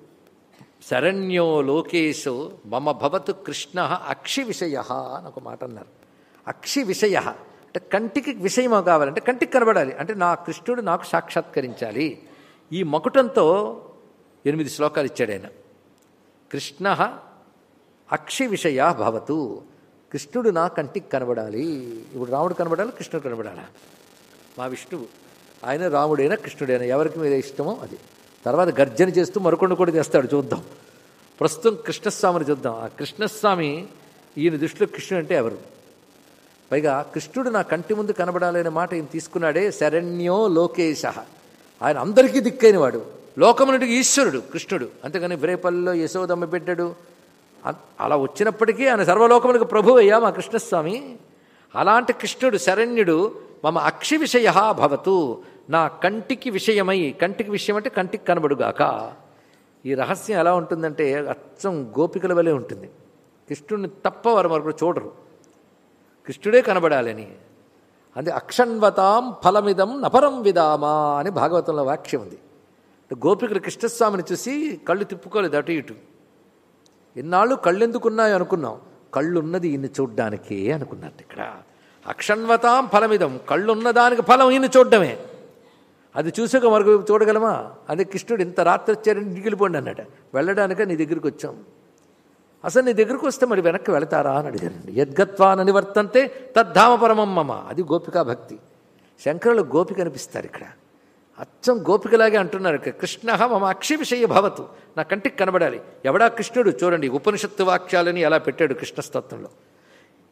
S1: శరణ్యో లోకేశో మమ భవతు కృష్ణ అక్షి విషయ అని ఒక మాట అన్నారు అక్షి విషయ అంటే కంటికి విషయమో కావాలంటే కంటికి కనబడాలి అంటే నా కృష్ణుడు నాకు సాక్షాత్కరించాలి ఈ మకుటంతో ఎనిమిది శ్లోకాలు ఇచ్చాడు ఆయన కృష్ణ అక్షి విషయ భవతు కృష్ణుడు నా కంటికి కనబడాలి ఇప్పుడు రాముడు కనబడాలి కృష్ణుడు కనబడాలా మా విష్ణువు ఆయన రాముడైనా కృష్ణుడైనా ఎవరికి మీద ఇష్టమో అది తర్వాత గర్జన చేస్తూ మరొకడు కూడా చేస్తాడు చూద్దాం ప్రస్తుతం కృష్ణస్వామిని చూద్దాం ఆ కృష్ణస్వామి ఈయన దృష్టిలో కృష్ణుడు అంటే ఎవరు పైగా కృష్ణుడు నా కంటి ముందు కనబడాలి అనే మాట ఈయన తీసుకున్నాడే శరణ్యో లోకేశ ఆయన అందరికీ దిక్కైన వాడు లోకమునుడికి ఈశ్వరుడు కృష్ణుడు అంతేగాని వ్రేపల్లిలో యశోదమ్మ బిడ్డడు అ- అలా వచ్చినప్పటికీ ఆయన సర్వలోకములకు ప్రభు అయ్యా మా కృష్ణస్వామి అలాంటి కృష్ణుడు శరణ్యుడు మమ అక్షి విషయ భవతు నా కంటికి విషయమై కంటికి విషయం అంటే కంటికి కనబడుగాక ఈ రహస్యం ఎలా ఉంటుందంటే అచ్చం గోపికల వలె ఉంటుంది కృష్ణుడిని తప్ప వారు మరొకరు చూడరు కృష్ణుడే కనబడాలని అది అక్షణ్వతాం ఫలమిదం నపరం విదామా అని భాగవతంలో వాక్యం ఉంది గోపికలు కృష్ణస్వామిని చూసి కళ్ళు తిప్పుకోలేదు అటు ఇటు ఇన్నాళ్ళు కళ్ళెందుకున్నాయో అనుకున్నాం కళ్ళున్నది ఈయన్ని చూడ్డానికే అనుకున్నట్టు ఇక్కడ అక్షణ్వతాం ఫలమిదం కళ్ళున్న దానికి ఫలం ఈయన చూడడమే అది చూసాక మరొక చూడగలమా అదే కృష్ణుడు ఇంత రాత్రి వచ్చారని ఇంటికి వెళ్ళిపోండి అన్నట వెళ్ళడానిక నీ దగ్గరికి వచ్చాం అసలు నీ దగ్గరికి వస్తే మరి వెనక్కి వెళతారా అని అడిగారండి యద్గత్వాన్ నివర్తంతే తద్ధామ పరమం మమ అది గోపికా భక్తి శంకరులు గోపిక అనిపిస్తారు ఇక్కడ అచ్చం గోపికలాగే అంటున్నారు ఇక్కడ కృష్ణ మమ అక్షి విషయ భవతు నా కంటికి కనబడాలి ఎవడా కృష్ణుడు చూడండి ఉపనిషత్తు వాక్యాలని ఎలా పెట్టాడు కృష్ణస్తత్వంలో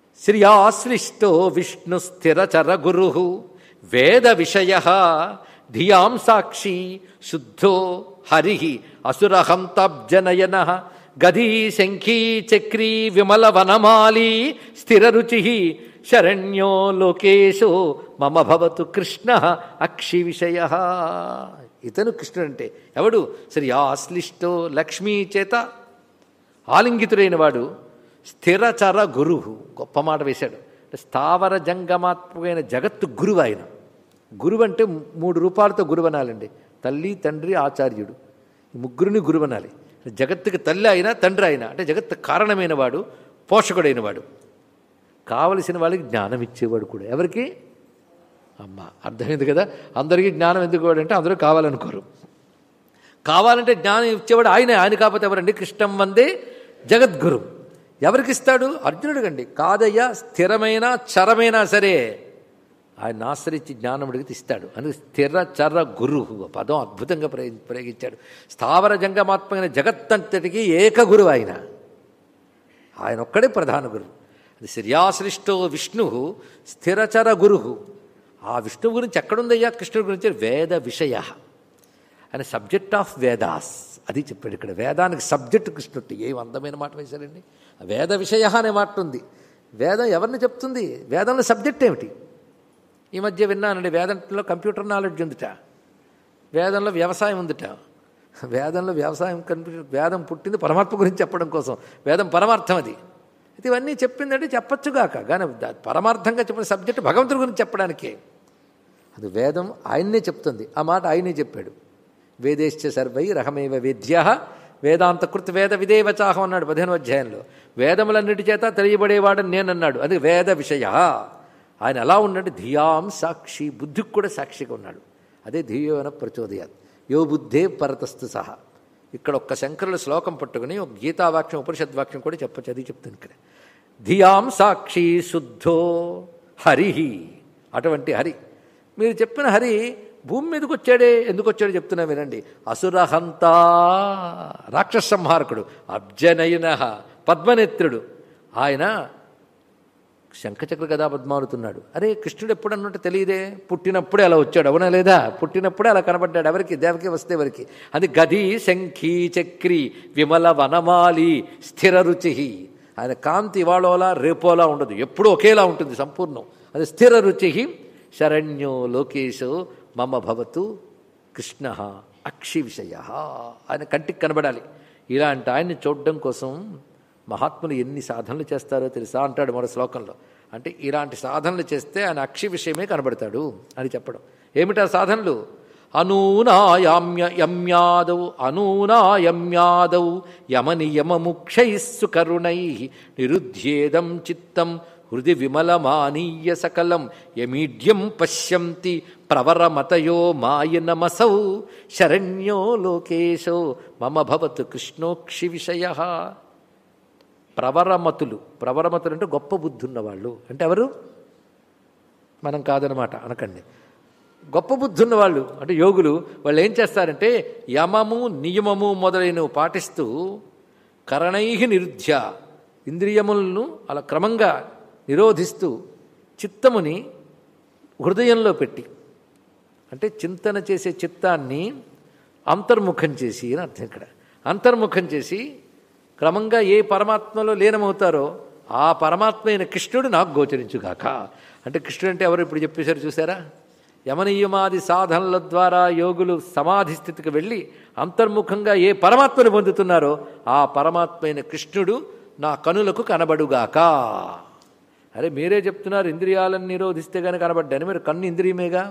S1: శ్రియాశ్లిష్టో విష్ణు స్థిరచర గురు వేద విషయ ధియాం సాక్షి శుద్ధో హరి అసురహంతాబ్జనయన గదీ శంఖీ చక్రీ విమల వనమాలి స్థిరరుచి శరణ్యో లోకేశో మమ భవతు కృష్ణ అక్షి విషయ ఇతను కృష్ణుడు అంటే ఎవడు శ్రీ ఆశ్లిష్టో లక్ష్మీ చేత ఆలింగితుడైన వాడు స్థిరచర గురువు గొప్ప మాట వేశాడు అంటే స్థావర జంగమాత్మకమైన జగత్తు గురువు ఆయన గురువు అంటే మూడు రూపాలతో గురువు అనాలండి తల్లి తండ్రి ఆచార్యుడు ఈ ముగ్గురిని గురువు అనాలి జగత్తుకి తల్లి అయినా తండ్రి అయినా అంటే జగత్తు కారణమైన వాడు పోషకుడైన వాడు కావలసిన వాళ్ళకి జ్ఞానం ఇచ్చేవాడు కూడా ఎవరికి అమ్మ అర్థమైంది కదా అందరికీ జ్ఞానం ఎందుకు అంటే అందరూ కావాలనుకోరు కావాలంటే జ్ఞానం ఇచ్చేవాడు ఆయనే ఆయన కాకపోతే ఎవరండి కృష్ణం వందే జగద్గురు ఎవరికి ఇస్తాడు అర్జునుడు కండి కాదయ్యా స్థిరమైన చరమైనా సరే ఆయన ఆశ్రయించి జ్ఞానం అడిగితే ఇస్తాడు అందుకే స్థిర చర గురు పదం అద్భుతంగా ప్రయోగి ప్రయోగించాడు స్థావర జంగమాత్మైన జగత్తంతటికి ఏక గురువు ఆయన ఆయన ఒక్కడే ప్రధాన గురువు అది శ్రియాశ్రిష్టో విష్ణు స్థిరచర గురు ఆ విష్ణు గురించి ఎక్కడుందయ్యా కృష్ణుడి గురించి వేద విషయ ఆయన సబ్జెక్ట్ ఆఫ్ వేదాస్ అది చెప్పాడు ఇక్కడ వేదానికి సబ్జెక్ట్ కృష్ణుడు ఏం అందమైన మాట వేశారండి వేద విషయ అనే మాట ఉంది వేదం ఎవరిని చెప్తుంది వేదంలో సబ్జెక్ట్ ఏమిటి ఈ మధ్య విన్నానండి వేదంలో కంప్యూటర్ నాలెడ్జ్ ఉందిట వేదంలో వ్యవసాయం ఉందిట వేదంలో వ్యవసాయం కంప్యూటర్ వేదం పుట్టింది పరమాత్మ గురించి చెప్పడం కోసం వేదం పరమార్థం అది ఇది ఇవన్నీ చెప్పిందంటే చెప్పచ్చుగాక కానీ దా- పరమార్థంగా చెప్పిన సబ్జెక్ట్ భగవంతుడి గురించి చెప్పడానికే అది వేదం ఆయన్నే చెప్తుంది ఆ మాట ఆయనే చెప్పాడు వేదేశ్చ సర్వై రహమేవ వేద్య వేదాంతకృత వేద విదేవచాహం అన్నాడు పదిహేను అధ్యాయంలో వేదములన్నిటి చేత తెలియబడేవాడని నేనన్నాడు అది వేద విషయ ఆయన ఎలా ఉన్నాడు ధియాం సాక్షి బుద్ధికి కూడా సాక్షిగా ఉన్నాడు అదే ధియోన ప్రచోదయాత్ యో బుద్ధే పరతస్తు సహా ఇక్కడ ఒక్క శంకరుల శ్లోకం పట్టుకుని ఒక గీతావాక్యం ఉపనిషద్ వాక్యం కూడా చెప్పచ్చు అది చెప్తుంది ఇక్కడ ధియాం సాక్షి శుద్ధో హరి అటువంటి హరి మీరు చెప్పిన హరి భూమి మీదకి వచ్చాడే ఎందుకు వచ్చాడో చెప్తున్నా వినండి అసురహంతా రాక్షస సంహారకుడు అబ్జనయన పద్మనేత్రుడు ఆయన శంఖచక్ర గదా పద్మాలుతున్నాడు అరే కృష్ణుడు ఎప్పుడు అన్నట్టు తెలియదే పుట్టినప్పుడే అలా వచ్చాడు అవునా లేదా పుట్టినప్పుడే అలా కనబడ్డాడు ఎవరికి దేవకి వస్తే ఎవరికి అది గది శంఖీ చక్రి విమల వనమాలి స్థిర రుచి ఆయన కాంతి ఇవాళోలా రేపోలా ఉండదు ఎప్పుడూ ఒకేలా ఉంటుంది సంపూర్ణం అది స్థిర రుచి శరణ్యో లోకేశో మమ భవతు కృష్ణ అక్షి విషయ ఆయన కంటికి కనబడాలి ఇలాంటి ఆయన్ని చూడడం కోసం మహాత్ములు ఎన్ని సాధనలు చేస్తారో తెలుసా అంటాడు మరో శ్లోకంలో అంటే ఇలాంటి సాధనలు చేస్తే ఆయన అక్షి విషయమే కనబడతాడు అని చెప్పడం ఏమిటా సాధనలు అనూనాయామ్య యమ్యాదౌ అనూనాయమ్యాదౌ యమనియమముక్షైస్సు కరుణై నిరుధ్యేదం చిత్తం హృది విమలమానీయ సకలం యమీడ్యం పశ్యంతి ప్రవరమతయో మాయనమసౌ శరణ్యో లోకేశో మమ భవతు కృష్ణోక్షి విషయ ప్రవరమతులు ప్రవరమతులు అంటే గొప్ప బుద్ధి ఉన్నవాళ్ళు అంటే ఎవరు మనం కాదనమాట అనకండి గొప్ప బుద్ధి ఉన్నవాళ్ళు అంటే యోగులు వాళ్ళు ఏం చేస్తారంటే యమము నియమము మొదలైనవి పాటిస్తూ కరణై నిరుధ్య ఇంద్రియములను అలా క్రమంగా నిరోధిస్తూ చిత్తముని హృదయంలో పెట్టి అంటే చింతన చేసే చిత్తాన్ని అంతర్ముఖం చేసి అని అర్థం ఇక్కడ అంతర్ముఖం చేసి క్రమంగా ఏ పరమాత్మలో లీనమవుతారో ఆ పరమాత్మ అయిన కృష్ణుడు నాకు గోచరించుగాక అంటే కృష్ణుడు అంటే ఎవరు ఇప్పుడు చెప్పేశారు చూసారా యమనీయమాది సాధనల ద్వారా యోగులు సమాధి స్థితికి వెళ్ళి అంతర్ముఖంగా ఏ పరమాత్మను పొందుతున్నారో ఆ పరమాత్మ అయిన కృష్ణుడు నా కనులకు కనబడుగాక అరే మీరే చెప్తున్నారు ఇంద్రియాలను నిరోధిస్తే కానీ కనబడ్డాను మీరు కన్ను ఇంద్రియమేగా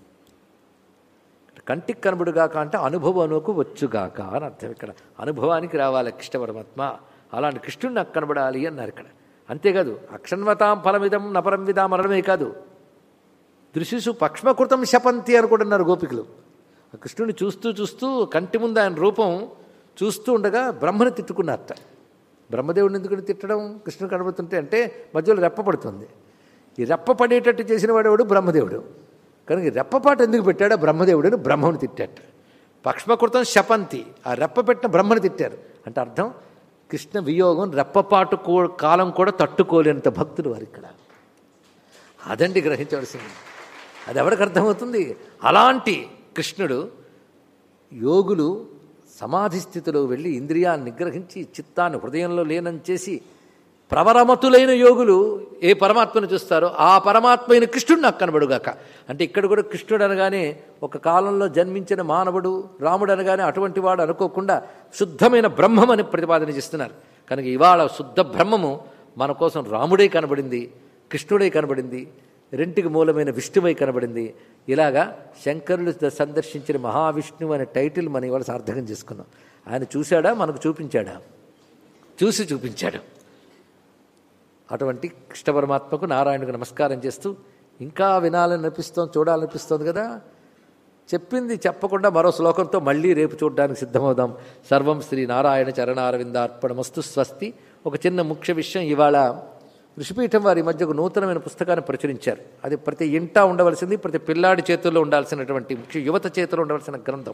S1: కంటికి కనబడుగాక అంటే అనుభవమునకు వచ్చుగాక అని అర్థం ఇక్కడ అనుభవానికి రావాలి కృష్ణ పరమాత్మ అలాంటి కృష్ణుడు నాకు కనబడాలి అన్నారు ఇక్కడ అంతేకాదు అక్షన్వతాం ఫలమిదం నపరం విదాం అనడమే కాదు దృశిసు పక్ష్మకృతం శపంతి అని కూడా అన్నారు గోపికలు ఆ కృష్ణుని చూస్తూ చూస్తూ కంటి ముందు ఆయన రూపం చూస్తూ ఉండగా బ్రహ్మను తిట్టుకున్నారట బ్రహ్మదేవుడిని ఎందుకు తిట్టడం కృష్ణుడు కనబడుతుంటే అంటే మధ్యలో రెప్పపడుతుంది ఈ రెప్ప పడేటట్టు చేసిన వాడేవాడు బ్రహ్మదేవుడు కనుక ఈ రెప్పపాటు ఎందుకు పెట్టాడో బ్రహ్మదేవుడిని బ్రహ్మను తిట్టాట పక్ష్మకృతం శపంతి ఆ రెప్ప పెట్టిన బ్రహ్మను తిట్టారు అంటే అర్థం కృష్ణ వియోగం రెప్పపాటు కూ కాలం కూడా తట్టుకోలేనంత భక్తులు వారు ఇక్కడ అదండి గ్రహించవలసింది అది ఎవరికి అర్థమవుతుంది అలాంటి కృష్ణుడు యోగులు సమాధి స్థితిలో వెళ్ళి ఇంద్రియాన్ని నిగ్రహించి చిత్తాన్ని హృదయంలో లీనం చేసి ప్రవరమతులైన యోగులు ఏ పరమాత్మను చూస్తారో ఆ పరమాత్మైన కృష్ణుడు నాకు కనబడుగాక అంటే ఇక్కడ కూడా కృష్ణుడు అనగానే ఒక కాలంలో జన్మించిన మానవుడు రాముడు అనగానే అటువంటి వాడు అనుకోకుండా శుద్ధమైన బ్రహ్మం అని ప్రతిపాదన చేస్తున్నారు కనుక ఇవాళ శుద్ధ బ్రహ్మము మన కోసం రాముడే కనబడింది కృష్ణుడే కనబడింది రెంటికి మూలమైన విష్ణువై కనబడింది ఇలాగా శంకరులు ద- సందర్శించిన మహావిష్ణువు అనే టైటిల్ మనం ఇవాళ సార్థకం చేసుకున్నాం ఆయన చూశాడా మనకు చూపించాడా చూసి చూపించాడు అటువంటి కృష్ణ పరమాత్మకు నారాయణకు నమస్కారం చేస్తూ ఇంకా వినాలని అనిపిస్తోంది చూడాలనిపిస్తోంది కదా చెప్పింది చెప్పకుండా మరో శ్లోకంతో మళ్ళీ రేపు చూడడానికి సిద్ధమవుదాం సర్వం శ్రీ నారాయణ చరణారవిందార్పణమస్తు స్వస్తి ఒక చిన్న ముఖ్య విషయం ఇవాళ ఋషిపీఠం వారి మధ్య ఒక నూతనమైన పుస్తకాన్ని ప్రచురించారు అది ప్రతి ఇంటా ఉండవలసింది ప్రతి పిల్లాడి చేతుల్లో ఉండాల్సినటువంటి ముఖ్య యువత చేతిలో ఉండవలసిన గ్రంథం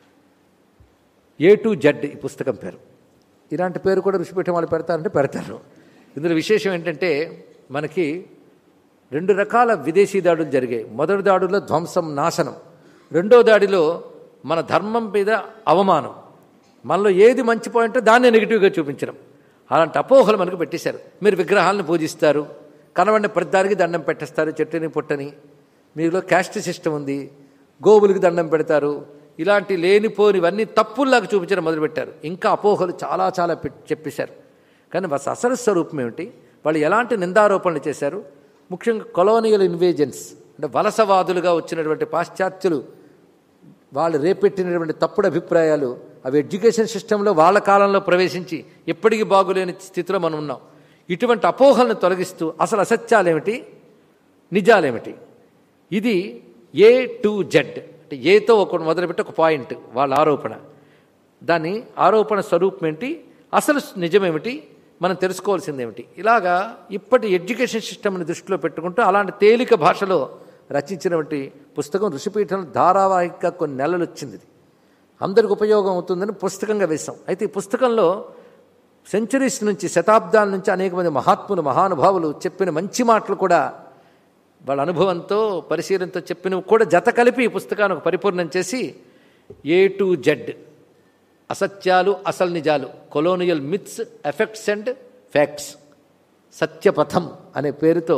S1: ఏ టు జడ్ ఈ పుస్తకం పేరు ఇలాంటి పేరు కూడా ఋషిపీఠం వాళ్ళు పెడతారంటే పెడతారు ఇందులో విశేషం ఏంటంటే మనకి రెండు రకాల విదేశీ దాడులు జరిగాయి మొదటి దాడుల్లో ధ్వంసం నాశనం రెండో దాడిలో మన ధర్మం మీద అవమానం మనలో ఏది మంచి పాయింట్ దాన్నే నెగిటివ్గా చూపించడం అలాంటి అపోహలు మనకు పెట్టేశారు మీరు విగ్రహాలను పూజిస్తారు కనబడిన ప్రతిదానికి దండం పెట్టేస్తారు చెట్టుని పుట్టని మీలో క్యాస్ట్ సిస్టమ్ ఉంది గోవులకి దండం పెడతారు ఇలాంటి లేనిపోనివన్నీ తప్పుల్లాగా చూపించడం మొదలుపెట్టారు ఇంకా అపోహలు చాలా చాలా పెట్- చెప్పేశారు కానీ వారి అసలు స్వరూపం ఏమిటి వాళ్ళు ఎలాంటి నిందారోపణలు చేశారు ముఖ్యంగా కొలోనియల్ ఇన్వేజన్స్ అంటే వలసవాదులుగా వచ్చినటువంటి పాశ్చాత్యులు వాళ్ళు రేపెట్టినటువంటి తప్పుడు అభిప్రాయాలు అవి ఎడ్యుకేషన్ సిస్టంలో వాళ్ళ కాలంలో ప్రవేశించి ఎప్పటికీ బాగులేని స్థితిలో మనం ఉన్నాం ఇటువంటి అపోహలను తొలగిస్తూ అసలు అసత్యాలేమిటి నిజాలేమిటి ఇది ఏ టు జెడ్ అంటే ఏతో ఒక మొదలుపెట్టి ఒక పాయింట్ వాళ్ళ ఆరోపణ దాని ఆరోపణ స్వరూపం ఏంటి అసలు నిజమేమిటి మనం తెలుసుకోవాల్సింది ఏమిటి ఇలాగా ఇప్పటి ఎడ్యుకేషన్ సిస్టమ్ని దృష్టిలో పెట్టుకుంటూ అలాంటి తేలిక భాషలో రచించినటువంటి పుస్తకం ఋషిపీఠం ధారావాహిక కొన్ని నెలలు వచ్చింది ఇది. అందరికి ఉపయోగం అవుతుందని పుస్తకంగా వేశాం అయితే ఈ పుస్తకంలో సెంచరీస్ నుంచి శతాబ్దాల నుంచి అనేక మంది మహాత్ములు మహానుభావులు చెప్పిన మంచి మాటలు కూడా వాళ్ళ అనుభవంతో పరిశీలనతో చెప్పినవి కూడా జత కలిపి ఈ పుస్తకాన్ని ఒక పరిపూర్ణం చేసి ఏ టు జెడ్ అసత్యాలు అసలు నిజాలు colonial myths effects and facts సత్యపథం అనే పేరుతో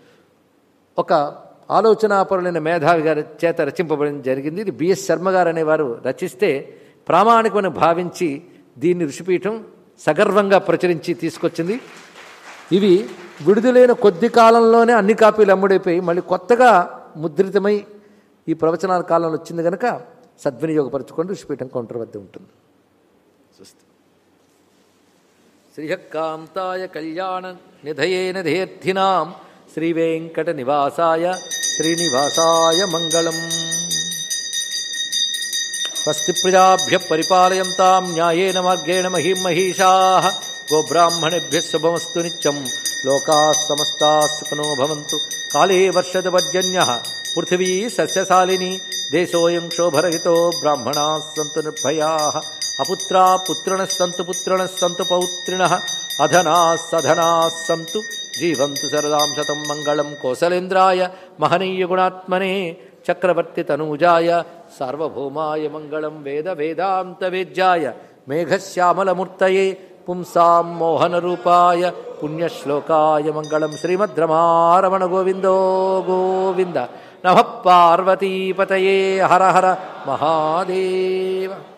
S1: ఒక ఆలోచనాపరులైన మేధావి గారి చేత రచింపబడడం జరిగింది ఇది బిఎస్ శర్మ గారు అనేవారు రచిస్తే ప్రామాణికమని భావించి దీన్ని ఋషిపీఠం సగర్వంగా ప్రచురించి తీసుకొచ్చింది ఇవి విడుదలైన కొద్ది కాలంలోనే అన్ని కాపీలు అమ్ముడైపోయి మళ్ళీ కొత్తగా ముద్రితమై ఈ ప్రవచనాల కాలంలో వచ్చింది కనుక సద్వినియోగపరచుకోండి ఋషిపీఠం కౌంటర్ వద్ద ఉంటుంది స్వస్తి శ్రీహక్కాంతాయ కళ్యాణ నిధయే నిధేర్థినాం శ్రీవేంకట నివాసాయ శ్రీనివాసాయ మంగళం స్వస్తి ప్రజాభ్య పరిపాలయంతాం న్యాయేన మార్గేణ మహిం మహిషా గోబ్రాహ్మణేభ్య శుభమస్తు నిత్యం లోకా సమస్తా సుఖనో భవంతు కాళే వర్షద పర్జన్య పృథివీ సస్యశాలిని దేశోయం శోభరహితో బ్రాహ్మణా సంతు నిర్భయా అపుత్రా పుత్రిణ సంతు పుత్రిణ సంతు పౌత్రిణ అధనా సధనా సంతు జీవంతు శరదాం శతం మంగళం కోసలేంద్రాయ మహనీయ గుణాత్మనే చక్రవర్తి తనూజాయ సార్వభౌమాయ మంగళం వేద వేదాంత వేద్యాయ మేఘశ్యామలమూర్తయే పుంసాం మోహనరూపాయ పుణ్యశ్లోకాయ మంగళం శ్రీమద్రమారమణ గోవిందో గోవింద నమ పార్వతీపతయే హర హర మహాదేవ